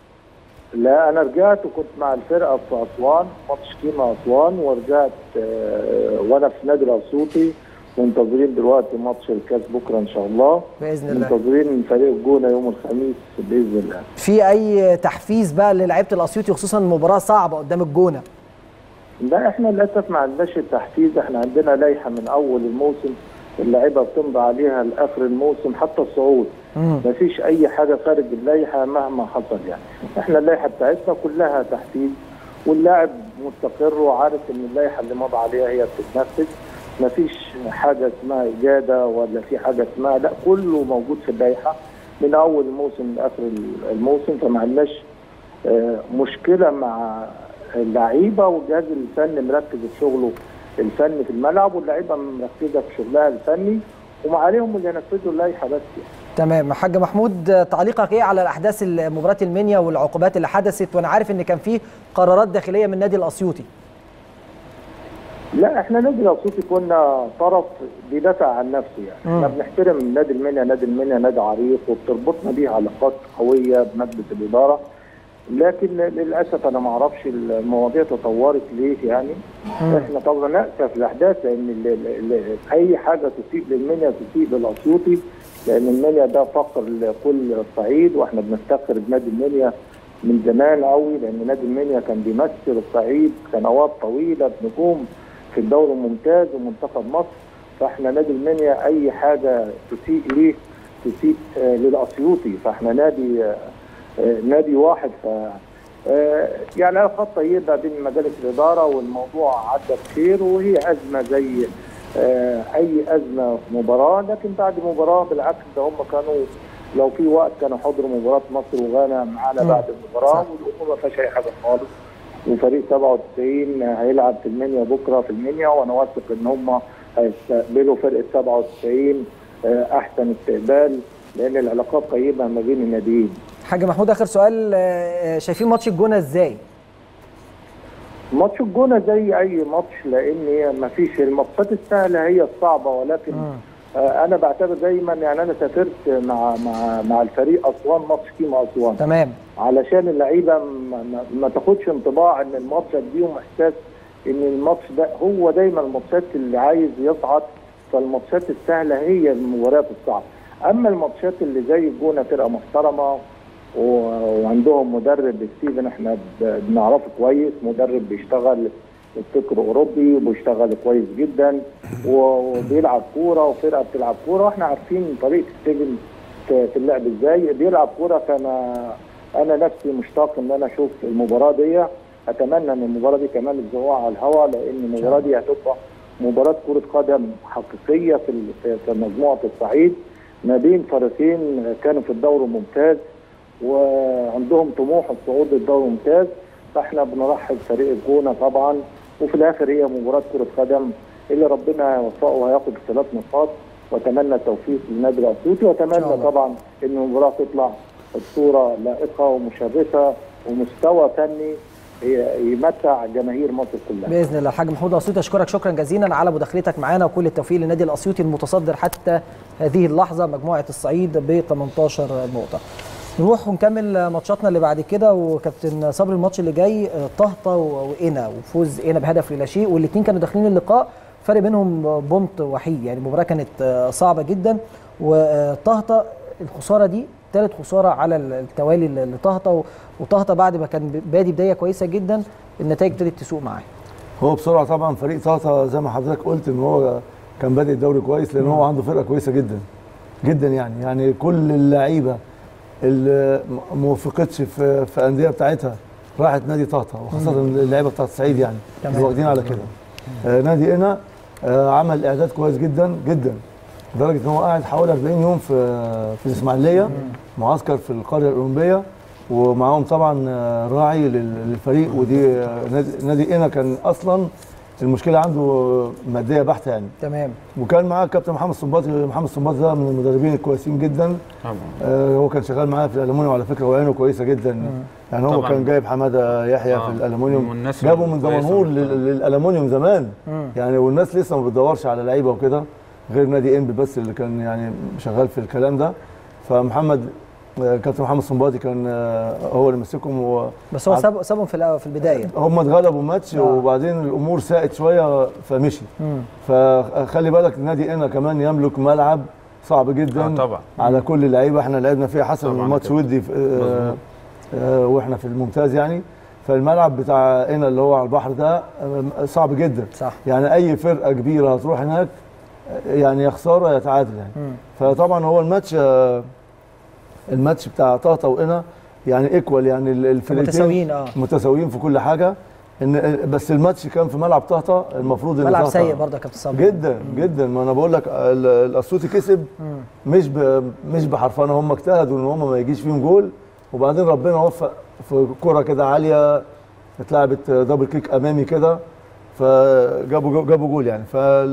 لا انا رجعت وكنت مع الفرقه في اسوان ماتش كيما اسوان ورجعت آه، وانا في نادي الاسيوطي منتظرين دلوقتي ماتش الكاس بكره ان شاء الله باذن الله منتظرين فريق الجونه يوم الخميس باذن الله في اي تحفيز بقى للعيبه الاسيوطي خصوصا مباراه صعبه قدام الجونه لا احنا للاسف ما عندناش التحفيز احنا عندنا لائحه من اول الموسم اللعيبه بتمضي عليها لاخر الموسم حتى الصعود مم. ما فيش اي حاجه خارج اللائحه مهما حصل يعني احنا اللائحه بتاعتنا كلها تحفيز واللاعب مستقر وعارف ان اللائحه اللي مضى عليها هي بتتنفذ ما فيش حاجه اسمها اجاده ولا في حاجه اسمها لا كله موجود في اللائحه من اول الموسم لاخر الموسم فما عندناش آه، مشكله مع اللعيبه والجهاز الفني مركز في شغله الفني في الملعب واللعيبه مركزه في شغلها الفني وما عليهم اللي ينفذوا اللائحه بس يعني. تمام يا حاج محمود آه، تعليقك ايه على الاحداث ال- مباراه المنيا والعقوبات اللي حدثت وانا عارف ان كان في قرارات داخليه من نادي الاسيوطي لا احنا نادي الاسيوطي كنا طرف بيدافع عن نفسه يعني احنا مم. بنحترم نادي المنيا نادي المنيا نادي عريق وبتربطنا بيه علاقات قويه بمجلس الاداره لكن للاسف انا ما اعرفش المواضيع تطورت ليه يعني احنا طبعا ناسف الاحداث لان ال- ال- ال- اي حاجه تسيء للمنيا تسيء للاسيوطي لان المنيا ده فقر لكل الصعيد واحنا بنفتخر بنادي المنيا من زمان قوي لان نادي المنيا كان بيمثل الصعيد سنوات طويله بنجوم في الدوري الممتاز ومنتخب مصر فاحنا نادي المنيا اي حاجه تسيء ليه تسيء آه، للاسيوطي فاحنا نادي آه، آه، نادي واحد ف آه، يعني هي خط طيبه بين مجالس الاداره والموضوع عدى بخير وهي ازمه زي آه، اي ازمه في مباراه لكن بعد مباراه بالعكس ده هم كانوا لو في وقت كانوا حضروا مباراه مصر وغانا معانا مم. بعد المباراه صح. والامور ما فيهاش اي حاجه خالص وفريق 97 هيلعب في المنيا بكره في المنيا وانا واثق ان هم هيستقبلوا فرقه 97 آه، احسن استقبال لان العلاقات طيبه ما بين الناديين حاج محمود اخر سؤال آه، شايفين ماتش الجونه ازاي؟ ماتش الجونه زي اي ماتش لان ما فيش الماتشات السهله هي الصعبه ولكن آه انا بعتبر دايما يعني انا سافرت مع مع مع الفريق اسوان ماتش كيما اسوان تمام علشان اللعيبه ما, ما, ما تاخدش انطباع ان الماتش اديهم احساس ان الماتش ده هو دايما الماتشات اللي عايز يصعد فالماتشات السهله هي المباريات الصعبه اما الماتشات اللي زي الجونه فرقه محترمه و- وعندهم مدرب ستيفن احنا ب- بنعرفه كويس مدرب بيشتغل الفكر اوروبي وبيشتغل كويس جدا و- وبيلعب كوره وفرقه بتلعب كوره واحنا عارفين طريقه ستيفن في في اللعب ازاي بيلعب كوره فانا انا نفسي مشتاق ان انا اشوف المباراه دي اتمنى ان المباراه دي كمان تذوع على الهواء لان المباراه دي هتبقى مباراه كره قدم حقيقيه في ال- في- في مجموعه الصعيد ما بين فريقين كانوا في الدوري الممتاز وعندهم طموح الصعود للدوري الممتاز فاحنا بنرحب فريق الجونه طبعا وفي الاخر هي مباراه كره قدم اللي ربنا يوفقه وهياخد الثلاث نقاط واتمنى التوفيق للنادي الاسيوطي واتمنى طبعا ان المباراه تطلع بصوره لائقه ومشرفه ومستوى فني ي- يمتع جماهير مصر كلها باذن الله حاج محمود اسيوطي اشكرك شكرا جزيلا على مداخلتك معانا وكل التوفيق للنادي الاسيوطي المتصدر حتى هذه اللحظه مجموعه الصعيد ب 18 نقطه نروح ونكمل ماتشاتنا اللي بعد كده وكابتن صبري الماتش اللي جاي آه، طهطا و- وقنا وفوز قنا بهدف لا شيء والاثنين كانوا داخلين اللقاء فرق بينهم بونت وحيد يعني المباراه كانت آه، صعبه جدا وطهطا الخساره دي ثالث خساره على التوالي ل- لطهطا و- وطهطا بعد ما كان بادي بدايه كويسه جدا النتائج ابتدت تسوق معاه هو بسرعه طبعا فريق طاطا زي ما حضرتك قلت ان هو كان بادئ الدوري كويس لان هو عنده فرقه كويسه جدا جدا يعني يعني كل اللعيبه اللي م- ما وفقتش في في انديه بتاعتها راحت نادي طاطا وخاصه اللعيبه بتاعت الصعيد يعني تمام. اللي واخدين على كده آه نادي هنا آه عمل اعداد كويس جدا جدا لدرجه ان هو قاعد حوالي 40 يوم في في الاسماعيليه معسكر في القريه الاولمبيه ومعاهم طبعا آه، راعي لل- للفريق ودي آه، نادي- نادي هنا كان اصلا المشكله عنده ماديه بحته يعني تمام وكان معاه الكابتن محمد صنباطي محمد صنباطي ده من المدربين الكويسين جدا طبعا آه هو كان شغال معايا في الالومنيوم على فكره وعينه كويسه جدا يعني هو طبعاً. كان جايب حماده يحيى آه، في الالومنيوم والناس جابه من كويسة دمنهور محترمة. لل- للالومنيوم زمان مم. يعني والناس لسه ما بتدورش على لعيبه وكده غير نادي انبي بس اللي كان يعني شغال في الكلام ده فمحمد آه، كابتن محمد صنباطي كان آه، هو اللي مسكهم و بس هو ساب سابهم في الأول- في البدايه هم اتغلبوا ماتش آه. وبعدين الامور ساءت شويه فمشي مم. فخلي بالك النادي هنا كمان يملك ملعب صعب جدا آه طبعا. على كل اللعيبه احنا لعبنا فيها حسن طبعاً الماتش كده. ودي في آه مظبوط. آه واحنا في الممتاز يعني فالملعب بتاع هنا اللي هو على البحر ده آه، صعب جدا صح يعني اي فرقه كبيره هتروح هناك آه، يعني يا خساره يا تعادل يعني مم. فطبعا هو الماتش آه، الماتش بتاع طهطا وقنا يعني ايكوال يعني ال- الفرقتين متساويين اه متساويين في كل حاجه ان بس الماتش كان في ملعب طهطا المفروض ان ملعب طهطا- سيء برضه يا كابتن صبري جدا جدا ما انا بقول لك ال- الاسيوطي كسب مم. مش ب... مش بحرفنه هم اجتهدوا ان هم ما يجيش فيهم جول وبعدين ربنا وفق في كره كده عاليه اتلعبت دبل كيك امامي كده فجابوا جابوا جول يعني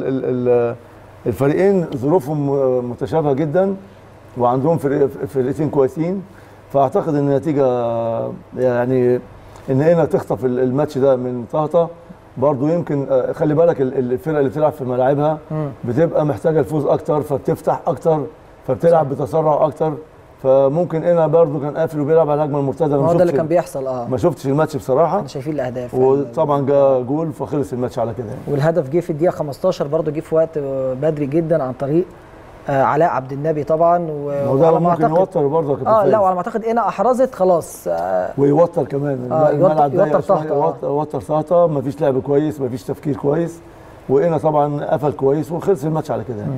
فالفريقين ظروفهم متشابهه جدا وعندهم فرق فرقتين كويسين فاعتقد ان النتيجه يعني ان هنا تخطف ال- الماتش ده من طهطا برضو يمكن آه، خلي بالك ال- الفرقه اللي بتلعب في ملاعبها مم. بتبقى محتاجه الفوز اكتر فبتفتح اكتر فبتلعب بتسرع اكتر فممكن هنا برضو كان قافل وبيلعب على الهجمه المرتده أنا ما ما هو ده اللي شفتش- كان بيحصل اه ما شفتش الماتش بصراحه احنا شايفين الاهداف وطبعا جا جول فخلص الماتش على كده يعني والهدف جه في الدقيقه 15 برضه جه في وقت بدري جدا عن طريق آه علاء عبد النبي طبعا و- وده وعلى ما ممكن أعتقد- يوتر برضه يا كابتن اه فايز. لا وعلى ما اعتقد هنا احرزت خلاص آه ويوتر كمان آه، الم- يوتر- الملعب ضيق يوتر شوية، سهطة، آه. يوتر- يوتر سهطه مفيش لعب كويس مفيش تفكير كويس وهنا طبعا قفل كويس وخلص الماتش على كده يعني.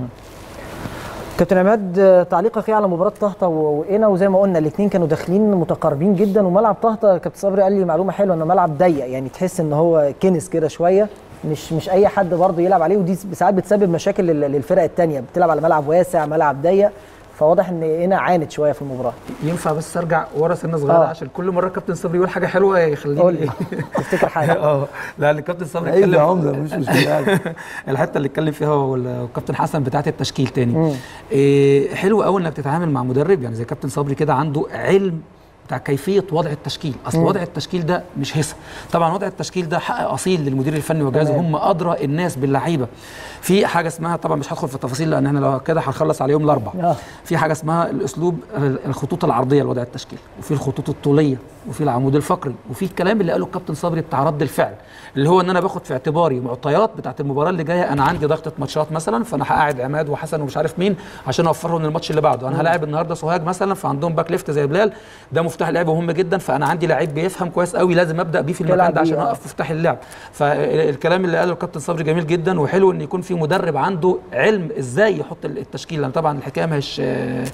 كابتن عماد آه، تعليقك ايه على مباراه طهطا و- وقنا وزي ما قلنا الاثنين كانوا داخلين متقاربين جدا وملعب طهطا كابتن صبري قال لي معلومه حلوه انه ملعب ضيق يعني تحس ان هو كنس كده شويه مش مش اي حد برضه يلعب عليه ودي ساعات بتسبب مشاكل لل- للفرق الثانيه بتلعب على ملعب واسع ملعب ضيق فواضح ان هنا عانت شويه في المباراه ينفع بس ارجع ورا سنه صغيره آه. عشان كل مره كابتن صبري يقول حاجه حلوه يخليني قول لي تفتكر حاجه اه لا الكابتن صبري عيب اتكلم يا عمده مش مشكله الحته اللي اتكلم فيها هو والكابتن حسن بتاعت التشكيل تاني مم. إيه حلو قوي انك تتعامل مع مدرب يعني زي كابتن صبري كده عنده علم بتاع كيفيه وضع التشكيل اصل مم. وضع التشكيل ده مش هسه طبعا وضع التشكيل ده حق اصيل للمدير الفني وجهازه تمام. هم ادرى الناس باللعيبه في حاجه اسمها طبعا مش هدخل في التفاصيل لان احنا لو كده هنخلص على يوم الاربع آه. في حاجه اسمها الاسلوب الخطوط العرضيه لوضع التشكيل وفي الخطوط الطوليه وفي العمود الفقري وفي الكلام اللي قاله الكابتن صبري بتاع رد الفعل اللي هو ان انا باخد في اعتباري معطيات بتاعت المباراه اللي جايه انا عندي ضغطه ماتشات مثلا فانا هقعد عماد وحسن ومش عارف مين عشان اوفرهم للماتش اللي بعده انا هلاعب النهارده سوهاج مثلا فعندهم باك ليفت زي بلال ده مفتاح لعب مهم جدا فانا عندي لعيب بيفهم كويس قوي لازم ابدا بيه في المكان تلعب ده عشان بيه، آه. اوقف مفتاح اللعب فالكلام اللي قاله الكابتن صبري جميل جدا وحلو ان يكون في مدرب عنده علم ازاي يحط التشكيل لان طبعا الحكايه مش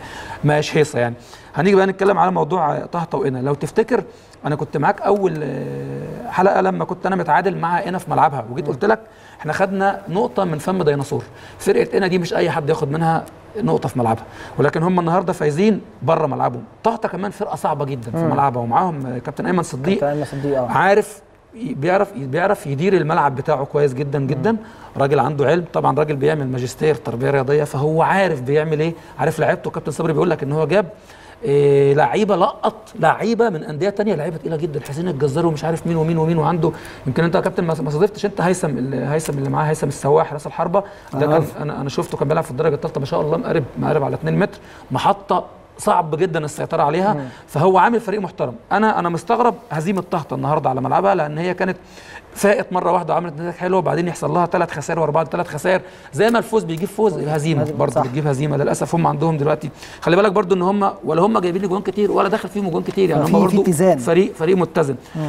مش هيصه يعني هنيجي بقى نتكلم على موضوع طهطا وقنا لو تفتكر انا كنت معاك اول آه، حلقه لما كنت انا متعادل مع قنا في ملعبها وجيت قلت لك احنا خدنا نقطه من فم ديناصور فرقه قنا دي مش اي حد ياخد منها نقطه في ملعبها ولكن هم النهارده فايزين بره ملعبهم طهطا كمان فرقه صعبه جدا في مم. ملعبها ومعاهم آه، كابتن ايمن صديق كابتن أيمن صديق اه عارف بيعرف بيعرف يدير الملعب بتاعه كويس جدا جدا راجل عنده علم طبعا راجل بيعمل ماجستير تربيه رياضيه فهو عارف بيعمل ايه عارف لعيبته كابتن صبري بيقول لك ان هو جاب إيه لعيبه لقط لعيبه من انديه تانية لعيبه تقيله جدا حسين الجزار ومش عارف مين ومين ومين وعنده يمكن انت يا كابتن ما ما صادفتش انت هيثم اللي- هيثم اللي معاه هيثم السواح راس الحربه ده كان عارف. انا انا شفته كان بيلعب في الدرجه الثالثه ما شاء الله مقارب مقارب على 2 متر محطه صعب جدا السيطره عليها مم. فهو عامل فريق محترم انا انا مستغرب هزيمه طهطا النهارده على ملعبها لان هي كانت فائت مره واحده وعملت نتائج حلوه وبعدين يحصل لها ثلاث خسائر ورا بعض ثلاث خسائر زي ما الفوز بيجيب فوز الهزيمه هزيمة، برضه صح. بتجيب هزيمه للاسف هم عندهم دلوقتي خلي بالك برضه ان هم ولا هم جايبين لي جوان كتير ولا داخل فيهم جوان كتير يعني ففي- هم في برضه اتزان. فريق فريق متزن مم.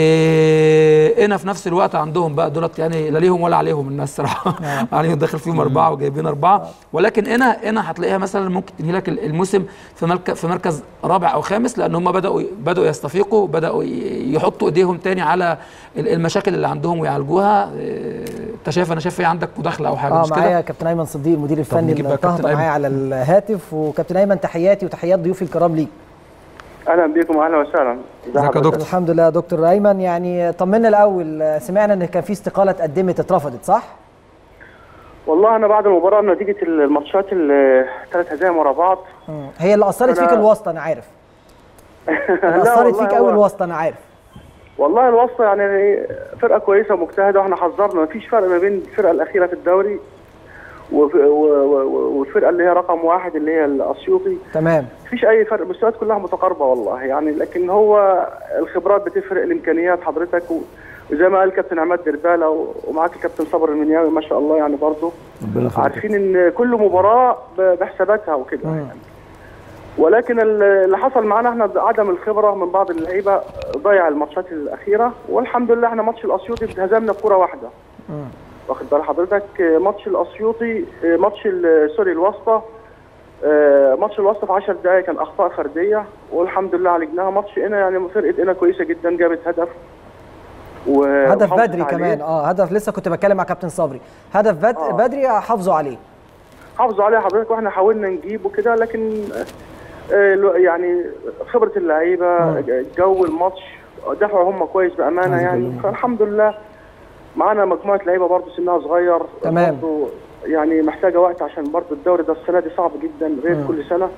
إيه هنا في نفس الوقت عندهم بقى دولت يعني لا ليهم ولا عليهم الناس صراحه آه. عليهم داخل فيهم اربعه وجايبين اربعه ولكن هنا هنا هتلاقيها مثلا ممكن تنهي لك الموسم في مركز في مركز رابع او خامس لان هم بداوا بداوا يستفيقوا بداوا ي- يحطوا ايديهم تاني على ال- المشاكل اللي عندهم ويعالجوها إيه، انت شايف انا شايف ايه عندك مداخله او حاجه اه مش كده معايا كابتن ايمن صديق المدير الفني نجيب بقى لطهطا كابتن أيمن. معايا على الهاتف وكابتن ايمن تحياتي وتحيات ضيوفي الكرام ليك اهلا بكم اهلا وسهلا ازي ازيك يا حضرتك؟ دكتور الحمد لله يا دكتور ايمن يعني طمنا الاول آه، سمعنا ان كان في استقاله اتقدمت اترفضت صح؟ والله انا بعد المباراه نتيجه الماتشات الثلاث هزايم ورا بعض مم. هي اللي اثرت أنا- فيك الواسطه انا عارف اللي لا اثرت والله فيك هو- قوي الواسطه انا عارف والله الوسط يعني فرقه كويسه ومجتهده واحنا حذرنا مفيش فرق ما بين الفرقه الاخيره في الدوري وف- و- و- والفرقه اللي هي رقم واحد اللي هي الاسيوطي تمام مفيش اي فرق المستويات كلها متقاربه والله يعني لكن هو الخبرات بتفرق الامكانيات حضرتك و- وزي ما قال كابتن عماد درباله و- ومعاك الكابتن صبر المنياوي ما شاء الله يعني برضه ربنا يخليك عارفين ان كل مباراه ب- بحساباتها وكده مم. يعني ولكن ال- اللي حصل معانا احنا عدم الخبره من بعض اللعيبه ضيع الماتشات الاخيره والحمد لله احنا ماتش الاسيوطي اتهزمنا بكره واحده مم. واخد بال حضرتك آه، ماتش الاسيوطي آه، ماتش ال- سوري الواسطه آه، ماتش الواسطه في 10 دقائق كان اخطاء فرديه والحمد لله عالجناها ماتش هنا يعني فرقه هنا كويسه جدا جابت هدف و- هدف وحافظت بدري عليه. كمان اه هدف لسه كنت بتكلم مع كابتن صبري هدف بد... آه. بدري حافظوا عليه حافظوا عليه حضرتك واحنا حاولنا نجيبه كده لكن آه، الو- يعني خبره اللعيبه جو الماتش دفعوا هم كويس بامانه عايز يعني أكلمك. فالحمد لله معانا مجموعه لعيبه برضه سنها صغير تمام. برضه يعني محتاجه وقت عشان برضه الدوري ده السنه دي صعب جدا غير مم. كل سنه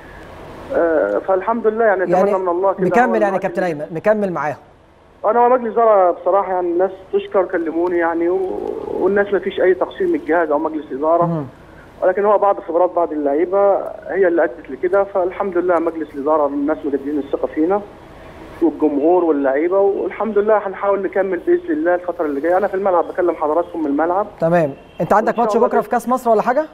آه، فالحمد لله يعني يعني اتمنى من الله كده هو مكمل يعني الوقت كابتن ايمن مكمل معاهم انا ومجلس اداره بصراحه يعني الناس تشكر كلموني يعني و... والناس ما فيش اي تقصير من الجهاز او مجلس اداره مم. ولكن هو بعض خبرات بعض اللعيبه هي اللي ادت لكده فالحمد لله مجلس الاداره الناس مجددين الثقه فينا والجمهور واللعيبه والحمد لله هنحاول نكمل باذن الله الفتره اللي جايه انا في الملعب بكلم حضراتكم من الملعب تمام انت عندك وإن شاء ماتش الله بكره في كاس مصر ولا حاجه؟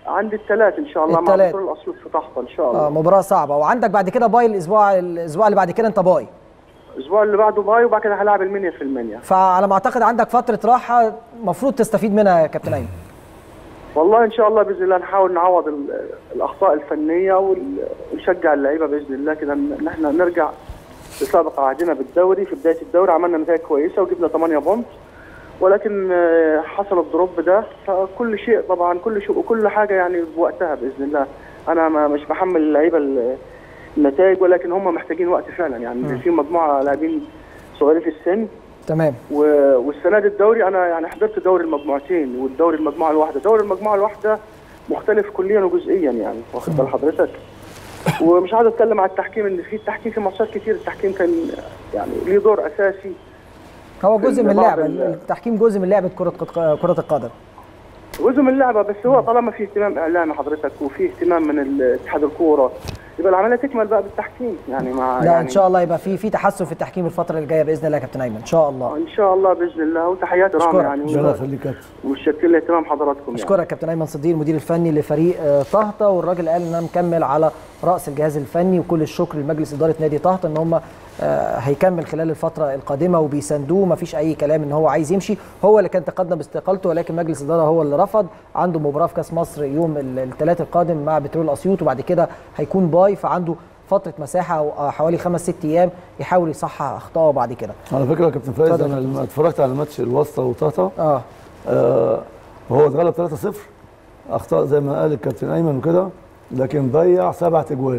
عند الثلاث ان شاء الله مع التلات. بترول الاسيوط في طحطا ان شاء الله اه مباراه صعبه وعندك بعد كده باي الاسبوع الاسبوع اللي بعد كده انت باي الاسبوع اللي بعده باي وبعد كده هلاعب المنيا في المنيا فعلى ما اعتقد عندك فتره راحه المفروض تستفيد منها يا كابتن ايمن والله ان شاء الله باذن الله نحاول نعوض ال- الاخطاء الفنيه وال- ونشجع اللعيبه باذن الله كده ان إن احنا نرجع لسابق عهدنا بالدوري في بدايه الدوري عملنا نتائج كويسه وجبنا 8 بونت ولكن آه، حصل الدروب ده فكل شيء طبعا كل شيء وكل حاجه يعني بوقتها باذن الله انا ما مش بحمل اللعيبه ال- النتائج ولكن هم محتاجين وقت فعلا يعني في مجموعه لاعبين صغيرين في السن تمام و- والسنه دي الدوري انا يعني حضرت دوري المجموعتين والدوري المجموعه الواحده دوري المجموعه الواحده مختلف كليا وجزئيا يعني واخد بال حضرتك ومش عايز اتكلم على التحكيم ان في التحكيم في ماتشات كتير التحكيم كان يعني ليه دور اساسي هو جزء في من بعض اللعبه ال- التحكيم جزء من لعبه كره كره القدم جزء من اللعبه بس هو طالما في اهتمام اعلامي حضرتك وفي اهتمام من ال- اتحاد الكوره يبقى العمليه تكمل بقى بالتحكيم يعني مع لا يعني ان شاء الله يبقى في في تحسن في التحكيم الفتره الجايه باذن الله يا كابتن ايمن ان شاء الله ان شاء الله باذن الله وتحياتي رامي أشكرك. يعني ربنا يخليك يا كابتن. وشكر لي اهتمام حضراتكم يعني. اشكرك كابتن ايمن صديق المدير الفني لفريق آه، طهطا والراجل قال ان انا مكمل على راس الجهاز الفني وكل الشكر لمجلس اداره نادي طهطا ان هم آه، هيكمل خلال الفتره القادمه وبيساندوه مفيش اي كلام ان هو عايز يمشي هو اللي كان تقدم باستقالته ولكن مجلس الاداره هو اللي رفض عنده مباراه في كاس مصر يوم الثلاث القادم مع بترول اسيوط وبعد كده هيكون باي فعنده فتره مساحه أو- آه، حوالي خمس ست ايام يحاول يصحح اخطائه بعد كده على فكره يا كابتن فايز اتفضل انا يا لما اتفرجت على ماتش الواسطه وطاطا اه آه وهو اتغلب 3-0 اخطاء زي ما قال الكابتن ايمن وكده لكن ضيع سبعة اجوال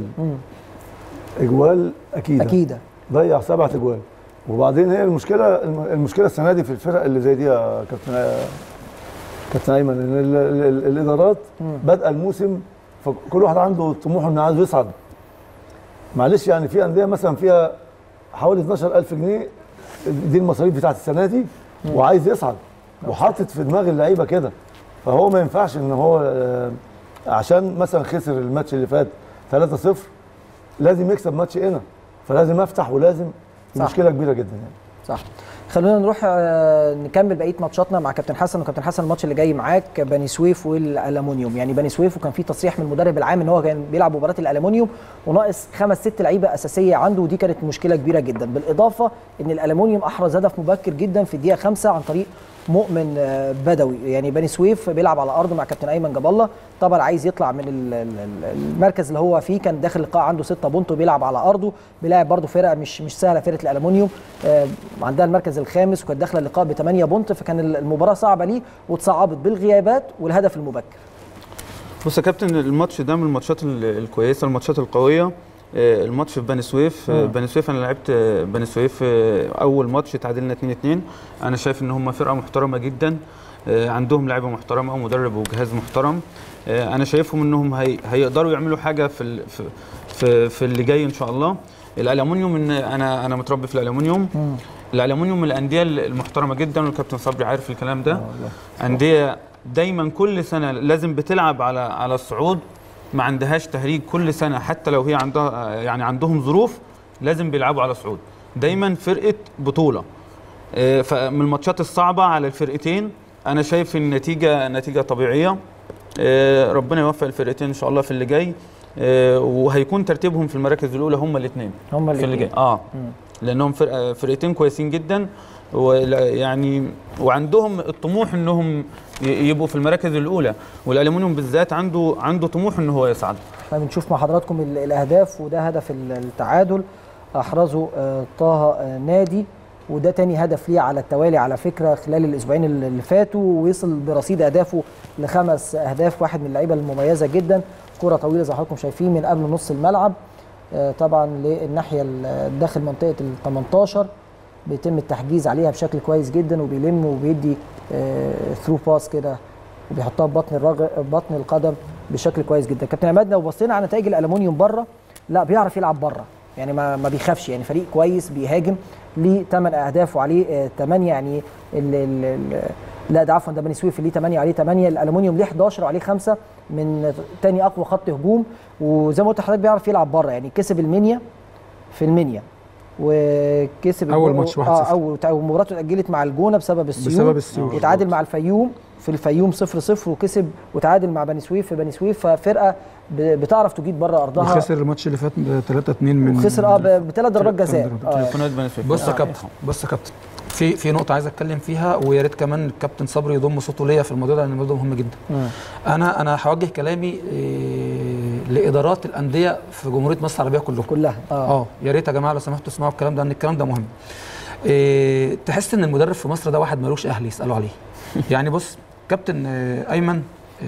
اجوال اكيد اكيد ضيع سبعة اجوال وبعدين هي المشكله الم- المشكله السنه دي في الفرق اللي زي دي يا كابتن كابتن ايمن ان ال- ال- ال- الادارات بادئه الموسم فكل واحد عنده طموح انه عايز يصعد معلش يعني في انديه مثلا فيها حوالي 12000 جنيه دي المصاريف بتاعت السنه دي وعايز يصعد وحاطط في دماغ اللعيبه كده فهو ما ينفعش ان هو آه، عشان مثلا خسر الماتش اللي فات 3-0 لازم يكسب ماتش هنا فلازم افتح ولازم صح. مشكله كبيره جدا يعني صح خلونا نروح آه، نكمل بقيه ماتشاتنا مع كابتن حسن وكابتن حسن الماتش اللي جاي معاك بني سويف والالومنيوم يعني بني سويف وكان في تصريح من المدرب العام ان هو كان بيلعب مباراه الالومنيوم وناقص خمس ست لعيبه اساسيه عنده ودي كانت مشكله كبيره جدا بالاضافه ان الالومنيوم احرز هدف مبكر جدا في الدقيقه خمسة عن طريق مؤمن آه، بدوي يعني بني سويف بيلعب على ارضه مع كابتن ايمن جاب الله طبعا عايز يطلع من ال- ال- ال- المركز اللي هو فيه كان داخل اللقاء عنده 6 بونت وبيلعب على ارضه بيلاعب برده فرقه مش مش سهله فرقه الالومنيوم آه، عندها المركز الخامس وكانت داخله اللقاء ب 8 بونت فكان المباراه صعبه ليه وتصعبت بالغيابات والهدف المبكر بص يا كابتن الماتش ده من الماتشات ال- الكويسه الماتشات القويه آه، الماتش في بني سويف آه، مم. بني سويف انا لعبت آه، بني سويف آه، اول ماتش تعادلنا 2 2 انا شايف ان هم فرقه محترمه جدا آه، عندهم لعيبه محترمه ومدرب وجهاز محترم آه، انا شايفهم انهم هي هيقدروا يعملوا حاجه في ال- في في, في اللي جاي ان شاء الله الالومنيوم ان انا انا متربي في الالومنيوم الالومنيوم من الانديه المحترمه جدا والكابتن صبري عارف الكلام ده انديه دايما كل سنه لازم بتلعب على على الصعود ما عندهاش تهريج كل سنه حتى لو هي عندها يعني عندهم ظروف لازم بيلعبوا على صعود دايما فرقه بطوله آه، فمن الماتشات الصعبه على الفرقتين انا شايف النتيجه نتيجه طبيعيه آه، ربنا يوفق الفرقتين ان شاء الله في اللي جاي آه، وهيكون ترتيبهم في المراكز الاولى هم الاثنين هم في اللي الاتنين. جاي اه لانهم فرقه فرقتين كويسين جدا ويعني وعندهم الطموح انهم ي- يبقوا في المراكز الاولى والالومنيوم بالذات عنده عنده طموح ان هو يصعد احنا بنشوف مع حضراتكم ال- الاهداف وده هدف ال- التعادل احرزه آه، طه آه، نادي وده تاني هدف ليه على التوالي على فكره خلال الاسبوعين اللي اللي فاتوا ووصل برصيد اهدافه لخمس اهداف واحد من اللعيبه المميزه جدا كره طويله زي ما حضراتكم شايفين من قبل نص الملعب آه، طبعا للناحيه ال- داخل منطقه ال 18 بيتم التحجيز عليها بشكل كويس جدا وبيلم وبيدي ثرو باس كده وبيحطها ببطن الرجل بطن القدم بشكل كويس جدا كابتن عماد لو بصينا على نتائج الالومنيوم بره لا بيعرف يلعب بره يعني ما ما بيخافش يعني فريق كويس بيهاجم ليه 8 اهداف وعليه 8 يعني ال ال ال لا ده عفوا ده بني سويف ليه 8 عليه 8 الالومنيوم ليه 11 وعليه 5 من تاني اقوى خط هجوم وزي ما قلت لحضرتك بيعرف يلعب بره يعني كسب المنيا في المنيا وكسب أول الجو- ماتش 1-0. اه اول أول مباراته اتاجلت مع الجونه بسبب السيول بسبب السيول. وتعادل مع الفيوم في الفيوم 0 0 وكسب وتعادل مع بني سويف في بني سويف ففرقه ب- بتعرف تجيد بره ارضها وخسر الماتش اللي فات 3 2 من وخسر اه ب- بثلاث ضربات جزاء آه. تليفونات بني سويف بص يا كابتن بص يا كابتن في في نقطة عايز اتكلم فيها ويا ريت كمان الكابتن صبري يضم صوته ليا في الموضوع ده لان الموضوع مهم جدا. مم. انا انا هوجه كلامي إيه لادارات الانديه في جمهوريه مصر العربيه كلهم. كلها اه, اه يا ريت يا جماعه لو سمحتوا اسمعوا الكلام ده لان الكلام ده مهم. إيه تحس ان المدرب في مصر ده واحد ملوش اهل يسالوا عليه. يعني بص كابتن آه، ايمن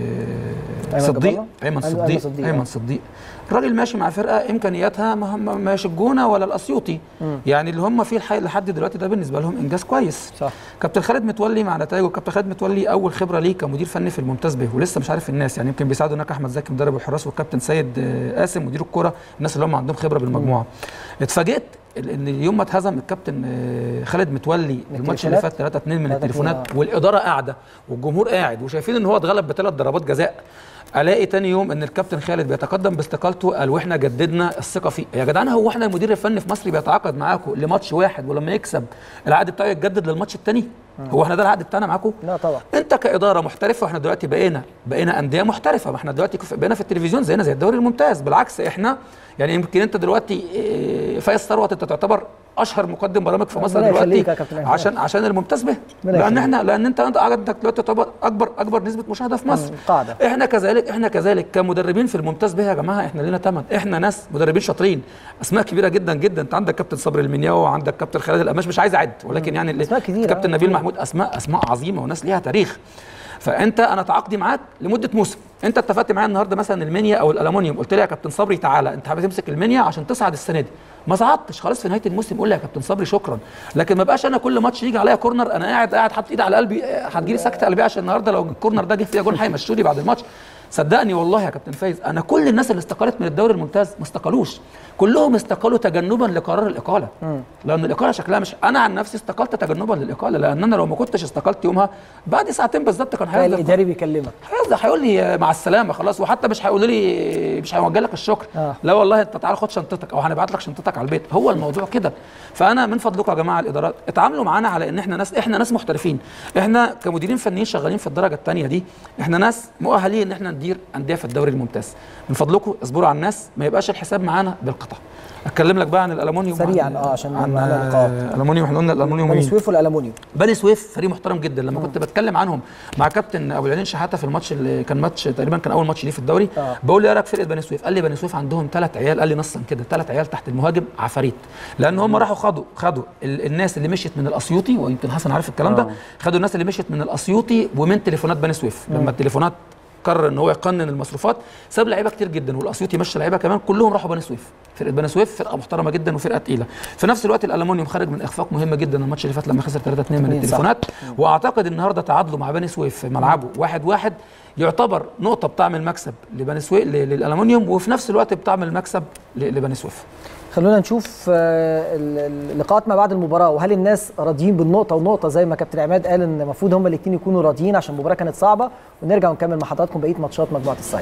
آه، أيمن صديق جبالة؟ ايمن أيمن- أيمن صديق صديق، ايمن آه. صديق الراجل ماشي مع فرقه امكانياتها ما هم ماشي الجونه ولا الاسيوطي يعني اللي هم فيه الحقيقة لحد دلوقتي ده بالنسبه لهم انجاز كويس صح كابتن خالد متولي مع نتائجه كابتن خالد متولي اول خبره ليه كمدير فني في الممتاز به ولسه مش عارف الناس يعني يمكن بيساعده هناك احمد زكي مدرب الحراس والكابتن سيد آه، قاسم مدير الكوره الناس اللي هم عندهم خبره بالمجموعه اتفاجئت ال- ان اليوم ما اتهزم الكابتن آه، خالد متولي الماتش اللي فات 3 2 من 3-2 التليفونات آه. والاداره قاعده والجمهور قاعد وشايفين ان هو اتغلب بثلاث ضربات جزاء الاقي تاني يوم ان الكابتن خالد بيتقدم باستقالته قال واحنا جددنا الثقه فيه يا جدعان هو احنا المدير الفني في مصر بيتعاقد معاكم لماتش واحد ولما يكسب العقد بتاعه يتجدد للماتش الثاني هو احنا ده العقد بتاعنا معاكم لا طبعا انت كاداره محترفه واحنا دلوقتي بقينا بقينا انديه محترفه ما احنا دلوقتي كف- بقينا في التلفزيون زينا زي الدوري الممتاز بالعكس احنا يعني يمكن انت دلوقتي إيه، فايز ثروت انت تعتبر اشهر مقدم برامج في مصر ربنا يخليك دلوقتي يا كابتن أحمد. عشان عشان الممتاز به ربنا لان يخليك. احنا لان انت انت عندك دلوقتي تعتبر اكبر اكبر نسبه مشاهده في مصر قاعده احنا كذلك احنا كذلك كمدربين في الممتاز به يا جماعه احنا لينا ثمن احنا ناس مدربين شاطرين اسماء كبيره جدا جدا انت عندك كابتن صبري المنياوي وعندك كابتن خالد القماش مش عايز اعد ولكن يعني اللي- أسماء كتيرة، كابتن آه. نبيل محمود اسماء اسماء عظيمه وناس ليها تاريخ فانت انا تعاقدي معاك لمده موسم انت اتفقت معايا النهارده مثلا المنيا او الالومنيوم قلت لي يا كابتن صبري تعالى انت حابب تمسك المنيا عشان تصعد السنه دي ما صعدتش خلاص في نهايه الموسم قول لي يا كابتن صبري شكرا لكن ما بقاش انا كل ماتش يجي عليا كورنر انا قاعد قاعد حاطط ايدي على قلبي اه، هتجي لي سكته قلبيه عشان النهارده لو الكورنر ده جه فيها جون هيمشوني بعد الماتش صدقني والله يا كابتن فايز انا كل الناس اللي استقالت من الدوري الممتاز ما استقالوش كلهم استقالوا تجنبا لقرار الاقاله لان الاقاله شكلها مش انا عن نفسي استقلت تجنبا للاقاله لان انا لو ما كنتش استقلت يومها بعد ساعتين بالظبط كان تلاقي هيفضل الاداري بيكلمك هيفضل هيقول لي مع السلامه خلاص وحتى مش هيقول لي مش هيوجه لك الشكر آه. لا والله انت تعال خد شنطتك او هنبعت لك شنطتك على البيت هو الموضوع كده فانا من فضلكم يا جماعه الادارات اتعاملوا معانا على ان احنا ناس احنا ناس محترفين احنا كمديرين فنيين شغالين في الدرجه الثانيه دي احنا ناس مؤهلين ان احنا ندير انديه في الدوري الممتاز من فضلكم اصبروا على الناس ما يبقاش الحساب معانا بالقطع اتكلم لك بقى عن الالومنيوم سريعاً، عن- آه، عشان عن معانا لقاءات. الالومنيوم احنا قلنا الالومنيوم بني مين؟ سويف والالومنيوم بني سويف فريق محترم جدا لما كنت بتكلم عنهم مع كابتن ابو العينين شحاته في الماتش اللي كان ماتش تقريبا كان اول ماتش ليه في الدوري آه. بقول له ايه رايك في فرقه بني سويف قال لي بني سويف عندهم ثلاث عيال قال لي نصا كده ثلاث عيال تحت المهاجم عفاريت لان هم راحوا خدوا خدوا ال- الناس اللي مشيت من الاسيوطي ويمكن حسن عارف الكلام ده خدوا الناس اللي مشيت من الاسيوطي ومن تليفونات بني سويف لما التليفونات قرر ان هو يقنن المصروفات ساب لعيبه كتير جدا والاسيوطي مشى لعيبه كمان كلهم راحوا بني سويف فرقه بني سويف فرقه محترمه جدا وفرقه تقيله في نفس الوقت الالومنيوم خرج من اخفاق مهمه جدا الماتش اللي فات لما خسر 3 2 من اتنين صح. التليفونات واعتقد النهارده تعادلوا مع بني سويف في ملعبه واحد واحد يعتبر نقطه بطعم المكسب لبني سويف للالومنيوم وفي نفس الوقت بطعم المكسب ل- لبني سويف خلونا نشوف آه، ال- ال- اللقاءات ما بعد المباراه وهل الناس راضيين بالنقطه ونقطه زي ما كابتن عماد قال ان المفروض هم الاثنين يكونوا راضيين عشان المباراه كانت صعبه ونرجع ونكمل مع حضراتكم بقيه ماتشات مجموعه الصعيد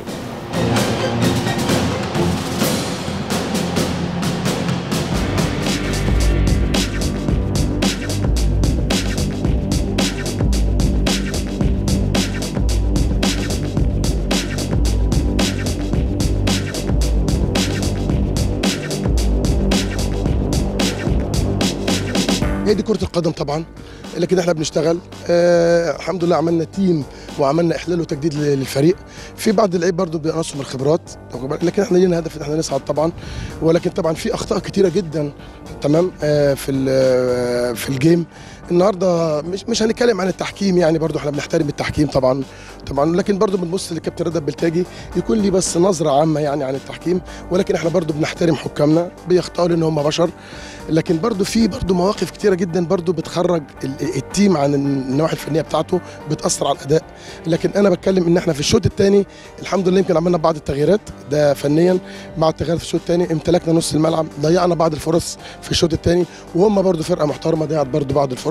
هي دي كرة القدم طبعا لكن احنا بنشتغل آه الحمد لله عملنا تيم وعملنا احلال وتجديد ل- للفريق في بعض اللعيب برضه بينقصوا من الخبرات واخد بالك؟ لكن احنا لينا هدف ان احنا نصعد طبعا ولكن طبعا في اخطاء كتيره جدا تمام آه في ال- آه، في الجيم النهارده مش مش هنتكلم عن التحكيم يعني برضه احنا بنحترم التحكيم طبعا طبعا لكن برضه بنبص للكابتن رضا بلتاجي يكون لي بس نظره عامه يعني عن التحكيم ولكن احنا برضه بنحترم حكامنا بيخطئوا لان هم بشر لكن برضو في برضو مواقف كتيره جدا برضو بتخرج ال- التيم عن النواحي الفنيه بتاعته بتاثر على الاداء لكن انا بتكلم ان احنا في الشوط الثاني الحمد لله يمكن عملنا بعض التغييرات ده فنيا مع التغييرات في الشوط الثاني امتلكنا نص الملعب ضيعنا بعض الفرص في الشوط الثاني وهم برضو فرقه محترمه ضيعت برضو بعض الفرص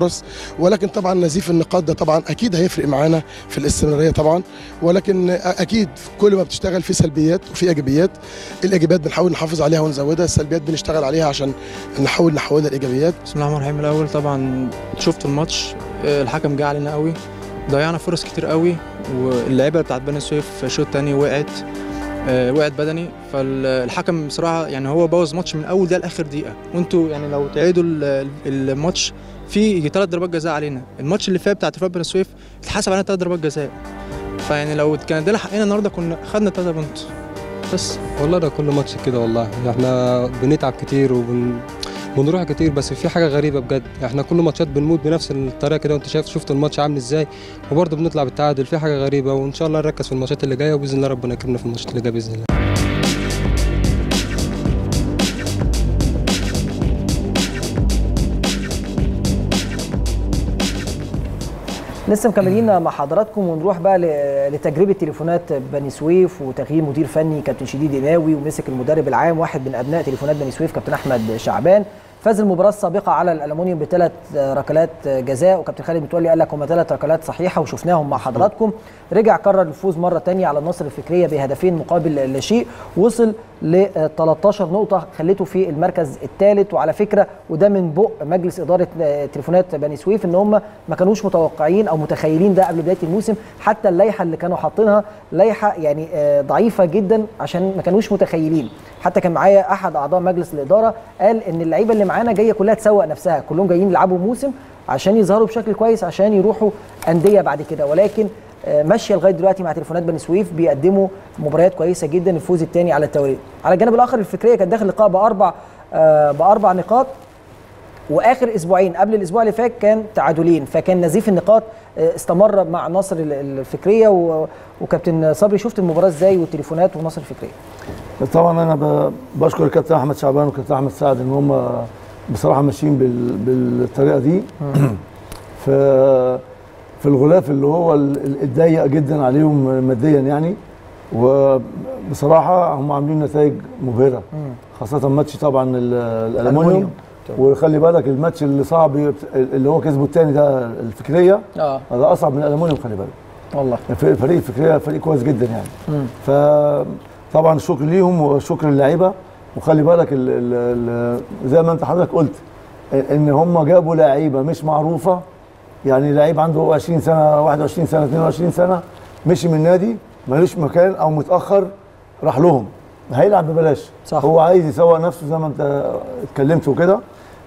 فرص ولكن طبعا نزيف النقاط ده طبعا اكيد هيفرق معانا في الاستمراريه طبعا ولكن اكيد كل ما بتشتغل في سلبيات وفي ايجابيات الايجابيات بنحاول نحافظ عليها ونزودها السلبيات بنشتغل عليها عشان نحاول نحولها لايجابيات بسم الله الرحمن الرحيم الاول طبعا شفت الماتش آه، الحكم جه علينا قوي ضيعنا فرص كتير قوي واللعيبه بتاعت بني سويف في الشوط الثاني وقعت آه، وقعت بدني فالحكم بصراحه يعني هو بوظ ماتش من اول دقيقه لاخر دقيقه وانتوا يعني لو تعيدوا ال- الماتش في يجي ثلاث ضربات جزاء علينا الماتش اللي فات بتاع اتفاق بني سويف اتحسب علينا ثلاث ضربات جزاء فيعني لو كان ادينا حقنا النهارده كنا خدنا ثلاثه بونت بس والله ده كل ماتش كده والله احنا بنتعب كتير وبن بنروح كتير بس في حاجه غريبه بجد احنا كل ماتشات بنموت بنفس الطريقه كده وانت شايف شفت الماتش عامل ازاي وبرضه بنطلع بالتعادل في حاجه غريبه وان شاء الله نركز في الماتشات اللي جايه وباذن الله ربنا يكرمنا في الماتشات اللي جايه باذن الله لسه مكملين مع حضراتكم ونروح بقى ل- لتجربه تليفونات بني سويف وتغيير مدير فني كابتن شديد قناوي ومسك المدرب العام واحد من ابناء تليفونات بني سويف كابتن احمد شعبان فاز المباراه السابقه على الالومنيوم بثلاث ركلات جزاء وكابتن خالد متولي قال لك هم ثلاث ركلات صحيحه وشفناهم مع حضراتكم رجع قرر الفوز مره ثانيه على النصر الفكريه بهدفين مقابل لا شيء وصل ل 13 نقطه خلته في المركز الثالث وعلى فكره وده من بق مجلس اداره تليفونات بني سويف ان هم ما كانوش متوقعين او متخيلين ده قبل بدايه الموسم حتى اللائحه اللي كانوا حاطينها لائحه يعني آه، ضعيفه جدا عشان ما كانوش متخيلين حتى كان معايا احد اعضاء مجلس الاداره قال ان اللعيبه اللي معانا جايه كلها تسوق نفسها كلهم جايين يلعبوا موسم عشان يظهروا بشكل كويس عشان يروحوا انديه بعد كده ولكن آه، ماشيه لغايه دلوقتي مع تليفونات بني سويف بيقدموا مباريات كويسه جدا الفوز الثاني على التوالي على الجانب الاخر الفكريه كانت داخل اللقاء باربع آه، باربع نقاط واخر اسبوعين قبل الاسبوع اللي فات كان تعادلين فكان نزيف النقاط آه، استمر مع نصر ال- الفكريه و- وكابتن صبري شفت المباراه ازاي والتليفونات ونصر الفكريه طبعا انا ب- بشكر الكابتن احمد شعبان والكابتن احمد سعد ان هم بصراحه ماشيين بال- بالطريقه دي ف في الغلاف اللي هو ال- ال- الضيق جدا عليهم ماديا يعني وبصراحه هم عاملين نتائج مبهره خاصه ماتش طبعا ال- الالومنيوم الألمونيوم. وخلي بالك الماتش اللي صعب يبت- اللي هو كسبه الثاني ده الفكريه اه هذا اصعب من الالومنيوم خلي بالك والله فريق فريق الفكريه فريق كويس جدا يعني مم. فطبعا الشكر ليهم وشكر للعيبه وخلي بالك ال ال ال زي ما انت حضرتك قلت ان هم جابوا لعيبه مش معروفه يعني لعيب عنده 20 سنه 21 سنه 22 سنه مشي من النادي ملوش مكان او متاخر راح لهم هيلعب ببلاش صح. هو عايز يسوق نفسه زي ما انت اتكلمت وكده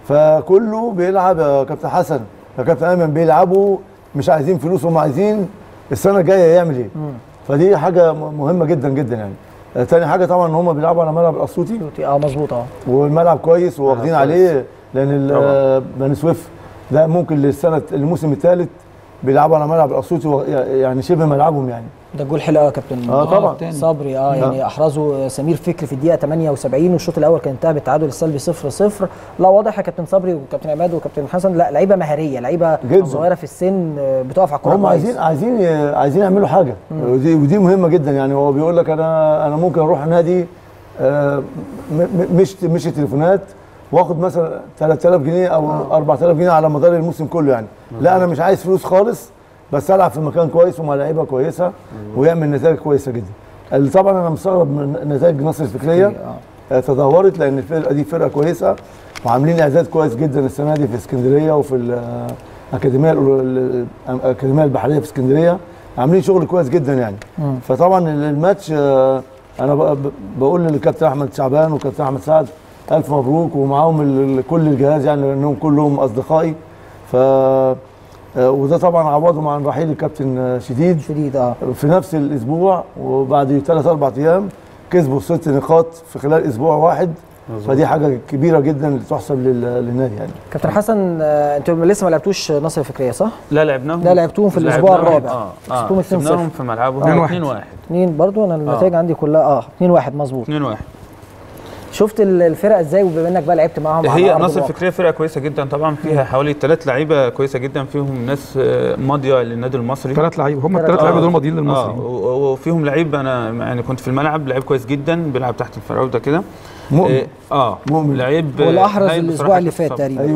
فكله بيلعب يا كابتن حسن يا كابتن ايمن بيلعبوا مش عايزين فلوس هم عايزين السنه الجايه يعمل ايه فدي حاجه م- مهمه جدا جدا يعني آه، تاني حاجه طبعا ان هم بيلعبوا على ملعب الاسيوطي اه مظبوط اه والملعب كويس وواخدين ملعب عليه لان ال- طبعا. آه، بني سويف ده ممكن للسنه الموسم الثالث بيلعبوا على ملعب الاسيوطي و- يعني شبه ملعبهم يعني ده جول حلو قوي يا كابتن اه طبعا صبري اه يعني احرزه سمير فكري في الدقيقه 78 والشوط الاول كان انتهى بالتعادل السلبي 0 0 لا واضح يا كابتن صبري وكابتن عماد وكابتن حسن لا لعيبه مهاريه لعيبه جدا. صغيره في السن آه، بتقف على الكوره هم كويس. عايزين عايزين عايزين يعملوا حاجه ودي ودي مهمه جدا يعني هو بيقول لك انا انا ممكن اروح نادي آه، م- م- مش مش تليفونات واخد مثلا 3000 جنيه او 4000 جنيه على مدار الموسم كله يعني لا انا مش عايز فلوس خالص بس العب في مكان كويس ومع لعيبه كويسه ويعمل نتائج كويسه جدا اللي طبعا انا مستغرب من نتائج نصر الفكريه آه، تدهورت لان الفرقه دي فرقه كويسه وعاملين اعداد كويس جدا السنه دي في اسكندريه وفي الاكاديميه الاكاديميه البحريه في اسكندريه عاملين شغل كويس جدا يعني مم. فطبعا الماتش آه، انا ب- ب- بقول للكابتن احمد شعبان والكابتن احمد سعد الف مبروك ومعاهم ال- ال- كل الجهاز يعني لانهم كلهم اصدقائي ف آه، وده طبعا عوضهم عن رحيل الكابتن آه، شديد شديد اه في نفس الاسبوع وبعد ثلاث اربع ايام كسبوا ست نقاط في خلال اسبوع واحد فدي حاجه كبيره جدا تحسب لل- للنادي يعني كابتن حسن آه، انتوا لسه ما لعبتوش نصر الفكريه صح؟ لا لعبناهم لا لعبتوهم في الاسبوع لعبناهم- الرابع اه كسبتوهم اه 2-0. كسبناهم في ملعبهم 2 1 2 برضو انا النتائج عندي كلها اه 2 1 مظبوط 2 1 شفت ال- الفرقه ازاي وبما انك بقى لعبت معاهم على هي أرض نصر الواقع. الفكريه فرقه كويسه جدا طبعا فيها حوالي ثلاث لعيبه كويسه جدا فيهم ناس آه، ماضيه للنادي المصري ثلاث لعيبه هم ثلاث الثلاث لعيبه آه. دول ماضيين اه للمصري و- و- وفيهم لعيب انا يعني كنت في الملعب لعيب كويس جدا بيلعب تحت الفراوده كده مؤمن اه مؤمن. لعيب هو اللي احرز هايل الاسبوع بصراحة اللي فات كابتن تقريبا ايوه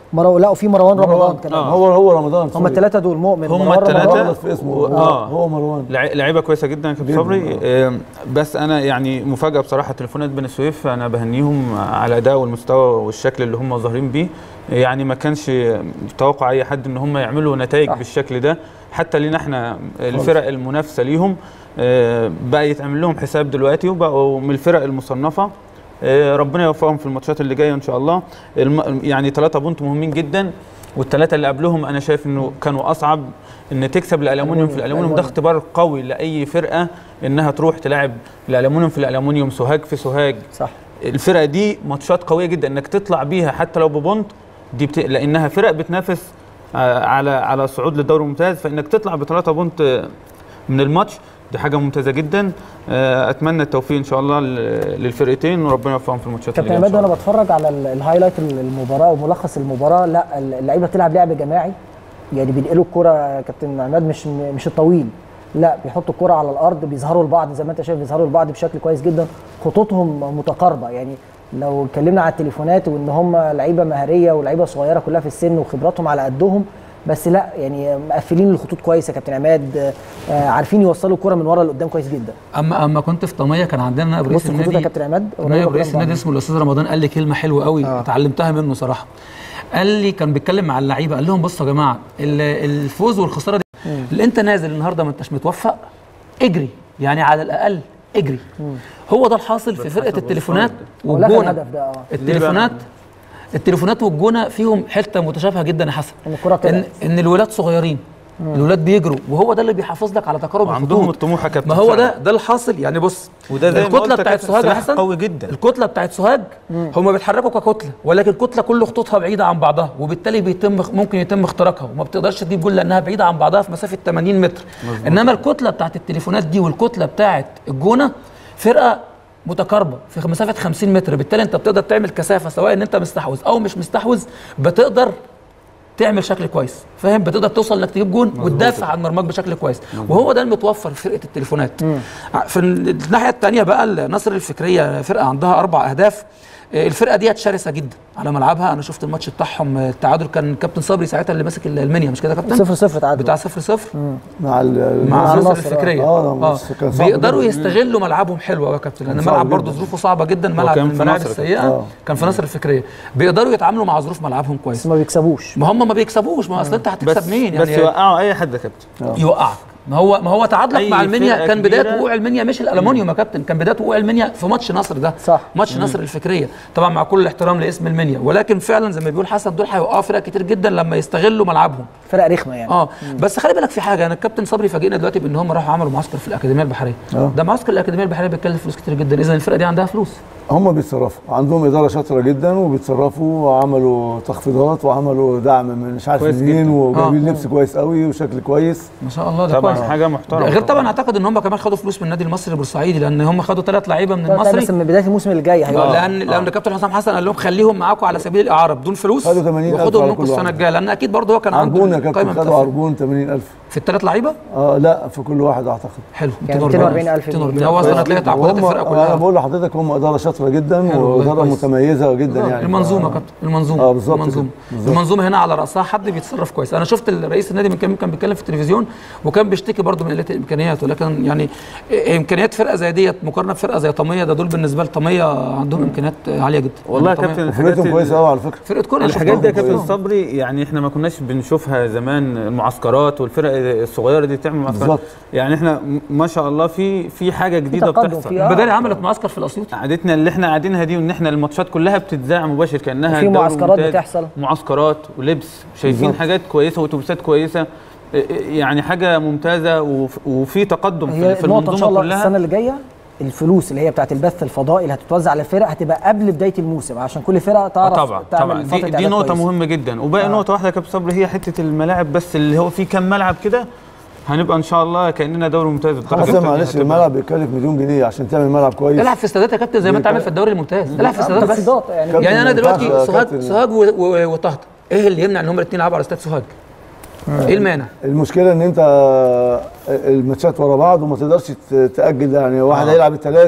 مروان لا وفي مروان رمضان كمان هو هو رمضان هم سوري. الثلاثه دول مؤمن هم مروان الثلاثة رمضان غلط في اسمه و- هو- آه. هو مروان لع- لعيبه كويسه جدا يا كابتن جداً. صبري آم، بس انا يعني مفاجاه بصراحه تليفونات بني سويف انا بهنيهم على الاداء والمستوى والشكل اللي هم ظاهرين بيه يعني ما كانش توقع اي حد ان هم يعملوا نتائج بالشكل ده حتى لينا احنا الفرق المنافسه ليهم آه، بقى يتعمل لهم حساب دلوقتي وبقوا من الفرق المصنفه آه، ربنا يوفقهم في الماتشات اللي جايه ان شاء الله الم- يعني ثلاثه بونت مهمين جدا والثلاثه اللي قبلهم انا شايف انه كانوا اصعب ان تكسب الالومنيوم في الالومنيوم ده اختبار قوي لاي فرقه انها تروح تلاعب الالومنيوم في الالومنيوم سوهاج في سوهاج صح الفرقه دي ماتشات قويه جدا انك تطلع بيها حتى لو ببونت دي بت... لانها فرق بتنافس آه، على على الصعود للدوري الممتاز فانك تطلع بثلاثه بونت آه، من الماتش دي حاجه ممتازه جدا آه، اتمنى التوفيق ان شاء الله ل- للفرقتين وربنا يوفقهم في الماتشات كابتن اللي جايه إن عماد شاء وانا الله. بتفرج على ال- الهايلايت ال- المباراه وملخص المباراه لا اللعيبه بتلعب لعب جماعي يعني بينقلوا الكره يا كابتن عماد مش مش الطويل لا بيحطوا الكره على الارض بيظهروا لبعض زي ما انت شايف بيظهروا لبعض بشكل كويس جدا خطوطهم متقاربه يعني لو اتكلمنا على التليفونات وان هم لعيبه مهاريه ولعيبه صغيره كلها في السن وخبراتهم على قدهم بس لا يعني مقفلين الخطوط كويس يا كابتن عماد آه، عارفين يوصلوا الكره من ورا لقدام كويس جدا اما اما كنت في طميه كان عندنا نائب رئيس بص الخطوط يا النادي كابتن عماد نائب رئيس النادي اسمه الاستاذ رمضان قال لي كلمه حلوه قوي آه. اتعلمتها منه صراحه قال لي كان بيتكلم مع اللعيبه قال لهم بصوا يا جماعه ال- الفوز والخساره دي اللي انت نازل النهارده ما انتش متوفق اجري يعني على الاقل اجري هو ده الحاصل في فرقه التليفونات هو لغى والجونه الهدف ده اه التليفونات التليفونات والجونه فيهم حته متشابهه جدا يا حسن ان الكره ان طلعت ان الولاد صغيرين الولاد بيجروا وهو ده اللي بيحافظ لك على تقارب وعندهم الخطوط الطموح يا كابتن ما هو فعلا. ده ده الحاصل يعني بص وده زي ما الكتله قلت يا بتاعت كابتن، سوهاج يا سلاح حسن قوي جدا. الكتله بتاعت سوهاج هم بيتحركوا ككتله ولكن الكتله كل خطوطها بعيده عن بعضها وبالتالي بيتم ممكن يتم اختراقها وما بتقدرش تجيب جول لانها بعيده عن بعضها في مسافه 80 متر مظبوط. انما الكتله بتاعت التليفونات دي والكتله بتاعت الجونه فرقه متقاربه في مسافه 50 متر بالتالي انت بتقدر تعمل كثافه سواء ان انت مستحوذ او مش مستحوذ بتقدر تعمل شكل كويس فاهم بتقدر توصل انك تجيب جون وتدافع عن مرماك بشكل كويس وهو ده المتوفر في فرقه التليفونات في الناحيه الثانيه بقى النصر الفكريه فرقه عندها اربع اهداف آه، الفرقه ديت شرسه جدا على ملعبها انا شفت الماتش بتاعهم آه، التعادل كان كابتن صبري ساعتها اللي ماسك المنيا مش كده يا كابتن صفر صفر تعادل بتاع صفر صفر مع ال- مع النصر، النصر الفكريه اه اه بس كان صعب بيقدروا جداً. يستغلوا ملعبهم حلو قوي يا كابتن لان كان الملعب صعب برضه جداً. ظروفه صعبه جدا ملعب كان من في الملاعب نصر السيئه آه. كان في نصر الفكريه بيقدروا يتعاملوا مع ظروف ملعبهم كويس بس ما بيكسبوش ما هم ما بيكسبوش ما اصل انت هتكسب بس مين بس يعني يوقعوا اي حد يا كابتن يوقعك ما هو ما هو تعادلك أي مع المنيا فرقة كان بدايه كبيرة. وقوع المنيا مش الالومنيوم يا كابتن كان بدايه وقوع المنيا في ماتش نصر ده صح. ماتش نصر الفكريه طبعا مع كل الاحترام لاسم المنيا ولكن فعلا زي ما بيقول حسن دول هيوقعوا فرق كتير جدا لما يستغلوا ملعبهم فرق رخمه يعني اه بس خلي بالك في حاجه انا الكابتن صبري فاجئنا دلوقتي بان هم راحوا عملوا معسكر في الاكاديميه البحريه آه. ده معسكر الاكاديميه البحريه بيتكلف فلوس كتير جدا اذا الفرقه دي عندها فلوس هم بيتصرفوا عندهم اداره شاطره جدا وبيتصرفوا وعملوا تخفيضات وعملوا دعم من مش عارف كويس منين جداً. وجايبين آه. لبس كويس قوي وشكل كويس ما شاء الله ده طبعا كويس حاجه محترمه غير طبعا اعتقد ان هم كمان خدوا فلوس من النادي المصري البورسعيدي لان هم خدوا ثلاث لعيبه من بس المصري من بدايه الموسم اللي جاي آه. هيقعد لان لان الكابتن حسام حسن قال لهم خليهم معاكم على سبيل الاعاره بدون فلوس خدوا 80,000 وخدوا على منكم كل السنه واحد. الجايه لان اكيد برضه هو كان عنده عربون يا القايمة كابتن خدوا متقفلة. عربون 80000 في الثلاث لعيبه اه لا في كل واحد اعتقد حلو يعني 240,000 240 هو اصلا هتلاقي تعاقدات وهم الفرقه انا كلها بقول لحضرتك هم اداره شاطره جدا حلو، والله واداره كويس. متميزه جدا آه، يعني المنظومه ف- يا كابتن المنظومه اه بالظبط المنظومه كده، بالظبط. المنظومه هنا على راسها حد بيتصرف كويس انا شفت رئيس النادي من كام يوم كان بيتكلم في التلفزيون وكان بيشتكي برضه من قله الامكانيات ولكن يعني إيه امكانيات فرقه زي ديت مقارنه بفرقه زي طميه ده دول بالنسبه لطميه عندهم امكانيات عاليه جدا والله يا يعني طمية- كابتن الحاجات وفرقتهم كويسه قوي على فكره فرقه كوره الحاجات دي يا كابتن كويس. صبري يعني احنا ما كناش بنشوفها زمان المعسكرات والفرق الصغيره دي بتعمل معسكرات بالظبط. يعني احنا م- ما شاء الله في في حاجه جديده تقدم بتحصل في- آه. البداري عملت معسكر في الاسيوط عادتنا اللي احنا قاعدينها دي وان احنا الماتشات كلها بتتذاع مباشر كانها وفي الدوري معسكرات الممتاز. بتحصل. معسكرات ولبس شايفين بالظبط. حاجات كويسه واتوبيسات كويسه اه، يعني حاجه ممتازه وف- وفي تقدم في هي في النقطه ان شاء المنظومه الله كلها السنه اللي جايه الفلوس اللي هي بتاعت البث الفضائي اللي هتتوزع على الفرق هتبقى قبل بدايه الموسم عشان كل فرقه آه تعرف طبعا تعمل طبعا دي, فترة دي إعداد نقطه كويسة. مهمه جدا وباقي آه. نقطه واحده يا كابتن صبري هي حته الملاعب بس اللي هو في كام ملعب كده هنبقى ان شاء الله كاننا دوري ممتاز الدرجة حسن التانية معلش هتبقى- الملعب بيكلف مليون جنيه عشان تعمل ملعب كويس العب في استادات يا كابتن زي ما انت عامل في الدوري الممتاز العب في استادات بس تفصيلات يعني كابتن يعني انا ما دلوقتي ينفعش يا سوهاج كابتن. سوهاج و- و- وطهطا ايه اللي يمنع ان هم الاثنين يلعبوا على استاد سوهاج؟ ايه المانع؟ المشكله ان انت الماتشات ورا بعض وما تقدرش ت- تاجل يعني واحد آه. هيلعب الثلاث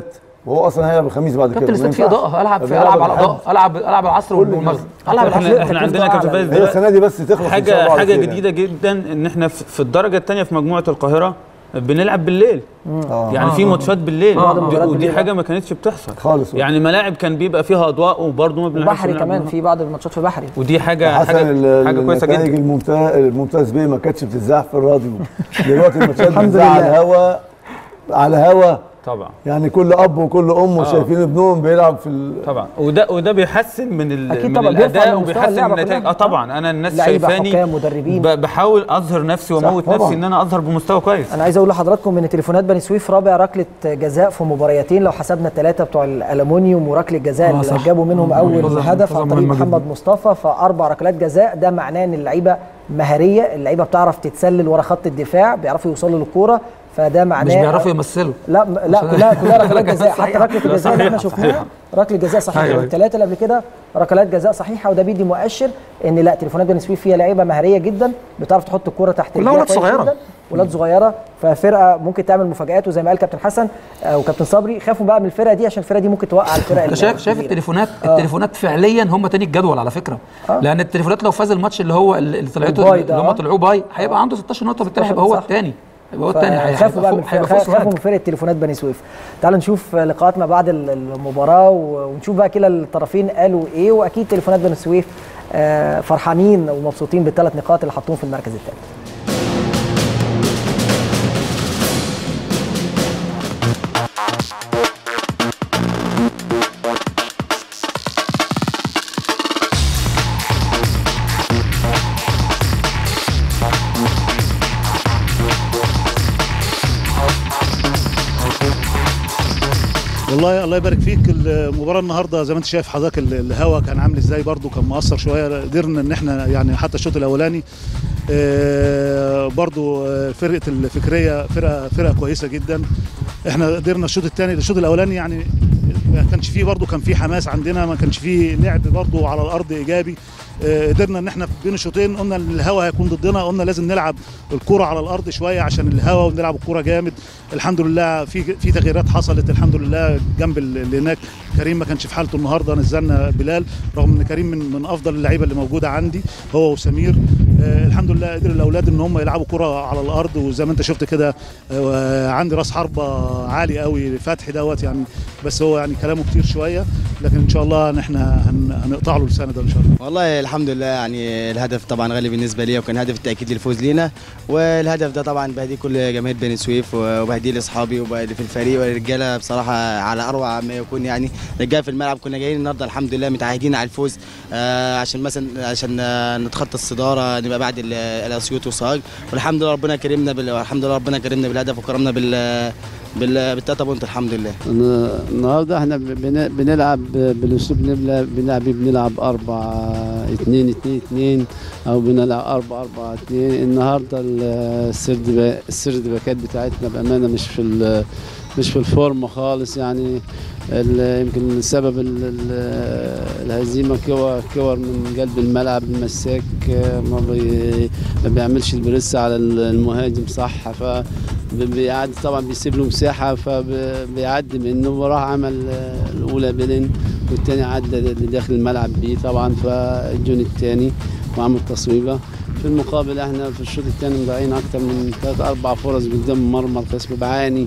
وهو اصلا هيلعب الخميس بعد كده كابتن ما الاستاد في ينفعش. اضاءه العب في فبيلعب العب على الأحد. اضاءه العب العب العصر والمغرب العب العصر احنا احنا عندنا كابتن فايز هي دلوقتي السنه دي بس تخلص إن شاء حاجه الله على حاجه خير جديده جدا ان احنا في في الدرجه الثانيه في مجموعه القاهره بنلعب بالليل آه. يعني آه، في آه. ماتشات بالليل بعض دي- المباريات ودي بالليل، حاجه ما كانتش بتحصل خالص يعني ملاعب كان بيبقى فيها اضواء وبرضه ما بنلعبش وبحري بنلعب كمان بالنهار. في بعض الماتشات في بحري ودي حاجه حسن حاجه ال- حاجه كويسه النتائج جدا الممتاز الممتاز بيه ما كانتش بتتذاع في الراديو دلوقتي الماتشات الحمد بتتذاع على لله. الهوا على الهوا طبعا يعني كل اب وكل ام آه. شايفين ابنهم بيلعب في ال... طبعا وده وده بيحسن من ال... أكيد من طبعاً، بيرفع الاداء من مستوى وبيحسن اللعبة من النتائج كلها. اه طبعا انا الناس لعيبة، شايفاني حكام، مدربين. ب... بحاول اظهر نفسي واموت طبعاً. نفسي ان انا اظهر بمستوى كويس انا عايز اقول لحضراتكم ان تليفونات بني سويف رابع ركله جزاء في مباريتين لو حسبنا الثلاثه بتوع الالومنيوم وركله جزاء آه، اللي صح. جابوا منهم اول ملحوظة- هدف عن ملحوظة طريق مهمة محمد مصطفى فاربع ركلات جزاء ده معناه ان اللعيبه مهاريه اللعيبه بتعرف تتسلل ورا خط الدفاع بيعرفوا يوصلوا للكوره فده معناه مش بيعرفوا يمثلوا لا م- لا كلها كلها ركلات جزاء حتى صحيحة. ركله لا، الجزاء اللي احنا صحيحة، شفناها صحيحة. ركله جزاء صحيحه أيوة. الثلاثه اللي قبل كده ركلات جزاء صحيحه وده بيدي مؤشر ان لا تليفونات بني سويف فيها لعيبه مهاريه جدا بتعرف تحط الكوره تحت كلها رجليها ولاد كويس صغيرة. جداً. ولاد صغيره ففرقه ممكن تعمل مفاجات وزي ما قال كابتن حسن آه، وكابتن صبري خافوا بقى من الفرقه دي عشان الفرقه دي ممكن توقع الفرق انت شايف شايف الكبيرة. التليفونات آه. التليفونات فعليا هم تاني الجدول على فكره آه. لان التليفونات لو فاز الماتش اللي هو اللي طلعته الباي اللي ده، هم آه. طلعوه باي هيبقى عنده 16 نقطه بالتالي هيبقى هو صح. الثاني هيبقى هو الثاني خافوا بقى من هيبقى فرقة فوق خافوا من سوهاج فرقه تليفونات بني سويف تعالوا نشوف لقاءات ما بعد ال- المباراه و- ونشوف بقى كلا الطرفين قالوا ايه واكيد تليفونات بني سويف آه، فرحانين ومبسوطين بالثلاث نقاط اللي حطوهم في المركز الثاني والله الله يبارك فيك المباراه النهارده زي ما انت شايف حضرتك ال- الهوا كان عامل ازاي برضو كان مؤثر شويه قدرنا ان احنا يعني حتى الشوط الاولاني آه، برضو آه، فرقه الفكريه فرقه فرقه كويسه جدا احنا قدرنا الشوط الثاني الشوط الاولاني يعني ما كانش فيه برضو كان فيه حماس عندنا ما كانش فيه لعب برضو على الارض ايجابي آه، قدرنا ان احنا بين الشوطين قلنا ان الهوا هيكون ضدنا قلنا لازم نلعب الكرة على الارض شويه عشان الهوا ونلعب الكرة جامد الحمد لله في في تغييرات حصلت الحمد لله جنب اللي هناك كريم ما كانش في حالته النهارده نزلنا بلال رغم ان كريم من من افضل اللعيبه اللي موجوده عندي هو وسمير آه الحمد لله قدر الاولاد ان هم يلعبوا كرة على الارض وزي ما انت شفت كده آه عندي راس حربه عالي قوي فتحي دوت يعني بس هو يعني كلامه كتير شويه لكن ان شاء الله ان احنا هن- هنقطع له لسانه ده ان شاء الله والله الحمد لله يعني الهدف طبعا غالي بالنسبه لي وكان هدف التاكيد للفوز لينا والهدف ده طبعا بهديه كل جماهير بني سويف وبهديه لاصحابي وبهديه في الفريق والرجاله بصراحه على اروع ما يكون يعني رجاله في الملعب كنا جايين النهارده الحمد لله متعهدين على الفوز آه عشان مثلا عشان آه، نتخطى الصداره نبقى بعد ال- الاسيوط وصاج والحمد لله ربنا كرمنا بال... والحمد لله ربنا كرمنا بالهدف وكرمنا بال بال بالتلاته بونت الحمد لله النهارده احنا بن- بنلعب بالاسلوب بنلعب بنلعب بنلعب 4 2 2 2 او بنلعب 4 4 2 النهارده ال- السرد با- السرد باكات بتاعتنا بامانه مش في ال- مش في الفورم خالص يعني ال- يمكن سبب ال- ال- الهزيمه كور كور من قلب الملعب المساك آه، ما, بي ما بيعملش البريس على المهاجم صح ف بيعدي طبعا بيسيب له مساحه فبيعدي منه وراح عمل آه، الاولى بيلين والتاني عدى لداخل الملعب بيه طبعا فالجون التاني وعمل تصويبه في المقابل احنا في الشوط الثاني مضيعين اكتر من ثلاث اربع فرص قدام مرمى الخصم بعاني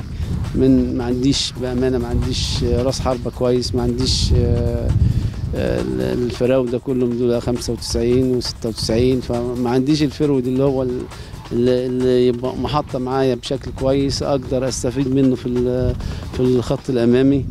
من ما عنديش بامانه ما عنديش آه، راس حربه كويس ما عنديش آه، آه، الفراوده كلهم دول 95 و96 فما عنديش الفرود اللي هو ال- اللي اللي يبقى محطه معايا بشكل كويس اقدر استفيد منه في ال- في الخط الامامي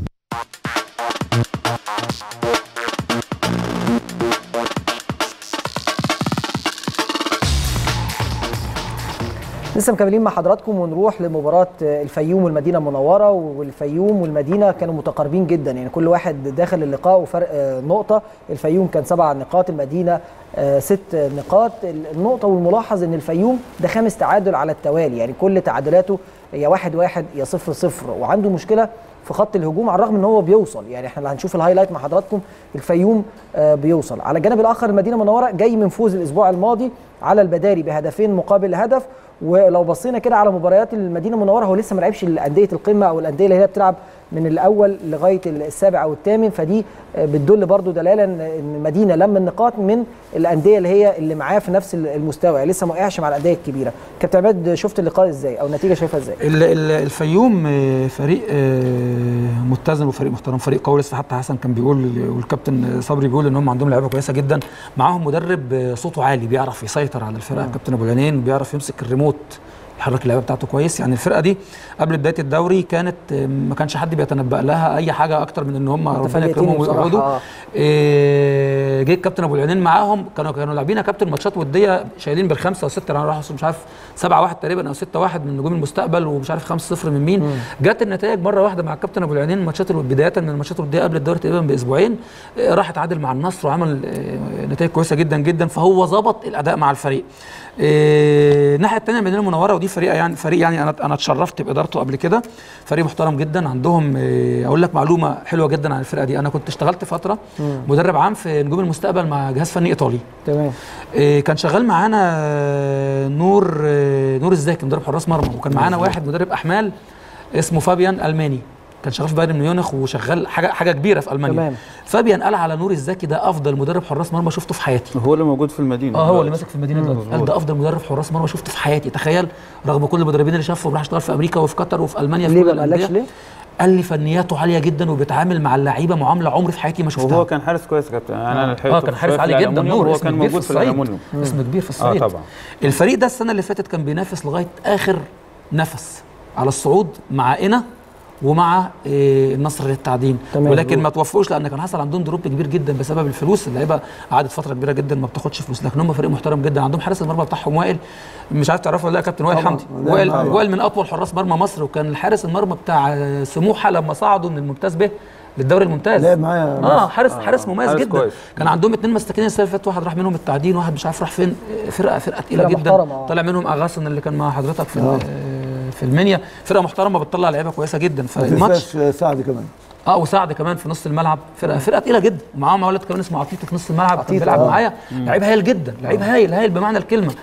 لسه مكملين مع حضراتكم ونروح لمباراة الفيوم والمدينة المنورة والفيوم والمدينة كانوا متقاربين جدا يعني كل واحد داخل اللقاء وفرق آه، نقطة الفيوم كان سبع نقاط المدينة آه، ست نقاط النقطة والملاحظ ان الفيوم ده خامس تعادل على التوالي يعني كل تعادلاته يا واحد واحد يا صفر صفر وعنده مشكلة في خط الهجوم على الرغم ان هو بيوصل يعني احنا اللي هنشوف الهايلايت مع حضراتكم الفيوم آه، بيوصل على الجانب الاخر المدينه المنوره جاي من فوز الاسبوع الماضي على البداري بهدفين مقابل هدف ولو بصينا كده على مباريات المدينه المنوره هو لسه ما لعبش الانديه القمه او الانديه اللي هي بتلعب من الاول لغايه السابع او الثامن فدي آه، بتدل برضو دلاله ان إن المدينه لم النقاط من الانديه اللي هي اللي معاه في نفس المستوى يعني لسه ما وقعش مع الانديه الكبيره كابتن عماد شفت اللقاء ازاي او النتيجه شايفها ازاي ال- ال- الفيوم آه، فريق آه، متزن وفريق محترم فريق قوي لسه حتى حسن كان بيقول والكابتن صبري بيقول ان هم عندهم لعيبه كويسه جدا معاهم مدرب آه، صوته عالي بيعرف يسيطر على الفرقه كابتن ابو العينين بيعرف يمسك الريموت يحرك اللعيبه بتاعته كويس يعني الفرقه دي قبل بدايه الدوري كانت آه، ما كانش حد بيتنبأ لها اي حاجه اكتر من ان هم ربنا متفلتين يكرمهم بصراحة، ويقعدوا آه. إيه، جه الكابتن ابو العينين معاهم كانوا كانوا لاعبين يا كابتن ماتشات وديه شايلين بالخمسه وسته يعني راحوا مش عارف 7 1 تقريبا او 6 1 من نجوم المستقبل ومش عارف 5 0 من مين جت النتائج مره واحده مع الكابتن ابو العينين ماتشات الو- بدايه من الماتشات الوديه قبل الدوري تقريبا باسبوعين إيه، راح اتعادل مع النصر وعمل إيه، نتائج كويسه جدا جدا فهو ظبط الاداء مع الفريق إيه، الناحيه الثانيه المدينه المنوره ودي فريق يعني فريق يعني انا انا اتشرفت بادارته قبل كده فريق محترم جدا عندهم إيه، اقول لك معلومه حلوه جدا عن الفرقه دي انا كنت اشتغلت فتره مدرب عام في نجوم المستقبل مع جهاز فني ايطالي تمام إيه، كان شغال معانا آه، نور آه، نور الزاكي مدرب حراس مرمى وكان معانا واحد مدرب احمال اسمه فابيان الماني كان شغال في بايرن ميونخ وشغال حاجه حاجه كبيره في المانيا تمام. فابيان قال على نور الزاكي ده افضل مدرب حراس مرمى شفته في حياتي هو اللي موجود في المدينه اه هو اللي دلوقتي. ماسك في المدينه دلوقتي قال مظبوط. ده افضل مدرب حراس مرمى شفته في حياتي تخيل رغم كل المدربين اللي شافهم راح اشتغل في امريكا وفي قطر وفي المانيا في ليه كل بقى؟ ما قالكش الأندية. ليه؟ قال لي فنياته عاليه جدا وبيتعامل مع اللعيبه معامله عمري في حياتي ما شفتها وهو كان حارس كويس يا كابتن يعني انا لحقته اه كان حارس شوية عالي في جدا الألمونيوم نور وهو اسم كان كبير موجود في في الصعيد الألمونيوم اسم كبير في الصعيد اه طبعا الفريق ده السنه اللي فاتت كان بينافس لغايه اخر نفس على الصعود مع إنا ومع إيه النصر للتعدين تمام. ولكن ما توفقوش لان كان حصل عندهم دروب كبير جدا بسبب الفلوس اللعيبه قعدت فتره كبيره جدا ما بتاخدش فلوس لكن هم فريق محترم جدا عندهم حارس المرمى بتاعهم وائل مش عارف تعرفوا ولا لا يا كابتن وائل طبعاً. حمدي ده وائل معايا. وائل من اطول حراس مرمى مصر وكان الحارس المرمى بتاع سموحه لما صعدوا من الممتاز به للدوري الممتاز لعب معايا اه بس. حارس آه، حارس مميز حارس جدا كويس. كان عندهم اثنين مساكين السنه اللي فاتت واحد راح منهم التعدين واحد مش عارف راح فين فرقه فرقه تقيله فرقة جدا محترمة، آه. طلع منهم اغاثن اللي كان مع حضرتك في آه. آه، في المنيا فرقه محترمه بتطلع لعيبه كويسه جدا ما فالماتش تنساش سعد كمان اه وسعد كمان في نص الملعب فرقه فرقه تقيله جدا ومعاهم ولد كمان اسمه عطيته في نص الملعب كان عطيتو، بيلعب آه. معايا مم. لعيب هايل جدا لعيب هايل هايل بمعنى الكلمه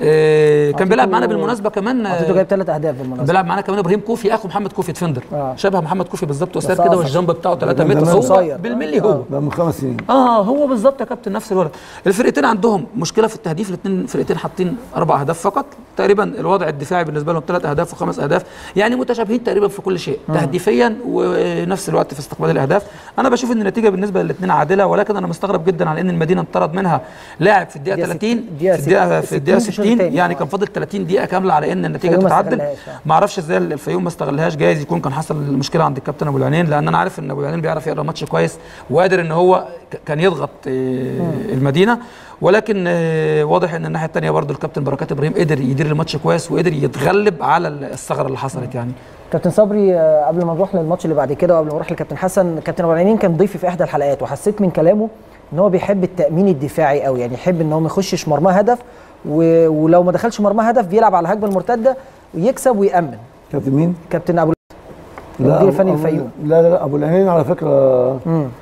آه كان بيلعب معانا عطيتو- بالمناسبه كمان آه، عطيته جايب ثلاث اهداف بالمناسبه بيلعب معانا كمان ابراهيم كوفي اخو محمد كوفي ديفندر آه. شبه محمد كوفي بالظبط بس قصير كده أقصر. والجنب بتاعه 3 من متر زمان هو قصير. بالملي هو ده من خمس سنين اه هو بالظبط يا كابتن نفس الولد الفرقتين عندهم مشكله في التهديف الاثنين فرقتين حاطين اربع اهداف فقط تقريبا الوضع الدفاعي بالنسبه لهم ثلاث اهداف وخمس اهداف يعني متشابهين تقريبا في كل شيء مم. تهديفيا ونفس الوقت في استقبال الاهداف انا بشوف ان النتيجه بالنسبه للاثنين عادله ولكن انا مستغرب جدا على ان المدينه انطرد منها لاعب في الدقيقه دقيقة 30 دقيقة في الدقيقه في 60 الدقيقه في الشوط 60 التاني. يعني كان فاضل 30 دقيقه كامله على ان النتيجه الفيوم ما تتعدل استغلهاش، آه. ما اعرفش ازاي الفيوم ما استغلهاش جايز يكون كان حصل المشكله عند الكابتن ابو العينين لان انا عارف ان ابو العينين بيعرف يقرا ماتش كويس وقادر ان هو ك- كان يضغط آه، المدينه ولكن آه، واضح ان الناحيه الثانيه برضو الكابتن بركات ابراهيم قدر يدير الماتش كويس وقدر يتغلب على الثغره اللي حصلت يعني كابتن صبري آه، قبل ما نروح للماتش اللي بعد كده وقبل ما نروح لكابتن حسن كابتن ابو العينين كان ضيفي في احدى الحلقات وحسيت من كلامه ان هو بيحب التامين الدفاعي قوي يعني يحب ان هو ما يخشش مرماه هدف و... ولو ما دخلش مرماه هدف بيلعب على الهجمه المرتده ويكسب ويامن كابتن مين؟ كابتن ابو المدير أبو- الفني أبو- الفيوم لا لا لا ابو العينين على فكره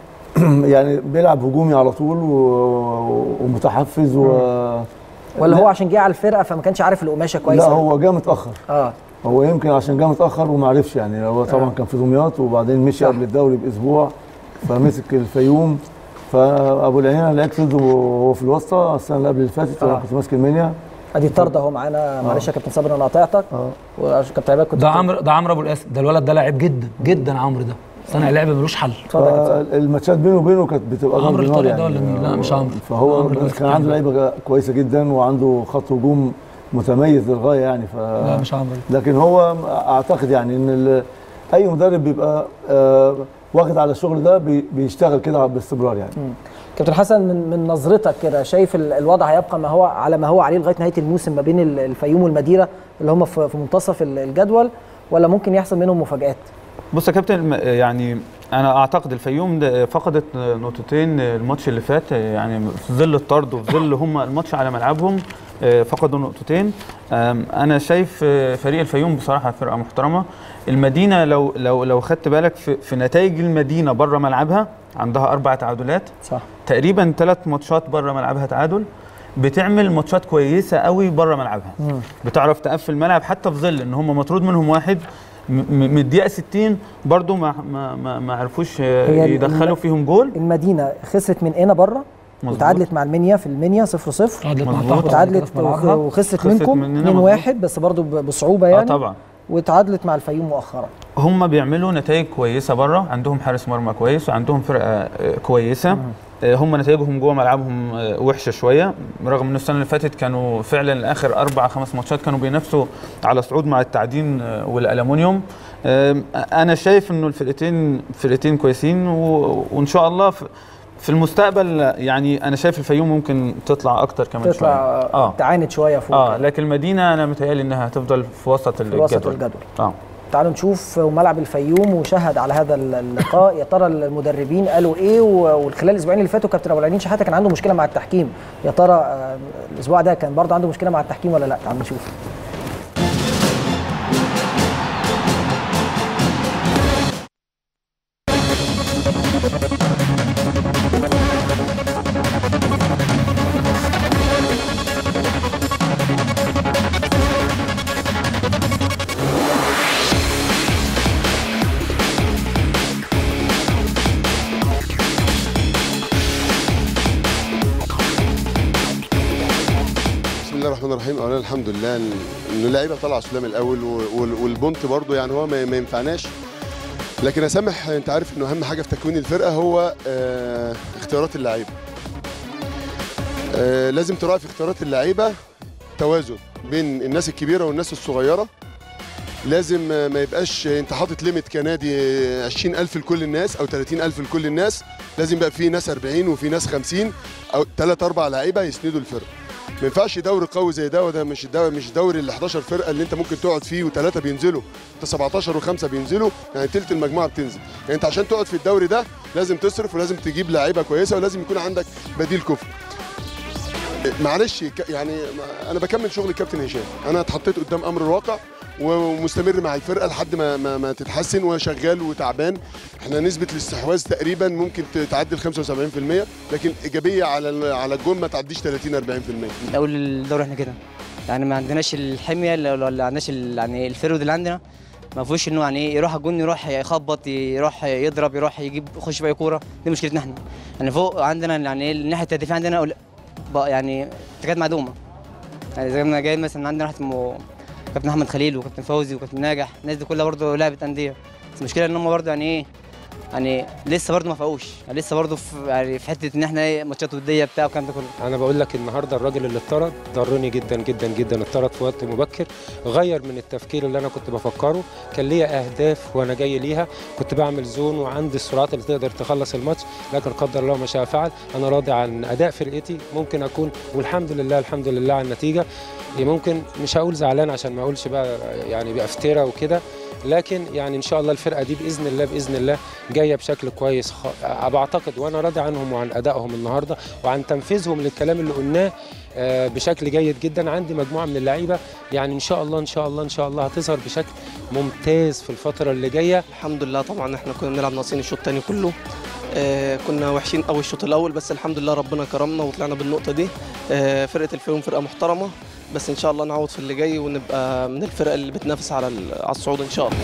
يعني بيلعب هجومي على طول و- ومتحفز و ولا لا- هو عشان جه على الفرقه فما كانش عارف القماشه كويس لا هو جه متاخر اه هو يمكن عشان جه متاخر وما عرفش يعني هو طبعا آه. كان في دمياط وبعدين مشي صح. قبل الدوري باسبوع فمسك الفيوم فابو العينين انا لعبت ضده وهو في الوسطى السنه اللي قبل اللي فاتت وانا آه. كنت ماسك المنيا ادي طرد اهو معانا معلش يا كابتن صبري انا قاطعتك اه وعشان كابتن عباد كنت ده عمرو ده عمرو ابو القاسم ده الولد ده لاعب جدا جدا عمرو ده صانع لعب ملوش حل الماتشات بينه وبينه كانت بتبقى عمرو ضرب نار الطارق ده ولا مين؟ لا، مش عمرو. فهو عمرو اللي كان عنده لعيبه كويسه جدا وعنده خط هجوم متميز للغايه يعني ف لا مش عمرو لكن هو اعتقد يعني ان ال- اي مدرب بيبقى آه، واخد على الشغل ده بي- بيشتغل كده باستمرار يعني كابتن حسن من من نظرتك كده شايف ال- الوضع هيبقى ما هو على ما هو عليه لغايه نهايه الموسم ما بين ال- الفيوم والمديره اللي هم في في منتصف ال- الجدول ولا ممكن يحصل منهم مفاجات؟ بص يا كابتن الم- يعني انا اعتقد الفيوم ده فقدت نقطتين الماتش اللي فات يعني في ظل الطرد وفي ظل هم الماتش على ملعبهم آه، فقدوا نقطتين آم، انا شايف آه، فريق الفيوم بصراحه فرقه محترمه المدينه لو لو لو خدت بالك في, في نتائج المدينه بره ملعبها عندها اربع تعادلات صح تقريبا ثلاث ماتشات بره ملعبها تعادل بتعمل ماتشات كويسه قوي بره ملعبها مم. بتعرف تقفل الملعب حتى في ظل ان هم مطرود منهم واحد م- م- من الدقيقه 60 برضو ما ما ما, ما عرفوش آه، هي يدخلوا الم- فيهم جول المدينه خسرت من هنا بره مظبوط. وتعادلت مع المنيا في المنيا 0 0 تعادلت مع مظبوط. طحطا وتعادلت في ملعبها. وخسرت خسرت منكم مننا 2 مظبوط. 1 بس برضو ب- بصعوبه اه يعني طبعا وتعادلت مع الفيوم مؤخرا هم بيعملوا نتائج كويسه بره عندهم حارس مرمى كويس وعندهم فرقه آه، كويسه آه، هم نتائجهم جوه ملعبهم آه، وحشه شويه رغم ان السنه اللي فاتت كانوا فعلا اخر اربع خمس ماتشات كانوا بينافسوا على صعود مع التعدين آه، والالومنيوم آم، انا شايف انه الفرقتين فرقتين كويسين و- وان شاء الله في في المستقبل يعني انا شايف الفيوم ممكن تطلع اكتر كمان شويه تطلع اه تعاند شويه فوق اه لكن المدينه انا متهيألي انها هتفضل في وسط في الجدول وسط الجدول اه تعالوا نشوف ملعب الفيوم وشهد على هذا اللقاء يا ترى المدربين قالوا ايه و- وخلال الاسبوعين اللي فاتوا كابتن ابو العينين شحاته كان عنده مشكله مع التحكيم يا ترى آه، الاسبوع ده كان برضه عنده مشكله مع التحكيم ولا لا تعالوا نشوف بسم الله الرحمن الرحيم اولا الحمد لله ان إن اللعيبه طالعه سلام الاول و- وال- والبونت برضو يعني هو ما ما ينفعناش لكن اسامح انت عارف انه اهم حاجه في تكوين الفرقه هو آه، اختيارات اللعيبه آه، لازم تراعي في اختيارات اللعيبه توازن بين الناس الكبيره والناس الصغيره لازم آه، ما يبقاش انت حاطط ليميت كنادي آه، 20000 لكل الناس او 30000 لكل الناس لازم يبقى في ناس 40 وفي ناس 50 او 3 4 لعيبه يسندوا الفرقه ما ينفعش دوري قوي زي ده وده مش دوري مش دوري ال 11 فرقه اللي انت ممكن تقعد فيه وثلاثه بينزلوا انت 17 وخمسه بينزلوا يعني تلت المجموعه بتنزل يعني انت عشان تقعد في الدوري ده لازم تصرف ولازم تجيب لعيبه كويسه ولازم يكون عندك بديل كفء معلش ك- يعني ما- انا بكمل شغل الكابتن هشام انا اتحطيت قدام امر الواقع ومستمر مع الفرقه لحد ما ما, ما تتحسن وشغال وتعبان احنا نسبه الاستحواذ تقريبا ممكن ت- تعدي ال 75% لكن ايجابيه على ال- على الجون ما تعديش 30 40% من اول الدوري احنا كده يعني ما عندناش الحميه اللي ولا ما عندناش ال- يعني الفرود اللي عندنا ما فيهوش انه يعني إيه يروح الجون يروح يخبط يروح يضرب يروح يجيب يخش باي كوره دي مشكلتنا احنا يعني فوق عندنا يعني إيه الناحيه التهديفيه عندنا قل- بقى يعني كانت معدومه يعني زي ما جاي مثلا عندنا واحد اسمه كابتن احمد خليل وكابتن فوزي وكابتن ناجح الناس دي كلها برضه لعبت انديه بس المشكله ان هم برضه يعني ايه يعني لسه برضه ما فاقوش يعني لسه برضه في يعني في حته ان احنا ايه ماتشات وديه بتاع والكلام ده كله انا بقول لك النهارده الراجل اللي اتطرد ضرني جدا جدا جدا اتطرد في وقت مبكر غير من التفكير اللي انا كنت بفكره كان ليا اهداف وانا جاي ليها كنت بعمل زون وعندي السرعات اللي تقدر تخلص الماتش لكن قدر الله ما شاء فعل انا راضي عن اداء فرقتي ممكن اكون والحمد لله الحمد لله على النتيجه ممكن مش هقول زعلان عشان ما اقولش بقى يعني بافتراء وكده لكن يعني ان شاء الله الفرقه دي باذن الله باذن الله جايه بشكل كويس خ... بعتقد وانا راضي عنهم وعن ادائهم النهارده وعن تنفيذهم للكلام اللي قلناه آه، بشكل جيد جدا عندي مجموعه من اللعيبه يعني ان شاء الله ان شاء الله ان شاء الله هتظهر بشكل ممتاز في الفتره اللي جايه الحمد لله طبعا احنا كنا بنلعب ناقصين الشوط الثاني كله آه كنا وحشين قوي الشوط الاول بس الحمد لله ربنا كرمنا وطلعنا بالنقطه دي آه فرقه الفيوم فرقه محترمه بس ان شاء الله نعوض في اللي جاي ونبقى من الفرق اللي بتنافس على ال- على الصعود ان شاء الله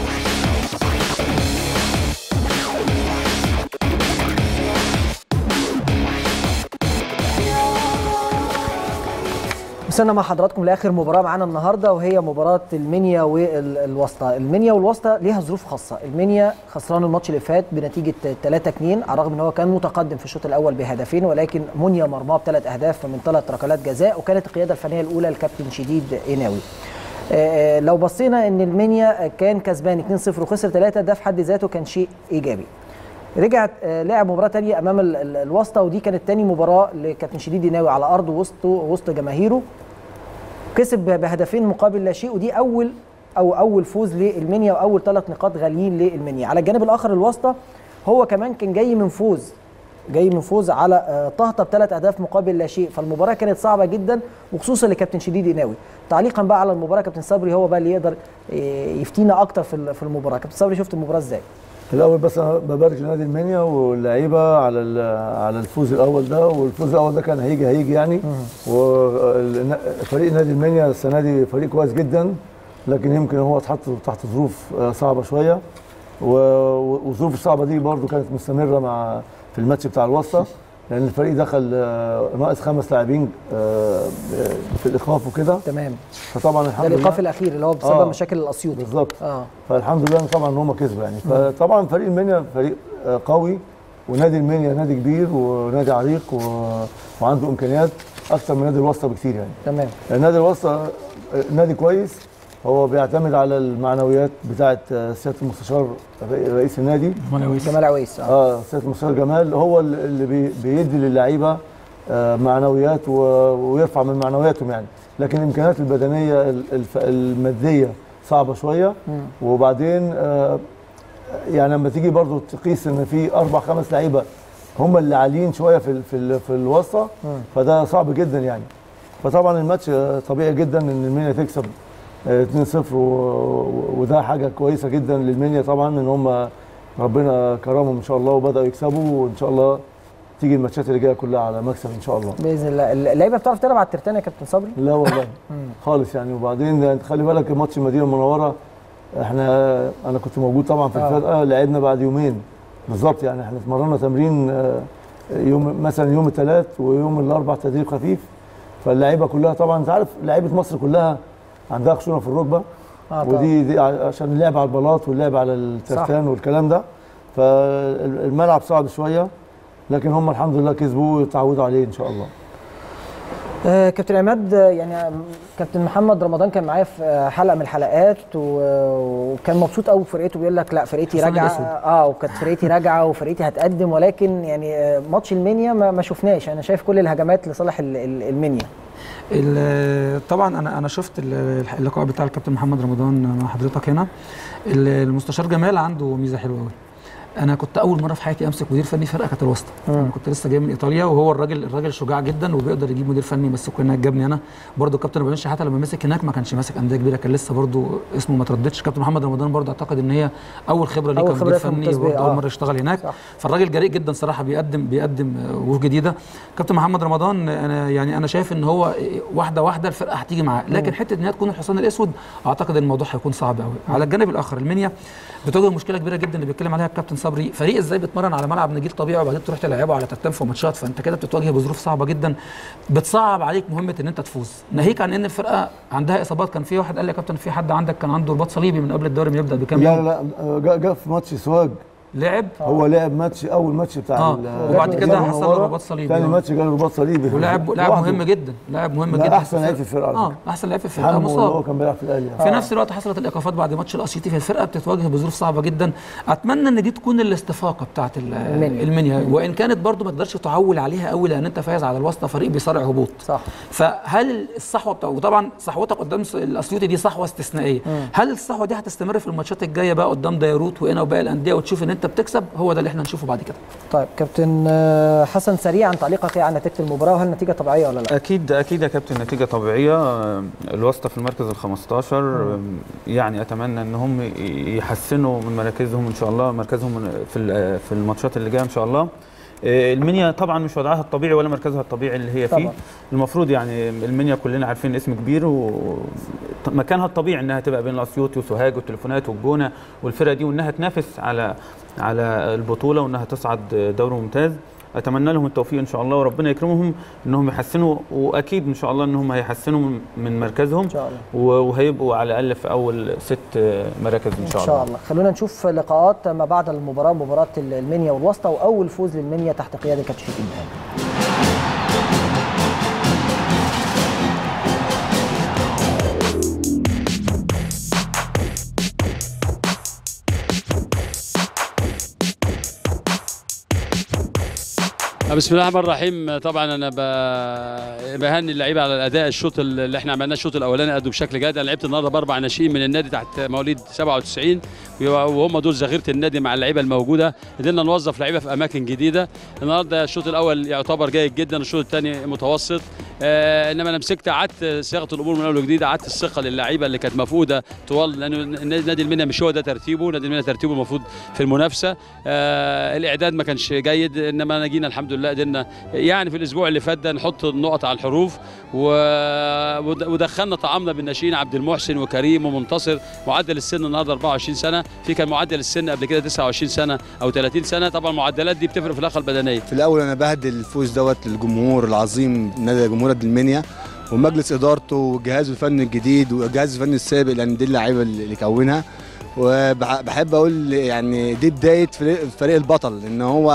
وصلنا مع حضراتكم لاخر مباراه معانا النهارده وهي مباراه المنيا والوسطى المنيا والوسطى ليها ظروف خاصه المنيا خسران الماتش اللي فات بنتيجه 3 2 على الرغم ان هو كان متقدم في الشوط الاول بهدفين ولكن منيا مرماه بثلاث اهداف من ثلاث ركلات جزاء وكانت القياده الفنيه الاولى للكابتن شديد قناوي آه، لو بصينا ان المنيا كان كسبان 2-0 وخسر 3 ده في حد ذاته كان شيء ايجابي رجعت آه، لعب مباراه تانية امام ال- ال- الواسطه ودي كانت تاني مباراه لكابتن شديد قناوي على ارض وسط وسط جماهيره كسب بهدفين مقابل لا شيء ودي اول او اول فوز للمنيا واول ثلاث نقاط غاليين للمنيا على الجانب الاخر الواسطه هو كمان كان جاي من فوز جاي من فوز على آه، طهطا بثلاث اهداف مقابل لا شيء فالمباراه كانت صعبه جدا وخصوصا لكابتن شديد قناوي تعليقا بقى على المباراه كابتن صبري هو بقى اللي يقدر آه، يفتينا اكتر في ال- في المباراه كابتن صبري شفت المباراه ازاي الاول بس انا ببارك لنادي المنيا واللعيبه على ال- على الفوز الاول ده والفوز الاول ده كان هيجي هيجي يعني وفريق نادي المنيا السنه دي فريق كويس جدا لكن يمكن هو اتحط تحت ظروف آه، صعبه شويه و- و- والظروف الصعبه دي برضو كانت مستمره مع في الماتش بتاع الوسطى لان الفريق دخل آه، ناقص خمس لاعبين آه، في الايقاف وكده تمام فطبعا ده الحمد لله الايقاف الاخير اللي هو بسبب آه. مشاكل الاسيوطي بالظبط اه فالحمد لله طبعا ان هم كسبوا يعني فطبعا فريق المنيا فريق آه، قوي ونادي المنيا نادي كبير ونادي عريق و... وعنده امكانيات اكثر من نادي الوسطى بكثير يعني تمام النادي الوسطى آه، نادي كويس هو بيعتمد على المعنويات بتاعه آه، سياده المستشار رئي- رئيس النادي جمال عويس اه اه سياده المستشار جمال هو اللي بي- بيدي للعيبه آه، معنويات و... ويرفع من معنوياتهم يعني لكن الامكانيات البدنيه ال- الف... الماديه صعبه شويه وبعدين آه، يعني لما تيجي برضو تقيس ان في اربع خمس لعيبه هم اللي عاليين شويه في ال- في ال- في الوسطى فده صعب جدا يعني فطبعا الماتش آه، طبيعي جدا ان المنيا تكسب آه، 2-0 و- و- وده حاجه كويسه جدا للمنيا طبعا ان هم ربنا كرمهم ان شاء الله وبداوا يكسبوا وان شاء الله تيجي الماتشات اللي جايه كلها على مكسب ان شاء الله باذن الله اللعيبه بتعرف تلعب على الترتان يا كابتن صبري لا والله خالص يعني وبعدين انت خلي بالك ماتش المدينه المنوره احنا انا كنت موجود طبعا في آه. الفرقه لعبنا بعد يومين بالظبط يعني احنا اتمرنا تمرين آه، يوم مثلا يوم الثلاث ويوم الاربع تدريب خفيف فاللعيبه كلها طبعا انت عارف لعيبه مصر كلها عندها خشونه في الركبه آه طبعاً. ودي دي ع- عشان اللعب على البلاط واللعب على الترتان والكلام ده فالملعب صعب شويه لكن هم الحمد لله كسبوا وتعودوا عليه ان شاء الله آه، كابتن عماد آه، يعني آه، كابتن محمد رمضان كان معايا في آه، حلقه من الحلقات و- وكان مبسوط قوي بفرقته بيقول لك لا فرقتي حسام راجعه الأسود. اه وكانت فرقتي راجعه وفرقتي هتقدم ولكن يعني آه، ماتش المنيا ما, ما شفناش انا شايف كل الهجمات لصالح ال- ال- المنيا ال- طبعا انا انا شفت ال- اللقاء بتاع الكابتن محمد رمضان مع حضرتك هنا ال- المستشار جمال عنده ميزه حلوه قوي انا كنت اول مره في حياتي امسك مدير فني فرقه كانت الوسطى انا كنت لسه جاي من ايطاليا وهو الراجل الراجل شجاع جدا وبيقدر يجيب مدير فني يمسكه هناك جابني انا برضو كابتن ابراهيم شحاته لما مسك هناك ما كانش ماسك انديه كبيره كان لسه برضو اسمه ما ترددش كابتن محمد رمضان برضو اعتقد ان هي اول خبره ليه أول كمدير خبرة في فني الممتاز بيه، برضو اول آه. مره يشتغل هناك فالراجل جريء جدا صراحه بيقدم بيقدم آه، وجوه جديده كابتن محمد رمضان انا يعني انا شايف ان هو واحده واحده الفرقه هتيجي معاه لكن حته ان هي تكون الحصان الاسود اعتقد الموضوع هيكون صعب قوي على الجانب الاخر المنيا بتواجه مشكله كبيره جدا اللي بيتكلم عليها الكابتن صبري فريق ازاي بيتمرن على ملعب نجيل طبيعي وبعدين تروح تلعبه على ترتان في ماتشات فانت كده بتتواجه بظروف صعبه جدا بتصعب عليك مهمه ان انت تفوز ناهيك عن ان الفرقه عندها اصابات كان في واحد قال لي يا كابتن في حد عندك كان عنده رباط صليبي من قبل الدوري ما يبدا بكام لا يوم لا لا جاء جاء في ماتش سواج لعب هو لعب ماتش اول ماتش بتاع آه، ال- وبعد كده المنورة. حصل له رباط صليبي، تاني آه. ماتش جاله رباط صليبي ولاعب لاعب لوحده. مهم جدا لاعب مهم لا، جدا احسن لعيب في الفرقه على اه فكرة. احسن لعيب في الفرقه حمو اللي هو مصاب كان بيلعب في الاهلي في نفس الوقت حصلت الايقافات بعد ماتش الاسيوطي في الفرقه بتتواجه بظروف صعبه جدا اتمنى ان دي تكون الاستفاقه بتاعت ال- المنيا. المنيا وان كانت برضو ما تقدرش تعول عليها قوي لان انت فايز على الواسطه فريق بيصارع هبوط صح فهل الصحوه بتاع وطبعا صحوتك قدام س- الاسيوطي دي صحوه استثنائيه مم. هل الصحوه دي هتستمر في الماتشات الجايه بقى قدام ديروت وهنا وباقي الانديه وتشوف ان انت بتكسب هو ده اللي احنا نشوفه بعد كده طيب كابتن آه، حسن سريعا تعليقك إيه عن نتيجه المباراه وهل النتيجه طبيعيه ولا لا اكيد اكيد يا كابتن نتيجه طبيعيه آه، الواسطه في المركز ال 15 آه، يعني اتمنى ان هم ي- يحسنوا من مراكزهم ان شاء الله مركزهم من- في ال- في الماتشات اللي جايه ان شاء الله آه، المنيا طبعا مش وضعها الطبيعي ولا مركزها الطبيعي اللي هي فيه طبعاً. المفروض يعني المنيا كلنا عارفين اسم كبير ومكانها الطبيعي انها تبقى بين الاسيوطي وسوهاج والتليفونات والجونه والفرقه دي وانها تنافس على على البطوله وانها تصعد دوري ممتاز اتمنى لهم التوفيق ان شاء الله وربنا يكرمهم انهم يحسنوا واكيد ان شاء الله انهم هيحسنوا من- من مركزهم ان شاء الله وهيبقوا على الاقل في اول ست مراكز ان شاء ان الله شاء الله خلونا نشوف لقاءات ما بعد المباراه مباراه المنيا والوسطى واول فوز للمنيا تحت قياده كابتن شريف إبراهيم. بسم الله الرحمن الرحيم طبعا انا ب- بهني اللعيبه على الاداء الشوط اللي احنا عملناه الشوط الاولاني ادوا بشكل جيد انا لعبت النهارده باربع ناشئين من النادي تحت مواليد 97 وهم دول ذخيره النادي مع اللعيبه الموجوده قدرنا نوظف لعيبه في اماكن جديده النهارده الشوط الاول يعتبر جيد جدا الشوط الثاني متوسط آه انما انا مسكت قعدت صياغه الامور من اول وجديد قعدت الثقه للعيبه اللي كانت مفقوده طوال لان نادي المنيا مش هو ده ترتيبه نادي المنيا ترتيبه المفروض في المنافسه آه الاعداد ما كانش جيد انما انا جينا الحمد لله قدرنا يعني في الاسبوع اللي فات ده نحط النقط على الحروف و... ود- ودخلنا طعامنا بالناشئين عبد المحسن وكريم ومنتصر معدل السن النهارده 24 سنه في كان معدل السن قبل كده 29 سنه او 30 سنه طبعا المعدلات دي بتفرق في اللياقه البدنيه في الاول انا بهدي الفوز دوت للجمهور العظيم نادي جمهور نادي المنيا ومجلس ادارته وجهازه الفني الجديد والجهاز الفني السابق لان دي اللعيبه اللي كونها وبحب اقول يعني دي بدايه فريق, فريق البطل ان هو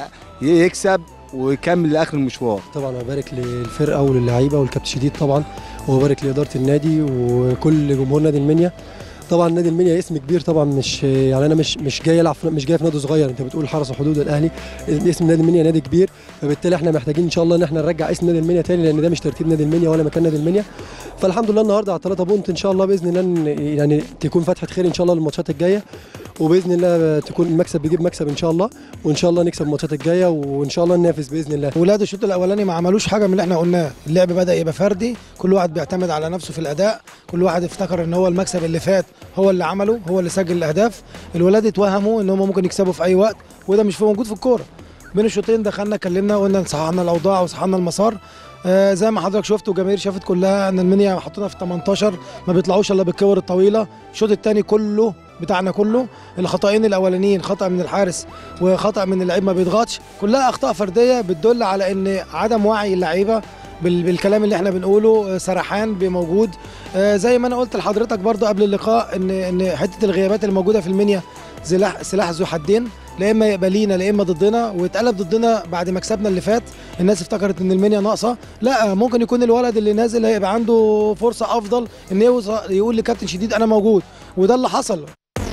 يكسب ويكمل لاخر المشوار طبعا ابارك للفرقه وللعيبه والكابتن شديد طبعا وبارك لاداره النادي وكل جمهور نادي المنيا طبعا نادي المنيا اسم كبير طبعا مش يعني انا مش مش جاي العب في- مش جاي في نادي صغير انت بتقول حرس الحدود الاهلي اسم نادي المنيا نادي كبير فبالتالي احنا محتاجين ان شاء الله ان احنا نرجع اسم نادي المنيا تاني لان ده مش ترتيب نادي المنيا ولا مكان نادي المنيا فالحمد لله النهارده على 3 بونت ان شاء الله باذن الله ن- يعني تكون فتحه خير ان شاء الله للماتشات الجايه وباذن الله تكون المكسب بيجيب مكسب ان شاء الله وان شاء الله نكسب الماتشات الجايه وان شاء الله ننافس باذن الله ولاد الشوط الاولاني ما عملوش حاجه من اللي احنا قلناه اللعب بدا يبقى فردي كل واحد بيعتمد على نفسه في الاداء كل واحد افتكر ان هو المكسب اللي فات هو اللي عمله هو اللي سجل الاهداف الولاد اتوهموا ان هم ممكن يكسبوا في اي وقت وده مش موجود في الكوره بين الشوطين دخلنا اتكلمنا وقلنا صححنا الاوضاع وصححنا المسار آه زي ما حضرتك شفت والجماهير شافت كلها ان المنيا حطونا في 18 ما بيطلعوش الا بالكور الطويله الشوط الثاني كله بتاعنا كله الخطأين الاولانيين خطأ من الحارس وخطأ من اللعيب ما بيضغطش كلها اخطاء فرديه بتدل على ان عدم وعي اللعيبه بال- بالكلام اللي احنا بنقوله آه، سرحان موجود آه، زي ما انا قلت لحضرتك برضو قبل اللقاء ان ان حته الغيابات اللي موجوده في المنيا سلاح سلاح ذو حدين لا اما يبقى لينا لا اما ضدنا واتقلب ضدنا بعد مكسبنا اللي فات الناس افتكرت ان المنيا ناقصه لا ممكن يكون الولد اللي نازل هيبقى عنده فرصه افضل ان يوصل يقول لكابتن شديد انا موجود وده اللي حصل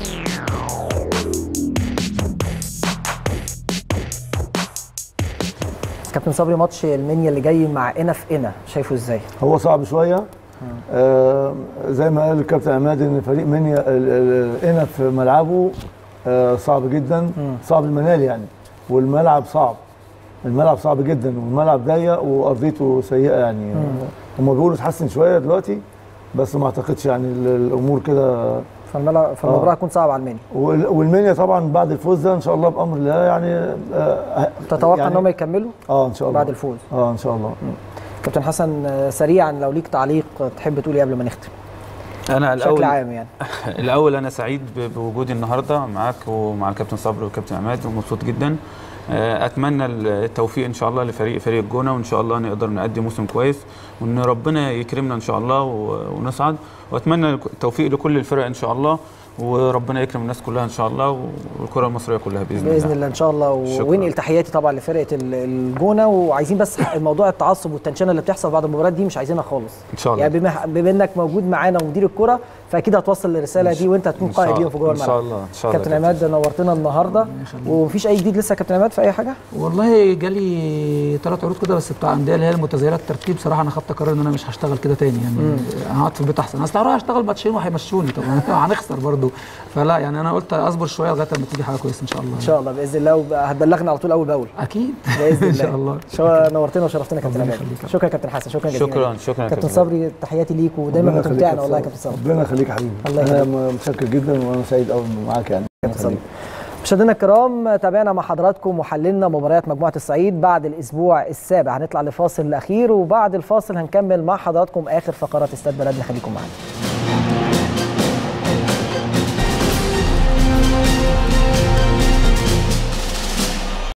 كابتن صبري ماتش المنيا اللي جاي مع انا في انا شايفه ازاي؟ هو صعب شويه آه زي ما قال الكابتن عماد ان فريق منيا ال- ال- هنا في ملعبه آه صعب جدا صعب المنال يعني والملعب صعب الملعب صعب جدا والملعب ضيق وارضيته سيئه يعني هم بيقولوا اتحسن شويه دلوقتي بس ما اعتقدش يعني ال- الامور كده فالملعب فالمباراه آه. هتكون صعب على المنيا وال- والمنيا طبعا بعد الفوز ده ان شاء الله بامر الله يعني آه تتوقع يعني ان هم يكملوا؟ اه ان شاء الله بعد الفوز اه ان شاء الله كابتن حسن آه، سريعا لو ليك تعليق تحب تقول ايه قبل ما نختم؟ انا بشكل الاول عام يعني الاول انا سعيد ب- بوجودي النهارده معاك ومع الكابتن صبري والكابتن عماد ومبسوط جدا آه، اتمنى التوفيق ان شاء الله لفريق فريق الجونه وان شاء الله نقدر نقدم موسم كويس وان ربنا يكرمنا ان شاء الله و- ونصعد واتمنى التوفيق لكل الفرق ان شاء الله وربنا يكرم الناس كلها ان شاء الله والكره المصريه كلها باذن, باذن الله الله ان شاء الله و- شكراً. وانقل تحياتي طبعا لفرقه ال- الجونه وعايزين بس الموضوع التعصب والتنشنه اللي بتحصل بعد المباريات دي مش عايزينها خالص ان شاء الله يعني بما بما انك موجود معانا ومدير الكره فاكيد هتوصل الرساله دي وانت هتكون إن شاء قائد ليهم الله. في جوه إن الملعب شاء الله. إن شاء الله كابتن عماد نورتنا النهارده ومفيش اي جديد لسه يا كابتن عماد في اي حاجه والله جالي ثلاث عروض كده بس بتاع انديه اللي هي المتزايده الترتيب صراحه انا خدت قرار ان انا مش هشتغل كده تاني يعني مم. انا هقعد في البيت احسن اصل هروح اشتغل ماتشين وهيمشوني طبعا هنخسر برضو فلا يعني انا قلت اصبر شويه لغايه لما تيجي حاجه كويسه ان شاء الله ان شاء الله باذن الله وهتبلغنا على طول اول باول اكيد باذن الله ان شاء الله شو نورتنا وشرفتنا يا كابتن عماد شكرا يا كابتن حسن شكرا جزيلا شكراً، شكراً يا كابتن كابتن. صبري تحياتي ليك ودايما ربنا يخليك بتمتعنا يا والله يا كابتن كابتن صبري ربنا يخليك يا حبيبي الله انا يخليك. متشكر جدا وانا سعيد قوي معاك يعني ربنا يخليك. مشاهدينا الكرام تابعنا مع حضراتكم وحللنا مباريات مجموعه الصعيد بعد الاسبوع السابع هنطلع لفاصل الاخير وبعد الفاصل هنكمل مع حضراتكم اخر فقرات استاد بلدنا خليكم معانا